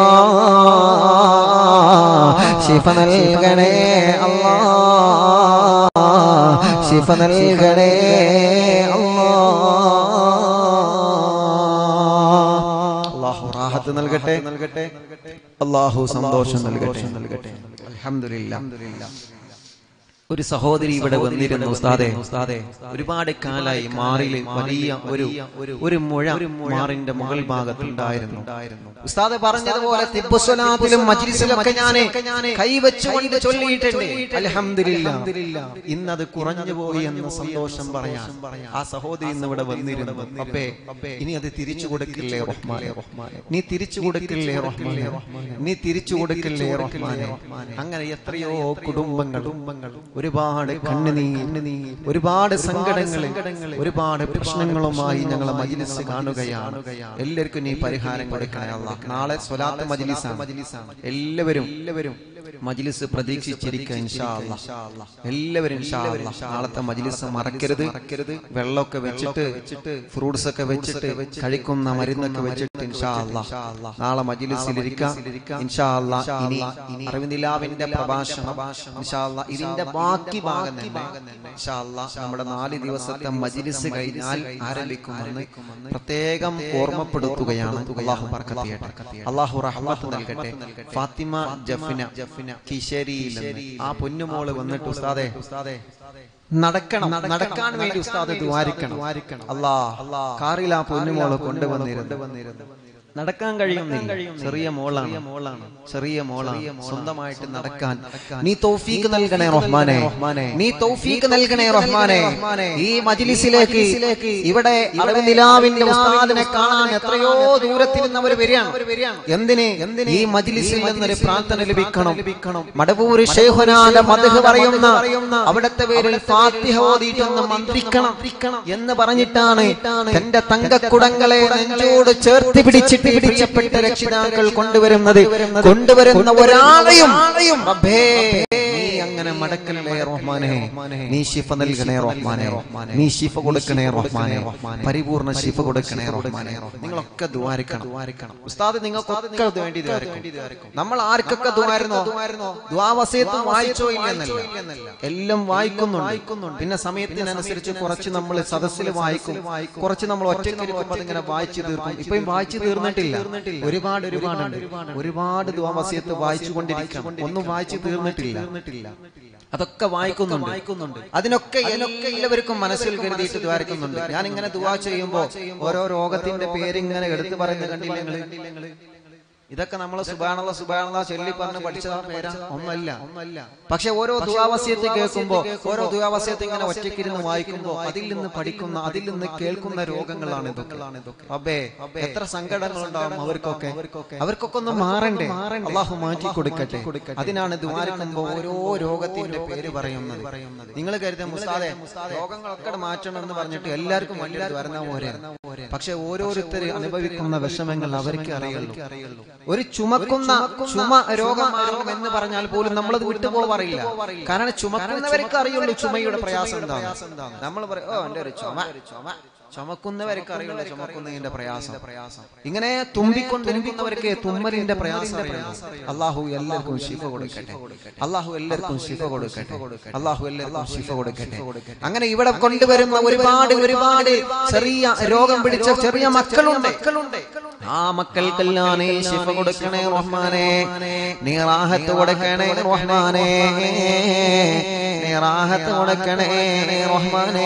ശിഫ നൽകണേ അല്ലാ ശിഫ നൽകണേ അല്ലാ അള്ളാഹു റാഹത്ത് നൽകട്ടെ നൽകട്ടെ അള്ളാഹു സന്തോഷം നൽകട്ടെ നൽകട്ടെ അൽഹംദുലില്ലാ ഒരു സഹോദരി ഇവിടെ വന്നിരുന്നു ഉസ്താദെ ഉസ്താദെ ഒരുപാട് കാലായി മാറില് വലിയ ഒരു ഒരു മുഴ മാറിന്റെ മുകൾ ഭാഗത്തുണ്ടായിരുന്നു ഉസ്താദ് പറഞ്ഞതുപോലെ തിബുസ്വലാത്തിലും മജ്ലിസിലും ഒക്കെ ഞാൻ കൈവച്ചുകൊണ്ട് ചൊല്ലിയിട്ടുണ്ട് അൽഹംദുലില്ലാ ഇന്നത് കുറഞ്ഞു പോയി എന്ന സന്തോഷം പറയാൻ ആ സഹോദരി ഇന്ന് ഇവിടെ വന്നിരുന്നു അപ്പേ ഇനി അത് തിരിച്ചു കൊടുക്കില്ലേ റഹ്മാനെ നീ തിരിച്ചു കൊടുക്കില്ലേ റഹ്മാനെ നീ തിരിച്ചു കൊടുക്കില്ലേ റഹ്മാനെ അങ്ങനെ എത്രയോ കുടുംബങ്ങൾ ഒരുപാട് കണ്ണുനീ ഒരുപാട് സങ്കടങ്ങൾ ഒരുപാട് പ്രശ്നങ്ങളുമായി ഞങ്ങളെ മജിലിസ് കാണുകയാണ് എല്ലാവർക്കും നീ പരിഹാരം കൊടുക്കണേ അല്ലാ. നാളെ സ്വലാത്ത് മജിലിസാണ് എല്ലാവരും എല്ലാവരും മജിലിസ് പ്രതീക്ഷിച്ചിരിക്കുക ഇൻഷാ അല്ലാ. എല്ലാവരും ഇൻഷാ അല്ലാ. നാളത്തെ മജിലിസ് മറക്കരുത് വെള്ളമൊക്കെ വെച്ചിട്ട് ഫ്രൂട്ട്സ് ഒക്കെ വെച്ചിട്ട് കഴിക്കുന്ന മരുന്നൊക്കെ വെച്ചിട്ട് ഇൻഷാ അല്ലാ. നാളെ മജിലിസിൽ ഇരിക്കാം ഇൻഷാ അല്ലാ. ഇനി അറിവിന്ദിലാവിന്റെ പ്രഭാഷണം ഇൻഷാ അല്ലാ. ഇതിന്റെ ബാക്കി ഭാഗം തന്നെ ഇൻഷാ അല്ലാ. നമ്മുടെ നാല് ദിവസത്തെ മജിലിസ് കഴിഞ്ഞാൽ ആരംഭിക്കുമെന്ന് പ്രത്യേകം ഓർമ്മപ്പെടുത്തുകയാണ് അള്ളാഹു ബർക്കത്ത് ചെയ്യട്ടെ അള്ളാഹു റഹ്മത്ത് നൽകട്ടെ ഫാത്തിമ ജഫിന കിശരിയിൽ നിന്ന് ആ പൊന്നുമോള് വന്നിട്ട് ഉസ്താദെ ഉസ്താദെ നടക്കണം നടക്കാൻ വേണ്ടി ഉസ്താദ് ദ്വാരിക്കണം അല്ലാ കാറിൽ ആ പൊന്നുമോള് കൊണ്ടുവന്നിരുന്നു നടക്കാൻ കഴിയുന്നില്ല ചെറിയ മോളാണ് മോളാണ് ചെറിയ മോളാണ് സ്വന്തമായിട്ട് നടക്കാൻ നീ തൗഫീക്ക് നൽകണേ റഹ്മാനെ നീ തൗഫീക്ക് നൽകണേ റഹ്മാനെ ഈ മജ്ലിസിലേക്ക് ഇവിടെ അവിടെ നിലാവിന്റെ ഉസ്താദിനെ കാണാൻ എത്രയോ ദൂരത്തിൽ നിന്ന് അവർ വരികയാണ് എന്തിന് ഈ മജ്ലിസിൽ നിന്നൊരു പ്രാർത്ഥന ലഭിക്കണം മടവൂർ ഷെയ്ഖുനാന്റെ മദ്ഹ് പറയുന്ന അവിടത്തെ പേരിൽ ഫാത്തിഹ ഓതിയിട്ടൊന്ന് മന്ത്രിക്കണം എന്ന് പറഞ്ഞിട്ടാണ് തന്റെ തങ്കക്കുടങ്ങളെ നെഞ്ചോട് ചേർത്ത് പിടിച്ചിട്ട് പ്രിയപ്പെട്ട രക്ഷിതാക്കൾ കൊണ്ടുവരുന്നത് കൊണ്ടുവരുന്ന ഒരാളെയും റബ്ബേ, നീ അങ്ങനെ മടക്കലേ റഹ്മാനെ നീ ശിഫ നൽകണേ റഹ്മാനെ നീ ശിഫ കൊടുക്കണേ റഹ്മാനെ പരിപൂർണ ശിഫ കൊടുക്കണേ റഹ്മാനെ നിങ്ങളൊക്കെ ദ്വാരിക്കണം ഉസ്താദ് നിങ്ങൾക്കൊക്കെ അത് വേണ്ടി ദ്വാരിക്കും നമ്മൾ ആർക്കൊക്കെ ദ്വാരുന്നോ ദ്വാവസയത്ത് വായിച്ചോ ഇല്ലെന്നല്ല എല്ലാം വായിക്കുന്നുണ്ട് പിന്നെ സമയത്തിനനുസരിച്ച് കുറച്ച് നമ്മൾ സദസ്സിൽ വായിക്കും കുറച്ച് നമ്മൾ ഒറ്റയ്ക്ക് ഇരിക്കുമ്പോൾ അതിങ്ങനെ വായിച്ചു തീർക്കും ഇപ്പം വായിച്ചു തീർന്നിട്ടില്ല ഒരുപാട് ഒരുപാടുണ്ട് ഒരുപാട് ദ്വാവസയത്ത് വായിച്ചു കൊണ്ടിരിക്കാം ഒന്നും വായിച്ചു തീർന്നിട്ടില്ല അതൊക്കെ വായിക്കുന്നുണ്ട് അതിനൊക്കെ എല്ലാവർക്കും മനസ്സിൽ കരുതിയിട്ട് ദ്വാരിക്കുന്നുണ്ട് ഞാൻ ഇങ്ങനെ ദുവാ ചെയ്യുമ്പോ ഓരോ രോഗത്തിന്റെ പേര് ഇങ്ങനെ എടുത്തു പറയുന്നത് കണ്ടില്ല നിങ്ങള് ഇതൊക്കെ നമ്മൾ സുബാനുള്ള സുബാനുള്ള ചൊല്ലി പറഞ്ഞ് പഠിച്ചതാ പേരാ ഒന്നല്ല ഒന്നല്ല പക്ഷെ ഓരോ ദുവാവസ്യത്തെ കേൾക്കുമ്പോ ഓരോ ദുവാവസ്യത്തെ ഇങ്ങനെ ഒറ്റയ്ക്കിരുന്ന് വായിക്കുമ്പോ അതിൽ നിന്ന് പഠിക്കുന്ന അതിൽ നിന്ന് കേൾക്കുന്ന രോഗങ്ങളാണ് ഇതൊക്കെ അബേ എത്ര സങ്കടങ്ങൾ ഉണ്ടാവും അവർക്കൊക്കെ അവർക്കൊക്കെ ഒന്ന് മാറണ്ടേ അള്ളാഹു മാറ്റി കൊടുക്കട്ടെ അതിനാണ് ദ്വാരക്കുമ്പോ ഓരോ രോഗത്തിന്റെ പേര് പറയുന്നത് നിങ്ങൾ കരുത മുസ്താദെ രോഗങ്ങളൊക്കെ മാറ്റണം എന്ന് പറഞ്ഞിട്ട് എല്ലാവർക്കും വലിയ ദ്വാരന പോരെ പക്ഷെ ഓരോരുത്തർ അനുഭവിക്കുന്ന വിഷമങ്ങൾ അവർക്ക് അറിയുള്ളൂ ഒരു ചുമക്കുന്ന ചുമ രോഗമാകും എന്ന് പറഞ്ഞാൽ പോലും നമ്മളത് വിട്ടുപോകാറില്ല കാരണം ചുമക്കുന്നവർക്ക് അറിയുള്ളൂ ചുമയുടെ പ്രയാസം എന്താണ് നമ്മൾ പറയും ഓ എന്റെ ഒരു ചുമ ചുമക്കുന്നവർക്ക് അറിയുള്ളൂ ചുമക്കുന്നതിന്റെ പ്രയാസം പ്രയാസം ഇങ്ങനെ തുമ്പിക്കൊണ്ടിരിക്കുന്നവർക്ക് തുമ്മലിന്റെ പ്രയാസം അറിയുള്ളൂ അള്ളാഹു എല്ലാവർക്കും ശിഫ കൊടുക്കട്ടെ അള്ളാഹു എല്ലാവർക്കും ശിഫ കൊടുക്കട്ടെ അള്ളാഹു എല്ലാവർക്കും ശിഫ കൊടുക്കട്ടെ അങ്ങനെ ഇവിടെ കൊണ്ടുവരുന്ന ഒരുപാട് ഒരുപാട് ചെറിയ രോഗം പിടിച്ച ചെറിയ മക്കളുണ്ട് ആ മക്കൾക്കെല്ലാം നീ ശിഫ കൊടുക്കണേ റഹ്മാനെ നീ റാഹത്ത് കൊടുക്കണേ റഹ്മാനെ നീ റാഹത്ത് കൊടുക്കണേ റഹ്മാനെ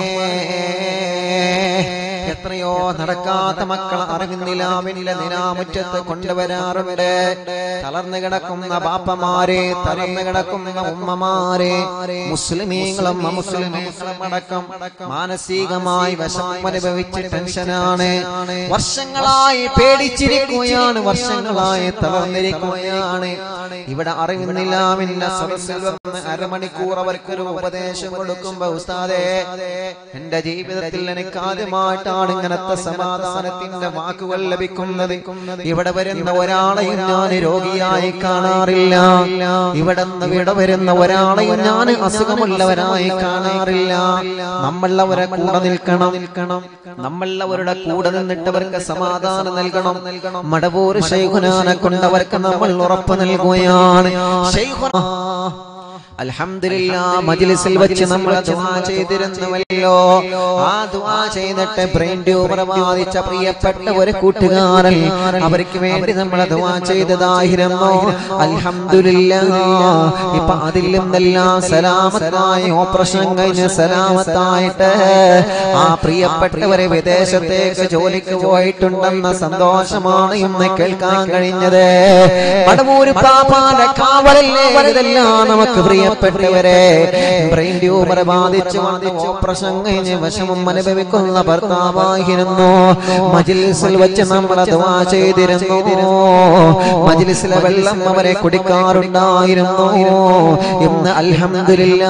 എത്രയോ നടക്കാത്ത മക്കൾ അറിവിന്നിലാവില്ല നിലാമുറ്റത്ത് കൊണ്ടുവരാറുണ്ട് തളർന്നു കിടക്കുന്ന ബാപ്പമാരെ തളർന്നു കിടക്കുന്ന ഉമ്മമാരെ മുസ്ലിമീങ്ങളും അമുസ്ലിമീങ്ങളും അടക്കം മാനസികമായി വിഷമം അനുഭവിച്ച് ടെൻഷനാണ് വർഷങ്ങളായി പേടിച്ചിരിക്കുകയാണ് വർഷങ്ങളായി തളർന്നിരിക്കുകയാണ് ഇവിടെ അറിവുന്നില്ലാവില്ല സദസ്സിൽ വന്ന് അരമണിക്കൂർ അവർക്കൊരു ഉപദേശം കൊടുക്കുമ്പോ ഉസ്താദേ എന്റെ ജീവിതത്തിൽ എനിക്ക് ആദ്യമായിട്ടാണ് ഇങ്ങനത്തെ സമാധാനത്തിന്റെ വാക്കുകൾ ലഭിക്കുന്നത് ഇവിടെ വരുന്ന ഒരാളെയും ഞാൻ രോഗിയായി കാണാറില്ല ഇവിടെ നിന്ന് ഇവിടെ വരുന്ന ഒരാളെയും ഞാൻ അസുഖമുള്ളവരായി കാണാറില്ല നമ്മളുള്ളവരെ കൂടെ നിൽക്കണം നിൽക്കണം നമ്മളുള്ളവരുടെ കൂടെ നിന്നിട്ടവർക്ക് സമാധാനം നൽകണം മടവൂർ ശൈഖുനാനെ കൊണ്ടവർക്ക് നമ്മൾ ഉറപ്പ് നൽകുകയാണ് ശൈഖുനാ അൽഹംദുലില്ലാ മജ്ലിസിൽ വെച്ച് നമ്മൾ ദുആ ചെയ്തിരുന്നുവല്ലോ ആ ദുആ ചെയ്തിട്ട് ബ്രെയിൻ ട്യൂമർ ബാധിച്ച പ്രിയപ്പെട്ട ഒരു കൂട്ടുകാരൻ അവർക്ക് വേണ്ടി നമ്മൾ ദുആ ചെയ്തതായിരുന്നു അൽഹംദുലില്ലാ ഇപ്പൊ അതിൽ നിന്നെല്ലാം സലാമത്തായി ഓപ്പറേഷൻ കഴിഞ്ഞ് സലാമത്തായിട്ട് ആ പ്രിയപ്പെട്ടവരെ വിദേശത്തേക്ക് ജോലിക്ക് പോയിട്ടുണ്ടെന്ന സന്തോഷമാണ് ഇന്ന് കേൾക്കാൻ കഴിഞ്ഞത് പടവൂര് പാപ്പാന്റെ കാവലല്ലേ ഇതെല്ലാം നമുക്ക് പ്രിയപ്പെട്ടവരെ ബ്രെയിൻ ട്യൂമർ ബാധിച്ചു വന്ന് ഓപ്പറേഷൻ കഴിഞ്ഞ് വിഷമം അനുഭവിക്കുന്ന ഭർത്താവായിരുന്നു മജിൽസിൽ വെച്ച് നമ്മൾ ദുആ ചെയ്തിരുന്നു മജിൽസിലെ വെള്ളം അവരെ കുടിക്കാറുണ്ടായിരുന്നു ഇന്ന് അൽഹംദുലില്ലാ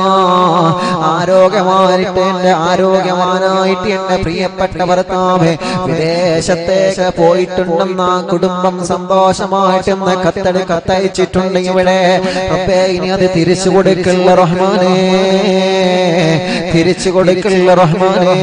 ആരോഗ്യമായിട്ട് എന്റെ ആരോഗ്യവാനായിട്ട് എന്റെ പ്രിയപ്പെട്ട ഭർത്താവ് വിദേശത്തേക്ക് പോയിട്ടുണ്ടെന്ന ആ കുടുംബം സന്തോഷമായിട്ട് ഇന്ന് കത്തട് കത്തയച്ചിട്ടുണ്ട് ഇവിടെ റബ്ബേ ഇനി അത് തിരിച്ചു കൊടുക്കില്ല റഹ്മാനേ തിരിച്ചു കൊടുക്കില്ല റഹ്മാനേ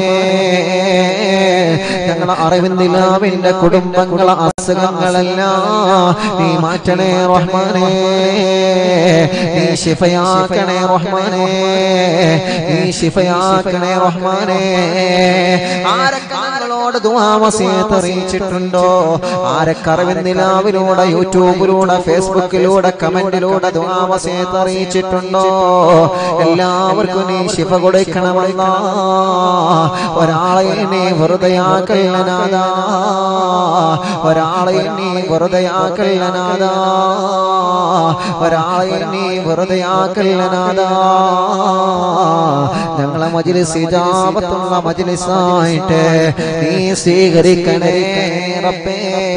ഞങ്ങളെ അറിവിന്ദിലാവിന്റെ കുടുംബങ്ങളെ അസുഖങ്ങളെല്ലാം നീ മാറ്റണേ റഹ്മാനേ നീ ശിഫയാക്കണേ റഹ്മാനേ നീ ശിഫയാക്കണേ റഹ്മാനേ ആരൊക്കെ ഞങ്ങളോട് ദുആവസിയത്ത് അറിയിച്ചിട്ടുണ്ടോ ആരൊക്കെ അറിവിന്ദിലാവിലൂടെ യൂട്യൂബിലൂടെ ഫേസ്ബുക്കിലൂടെ കമന്റിലൂടെ ദുആവസിയത്ത് അറിയിച്ചു അറിയിച്ചിട്ടുണ്ടോ എല്ലാവർക്കും നീ ശിഫ കൊടുക്കണമെന്നാ ഒരാളെ നീ വെറുതെയാക്കല്ലനാഥാ ഒരാളെ നീ വെറുതെയാക്കല്ലനാഥാ ഒരാളെ നീ വെറുതെയാക്കല്ലനാഥാ ഞങ്ങളെ മജിലിസ് ഇജാബത്തുള്ള മജിലിസായിട്ട് നീ സ്വീകരിക്കണേ റബ്ബേ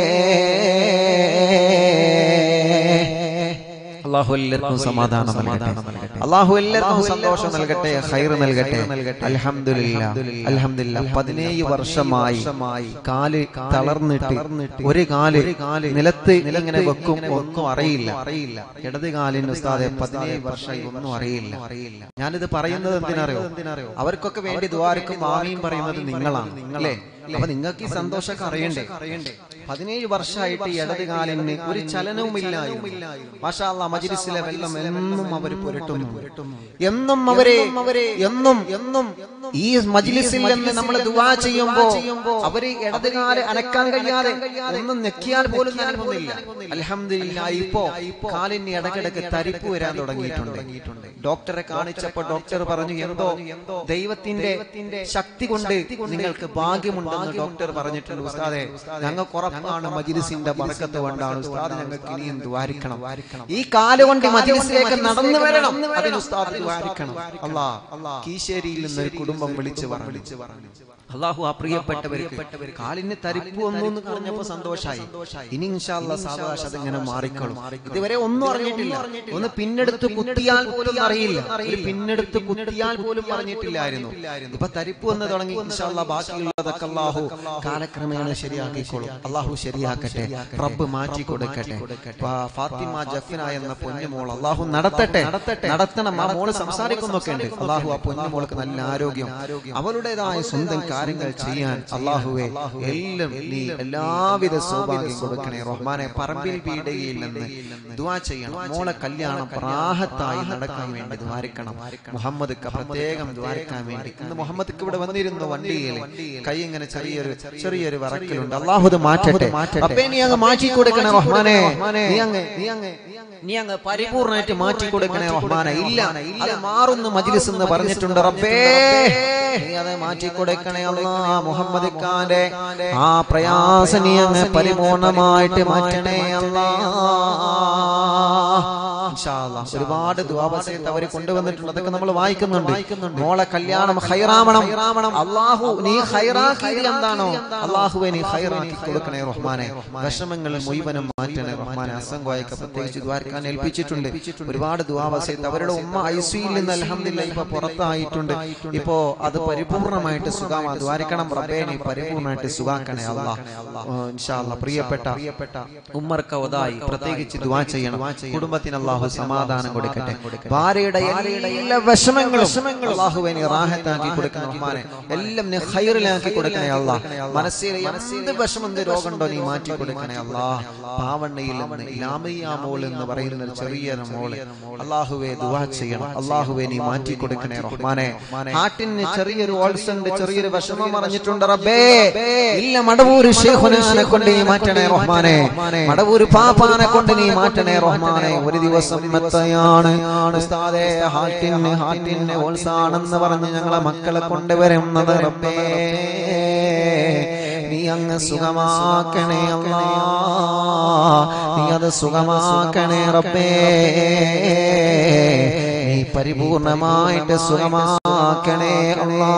അള്ളാഹു എല്ലാവർക്കും സമാധാനം നൽകട്ടെ അള്ളാഹു എല്ലാവർക്കും സന്തോഷം നൽകട്ടെ ഹൈർ നൽകട്ടെ അൽഹംദുലില്ല അൽഹംദുലില്ല പതിനേഴ് വർഷമായി കാല് തളർന്നിട്ട് ഒരു കാല് നിലത്ത് ഇങ്ങനെ വെക്കും ഒന്നും അറിയില്ല അറിയില്ല ഇടത് കാലിന് ഉസ്താദെ പതിനേഴ് വർഷമായി ഒന്നും അറിയില്ല അറിയില്ല ഞാനിത് പറയുന്നത് എന്തിനറിയോ അവർക്കൊക്കെ വേണ്ടി ദ്വാരക്കും ആമീൻ പറയുന്നത് നിങ്ങളാണ് അല്ലേ അപ്പൊ നിങ്ങൾക്ക് ഈ സന്തോഷമൊക്കെ അറിയണ്ടേ പതിനേഴ് വർഷമായിട്ട് ഈ ഇടത് കാലിന് ഒരു ചലനവുമില്ല മാഷാല്ല മജിലിസിലെ വെള്ളം എന്നും അവർ പുരട്ടുന്നു എന്നും അവരെ എന്നും എന്നും ഈ മജിലിസിൽ നിന്ന് നമ്മൾ ദുവാ ചെയ്യുമ്പോ അവര് ഇടത് കാല് അനക്കാൻ കഴിയാതെ ഒന്നും നെക്കിയാൽ പോലും നനങ്ങുന്നില്ല അലഹമില്ല ഇപ്പോ കാലിന് ഇടക്കിടക്ക് തരിപ്പ് വരാൻ തുടങ്ങിയിട്ടുണ്ട് ഡോക്ടറെ കാണിച്ചപ്പോ ഡോക്ടർ പറഞ്ഞു എന്തോ ദൈവത്തിന്റെ ശക്തി കൊണ്ട് നിങ്ങൾക്ക് ഭാഗ്യമുണ്ടെന്ന് ഡോക്ടർ പറഞ്ഞിട്ടുണ്ട് ഉസ്താദെ ഞങ്ങൾക്ക് ഉറപ്പാണ് മജിലിസിന്റെ ബർക്കത്ത് കൊണ്ടാണ് ഉസ്താദ് ഞങ്ങൾക്ക് ഇനിയും ദ്വാരിക്കണം ഈ കാലുകൊണ്ട് മജിലിസിലേക്ക് നടന്നു വരണം അതിന് ഉസ്താദ് ദ്വാരിക്കണം അല്ലാ കീശേരിയിൽ നിന്ന് ഒരു കുടുംബം വിളിച്ചു പറഞ്ഞു അള്ളാഹു ആ പ്രിയപ്പെട്ടവർക്ക് കാലിന് തരിപ്പ് വന്നു എന്ന് പറഞ്ഞപ്പോ സന്തോഷായി ഇനി ഇൻഷാല്ല സാവകാശ അതിങ്ങനെ മാറിക്കോളും ഇതുവരെ ഒന്നും അറിഞ്ഞിട്ടില്ല ഒന്ന് പിന്നെടുത്ത് കുത്തിയാൽ പോലും അറിയില്ല ഒരു പിന്നെടുത്ത് കുത്തിയാൽ പോലും അറിഞ്ഞിട്ടില്ലായിരുന്നു ഇപ്പൊ തരിപ്പ് വന്ന് തുടങ്ങി ഇൻഷാല്ല ബാക്കിയുള്ളതൊക്കെ അള്ളാഹു കാലക്രമേണ ശരിയാക്കിക്കോളും അള്ളാഹു ശരിയാക്കട്ടെ റബ്ബ് മാറ്റി കൊടുക്കട്ടെ ഫാ- ഫാത്തിമ ജഫിന എന്ന പൊന്നുമോൾ അള്ളാഹു നടത്തട്ടെ നടത്തണം ആ മോള് സംസാരിക്കുന്നൊക്കെ ഉണ്ട് അള്ളാഹു ആ പൊന്നുമോൾക്ക് നല്ല ആരോഗ്യം അവളുടേതായ സ്വന്തം കാര്യങ്ങൾ ചെയ്യാൻ അള്ളാഹുവെ എല്ലാം നീ എല്ലാവിധ സൗഭാഗ്യം കൊടുക്കണേ റഹ്മാനെ പറമ്പിൽ പീഡകയിൽ നിന്ന് ദുവാ ചെയ്യണം മോളെ കല്യാണം പ്രാഹത്തായി നടക്കാൻ വേണ്ടി ദ്വാരിക്കണം മുഹമ്മദ് പ്രത്യേകം ദ്വാരിക്കാൻ വേണ്ടി ഇന്ന് മുഹമ്മദ് ഇവിടെ വന്നിരുന്നു വണ്ടിയിൽ കൈ ഇങ്ങനെ ചെറിയൊരു ചെറിയൊരു വിറക്കലുണ്ട് അള്ളാഹു ഇത് മാറ്റട്ടെ അപ്പേ നീ അങ്ങ് മാറ്റി കൊടുക്കണേ റഹ്മാനെ നീ അങ്ങ് നീ അങ്ങ് നീ അങ്ങ് പരിപൂർണമായിട്ട് മാറ്റി കൊടുക്കണേ റഹ്മാനെ ഇല്ല അത് മാറുന്നു മജ്ലിസ് എന്ന് പറഞ്ഞിട്ടുണ്ട് റബ്ബേ നീ അത് മാറ്റി കൊടുക്കണേ അല്ലാ മുഹമ്മദ് ഖാന്റെ ആ പ്രയാസം നീ അങ്ങ് പരിപൂർണമായിട്ട് മാറ്റണേ അല്ലാ ഇൻഷാ അല്ലാ. ഒരുപാട് ദ്വാപസയത്ത് അവര് കൊണ്ടുവന്നിട്ടുണ്ട് അതൊക്കെ നമ്മൾ വായിക്കുന്നുണ്ട് മോളെ കല്യാണം ഹൈറാമണം അള്ളാഹു നീ ഹൈറാക്കിയത് എന്താണോ അള്ളാഹുവെ നീ ഹൈറാക്കി കൊടുക്കണേ റഹ്മാനെ വിഷമങ്ങൾ മുഴുവനും മാറ്റണേ റഹ്മാനെ അസംഗോയൊക്കെ പ്രത്യേകിച്ച് ദ്വാരക്കാൻ ഏൽപ്പിച്ചിട്ടുണ്ട് ഒരുപാട് ദ്വാവസയത്ത് അവരുടെ ഉമ്മ ഐസിയിൽ നിന്ന് അലഹമില്ല ഇപ്പൊ പുറത്തായിട്ടുണ്ട് ഇപ്പോ അത് പരിപൂർണമായിട്ട് സുഖമാ ദ്വാരിക്കണം റബ്ബേ നീ പരിപൂർണമായിട്ട് സുഖാക്കണേ അല്ലാ ഇൻഷാ അല്ലാ പ്രിയപ്പെട്ട ഉമ്മർക്ക് ഒതായി പ്രത്യേകിച്ച് ദുവാ ചെയ്യണം കുടുംബത്തിന് അള്ളാഹു സമാധാനം കൊടുക്കട്ടെ ഭാര്യയുടെ എല്ലാ വിഷമങ്ങളും അള്ളാഹുവെ നീ റാഹത്താക്കി കൊടുക്കണം റഹ്മാനെ എല്ലാം നീ ഹൈറിലാക്കി കൊടുക്കണേ അല്ലാ മനസ്സിലെ എന്ത് വിഷമം എന്ത് രോഗമുണ്ടോ നീ മാറ്റി കൊടുക്കണേ അല്ലാ പാവണ്ണയിൽ നിന്ന് ലാമയ്യ മോൾ എന്ന് പറയുന്ന ഒരു ചെറിയ മോള് അള്ളാഹുവെ ദുവാ ചെയ്യണം അള്ളാഹുവെ നീ മാറ്റി കൊടുക്കണേ റഹ്മാനെ ഹാർട്ടിന് ചെറിയൊരു ഓൾസ് ഉണ്ട് ചെറിയൊരു വിഷമം അറിഞ്ഞിട്ടുണ്ട് റബ്ബേ ഇല്ല മടവൂര് ഷേഖുനാനെ കൊണ്ട് നീ മാറ്റണേ റഹ്മാനെ മടവൂര് പാപ്പാനെ കൊണ്ട് നീ മാറ്റണേ റഹ്മാനെ ഒരു ദിവസം മെത്തയാണ് ഉസ്താദേ ഹാർട്ടിന് ഹാർട്ടിന് ഓൾസ് ആണെന്ന് പറഞ്ഞ് ഞങ്ങളെ മക്കളെ കൊണ്ടുവരുന്നത് റബ്ബേ നീ അങ്ങ് സുഖമാക്കണേ അല്ലാ നീ അത് സുഖമാക്കണേ റബ്ബേ നീ പരിപൂർണമായിട്ട് സുഖമാക്കണേ അല്ലാ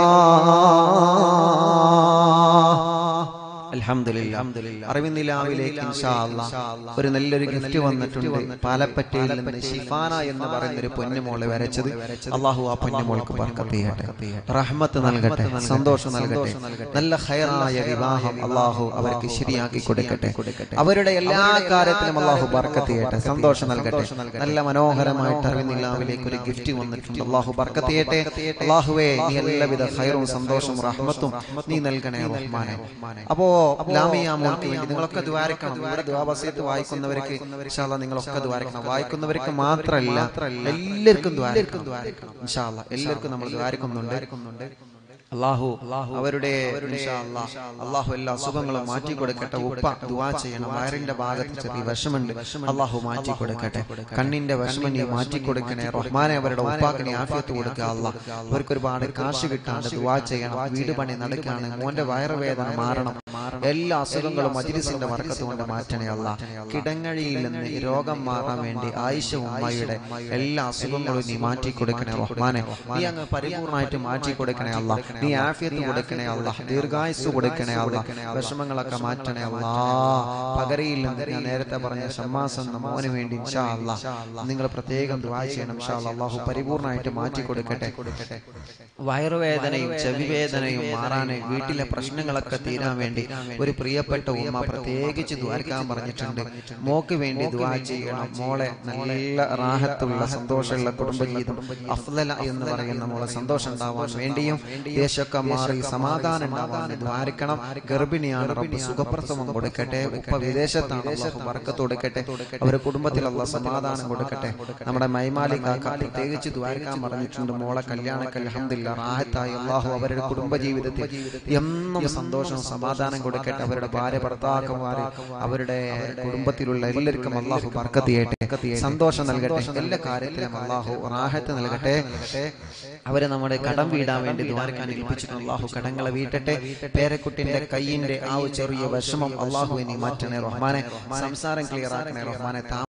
അറിവിനിലാവിലേക്ക് ഇൻഷാ അല്ലാ ഒരു നല്ലൊരു ഗിഫ്റ്റ് വന്നിട്ടുണ്ട് പാലപ്പറ്റയിൽ നിന്ന് ഷിഫാന എന്ന് പറയുന്ന ഒരു പൊന്നുമോളെ വരച്ചത് അള്ളാഹു ആ പൊന്നുമോൾക്ക് ബർക്കത്ത് ചെയ്യട്ടെ റഹ്മത്ത് നൽകട്ടെ സന്തോഷം നൽകട്ടെ നല്ല ഹൈറായ വിവാഹം അള്ളാഹു അവർക്ക് ശരിയാക്കി കൊടുക്കട്ടെ അവരുടെ എല്ലാ കാര്യത്തിലും അള്ളാഹു ബർക്കത്ത് ചെയ്യട്ടെ സന്തോഷം നൽകട്ടെ നല്ല മനോഹരമായിട്ട് അറിവിനിലാവിലേക്ക് ഒരു ഗിഫ്റ്റ് വന്നിട്ടുണ്ട് അള്ളാഹു ബർക്കത്ത് ചെയ്യട്ടെ അള്ളാഹുവേ നീ എല്ലാവിധ ഹൈറും സന്തോഷവും റഹ്മത്തും നീ നൽകണേ റഹ്മാനെ അപ്പോ ലാമിയ മോൾക്ക് വേണ്ടി നിങ്ങളൊക്കെ ദ്വാരക്കണം ഇവിടെ ദ്വാബസയത്ത് വായിക്കുന്നവർക്ക് ഇൻഷാല്ല നിങ്ങളൊക്കെ ദ്വാരക്കണം വായിക്കുന്നവർക്ക് മാത്രമല്ല എല്ലാവർക്കും ദ്വാരക്കണം ഇൻഷാല്ല എല്ലാവർക്കും നമ്മൾ ദ്വാരക്കുന്നുണ്ട് അള്ളാഹു അവരുടെ ഇൻഷാ അല്ലാ, അള്ളാഹു എല്ലാ അസുഖങ്ങളും മാറ്റി കൊടുക്കട്ടെ ഉപ്പ ദുവാ ചെയ്യണം വയറിന്റെ ഭാഗത്ത് ചെറിയ വിഷമുണ്ട് അള്ളാഹു മാറ്റി കൊടുക്കട്ടെ കണ്ണിന്റെ വിഷമം നീ മാറ്റി കൊടുക്കണേ റഹ്മാനെ അവരുടെ ഉപ്പാക്ക് നീ ആഫിയത്ത് കൊടുക്കുക അല്ല അവർക്ക് ഒരുപാട് കാശ് കിട്ടാണ്ട് ദുവാ ചെയ്യണം വീട് പണി നടക്കുകയാണ് മോന്റെ വയറുവേദന മാറണം എല്ലാ അസുഖങ്ങളും മജിലിസിന്റെ വർക്കത്ത് കൊണ്ട് മാറ്റണേ അല്ല കിടങ്ങഴിയിൽ നിന്ന് രോഗം മാറാൻ വേണ്ടി ആയിഷ ഉമ്മയുടെ എല്ലാ അസുഖങ്ങളും നീ മാറ്റി കൊടുക്കണേ റഹ്മാനെ നീ അങ്ങ് പരിപൂർണമായിട്ട് മാറ്റി കൊടുക്കണേ അല്ല നീ ആഫിയത്ത് കൊടുക്കണേ അല്ല ദീർഘായുസ് കൊടുക്കണേ അല്ല വിഷമങ്ങളൊക്കെ മാറ്റണേ അല്ല പകരയിൽ നിന്ന് ഞാൻ നേരത്തെ പറഞ്ഞ ഷമ്മാസ് എന്ന മോന് വേണ്ടി ഇൻഷാ അല്ല നിങ്ങൾ പ്രത്യേകം ദുആ ചെയ്യണം ഇൻഷാ അല്ലാ. അള്ളാഹു പരിപൂർണമായിട്ട് മാറ്റി കൊടുക്കട്ടെ വയറുവേദനയും ചെവിവേദനയും മാറാൻ വീട്ടിലെ പ്രശ്നങ്ങളൊക്കെ തീരാൻ വേണ്ടി ഒരു പ്രിയപ്പെട്ട ഉമ്മ പ്രത്യേകിച്ച് ദ്വാരക്കാൻ പറഞ്ഞിട്ടുണ്ട് മോക്ക് വേണ്ടി ദ്വാ ചെയ്യണം മോളെ നല്ല റാഹത്തുള്ള സന്തോഷമുള്ള കുടുംബജീവിതം അഫ്ലല എന്ന് പറയുന്ന മോളെ സന്തോഷം ഉണ്ടാവാൻ വേണ്ടിയും ദേശമൊക്കെ മാറി സമാധാനം ഉണ്ടാവാൻ ദ്വാരിക്കണം ഗർഭിണിയാണ് റബ്ബ് സുഖപ്രസവം കൊടുക്കട്ടെ ഉപ്പ വിദേശത്താണ് അള്ളാഹു ബർക്കത്ത് കൊടുക്കട്ടെ അവരുടെ കുടുംബത്തിൽ അള്ള സമാധാനം കൊടുക്കട്ടെ നമ്മുടെ മൈമാലി കാക്ക പ്രത്യേകിച്ച് ദ്വാരക്കാൻ പറഞ്ഞിട്ടുണ്ട് മോളെ കല്യാണക്ക് അൽഹംദുലില്ലാ റാഹത്തായി അള്ളാഹു അവരുടെ കുടുംബജീവിതത്തിൽ എന്നും സന്തോഷവും സമാധാനം കൊടുക്കട്ടെ അവരുടെ ഭാര്യ ഭർത്താക്കന്മാര് അവരുടെ കുടുംബത്തിലുള്ള എല്ലാവർക്കും അള്ളാഹു ബർക്കത്ത് ചെയ്യട്ടെ സന്തോഷം നൽകട്ടെ എല്ലാ കാര്യത്തിലും അള്ളാഹു റാഹത്ത് നൽകട്ടെ അവരെ നമ്മുടെ കടം വീടാൻ വേണ്ടി ദ്വാരക്കാൻ ഏൽപ്പിച്ചിട്ടുണ്ട് അള്ളാഹു കടങ്ങളെ വീട്ടട്ടെ പേരക്കുട്ടിന്റെ കയ്യിന്റെ ആ ഒരു ചെറിയ വിഷമം അള്ളാഹു ഇനി മാറ്റണേ റഹ്മാനെ സംസാരം ക്ലിയർ ആക്കണേ റഹ്മാനെ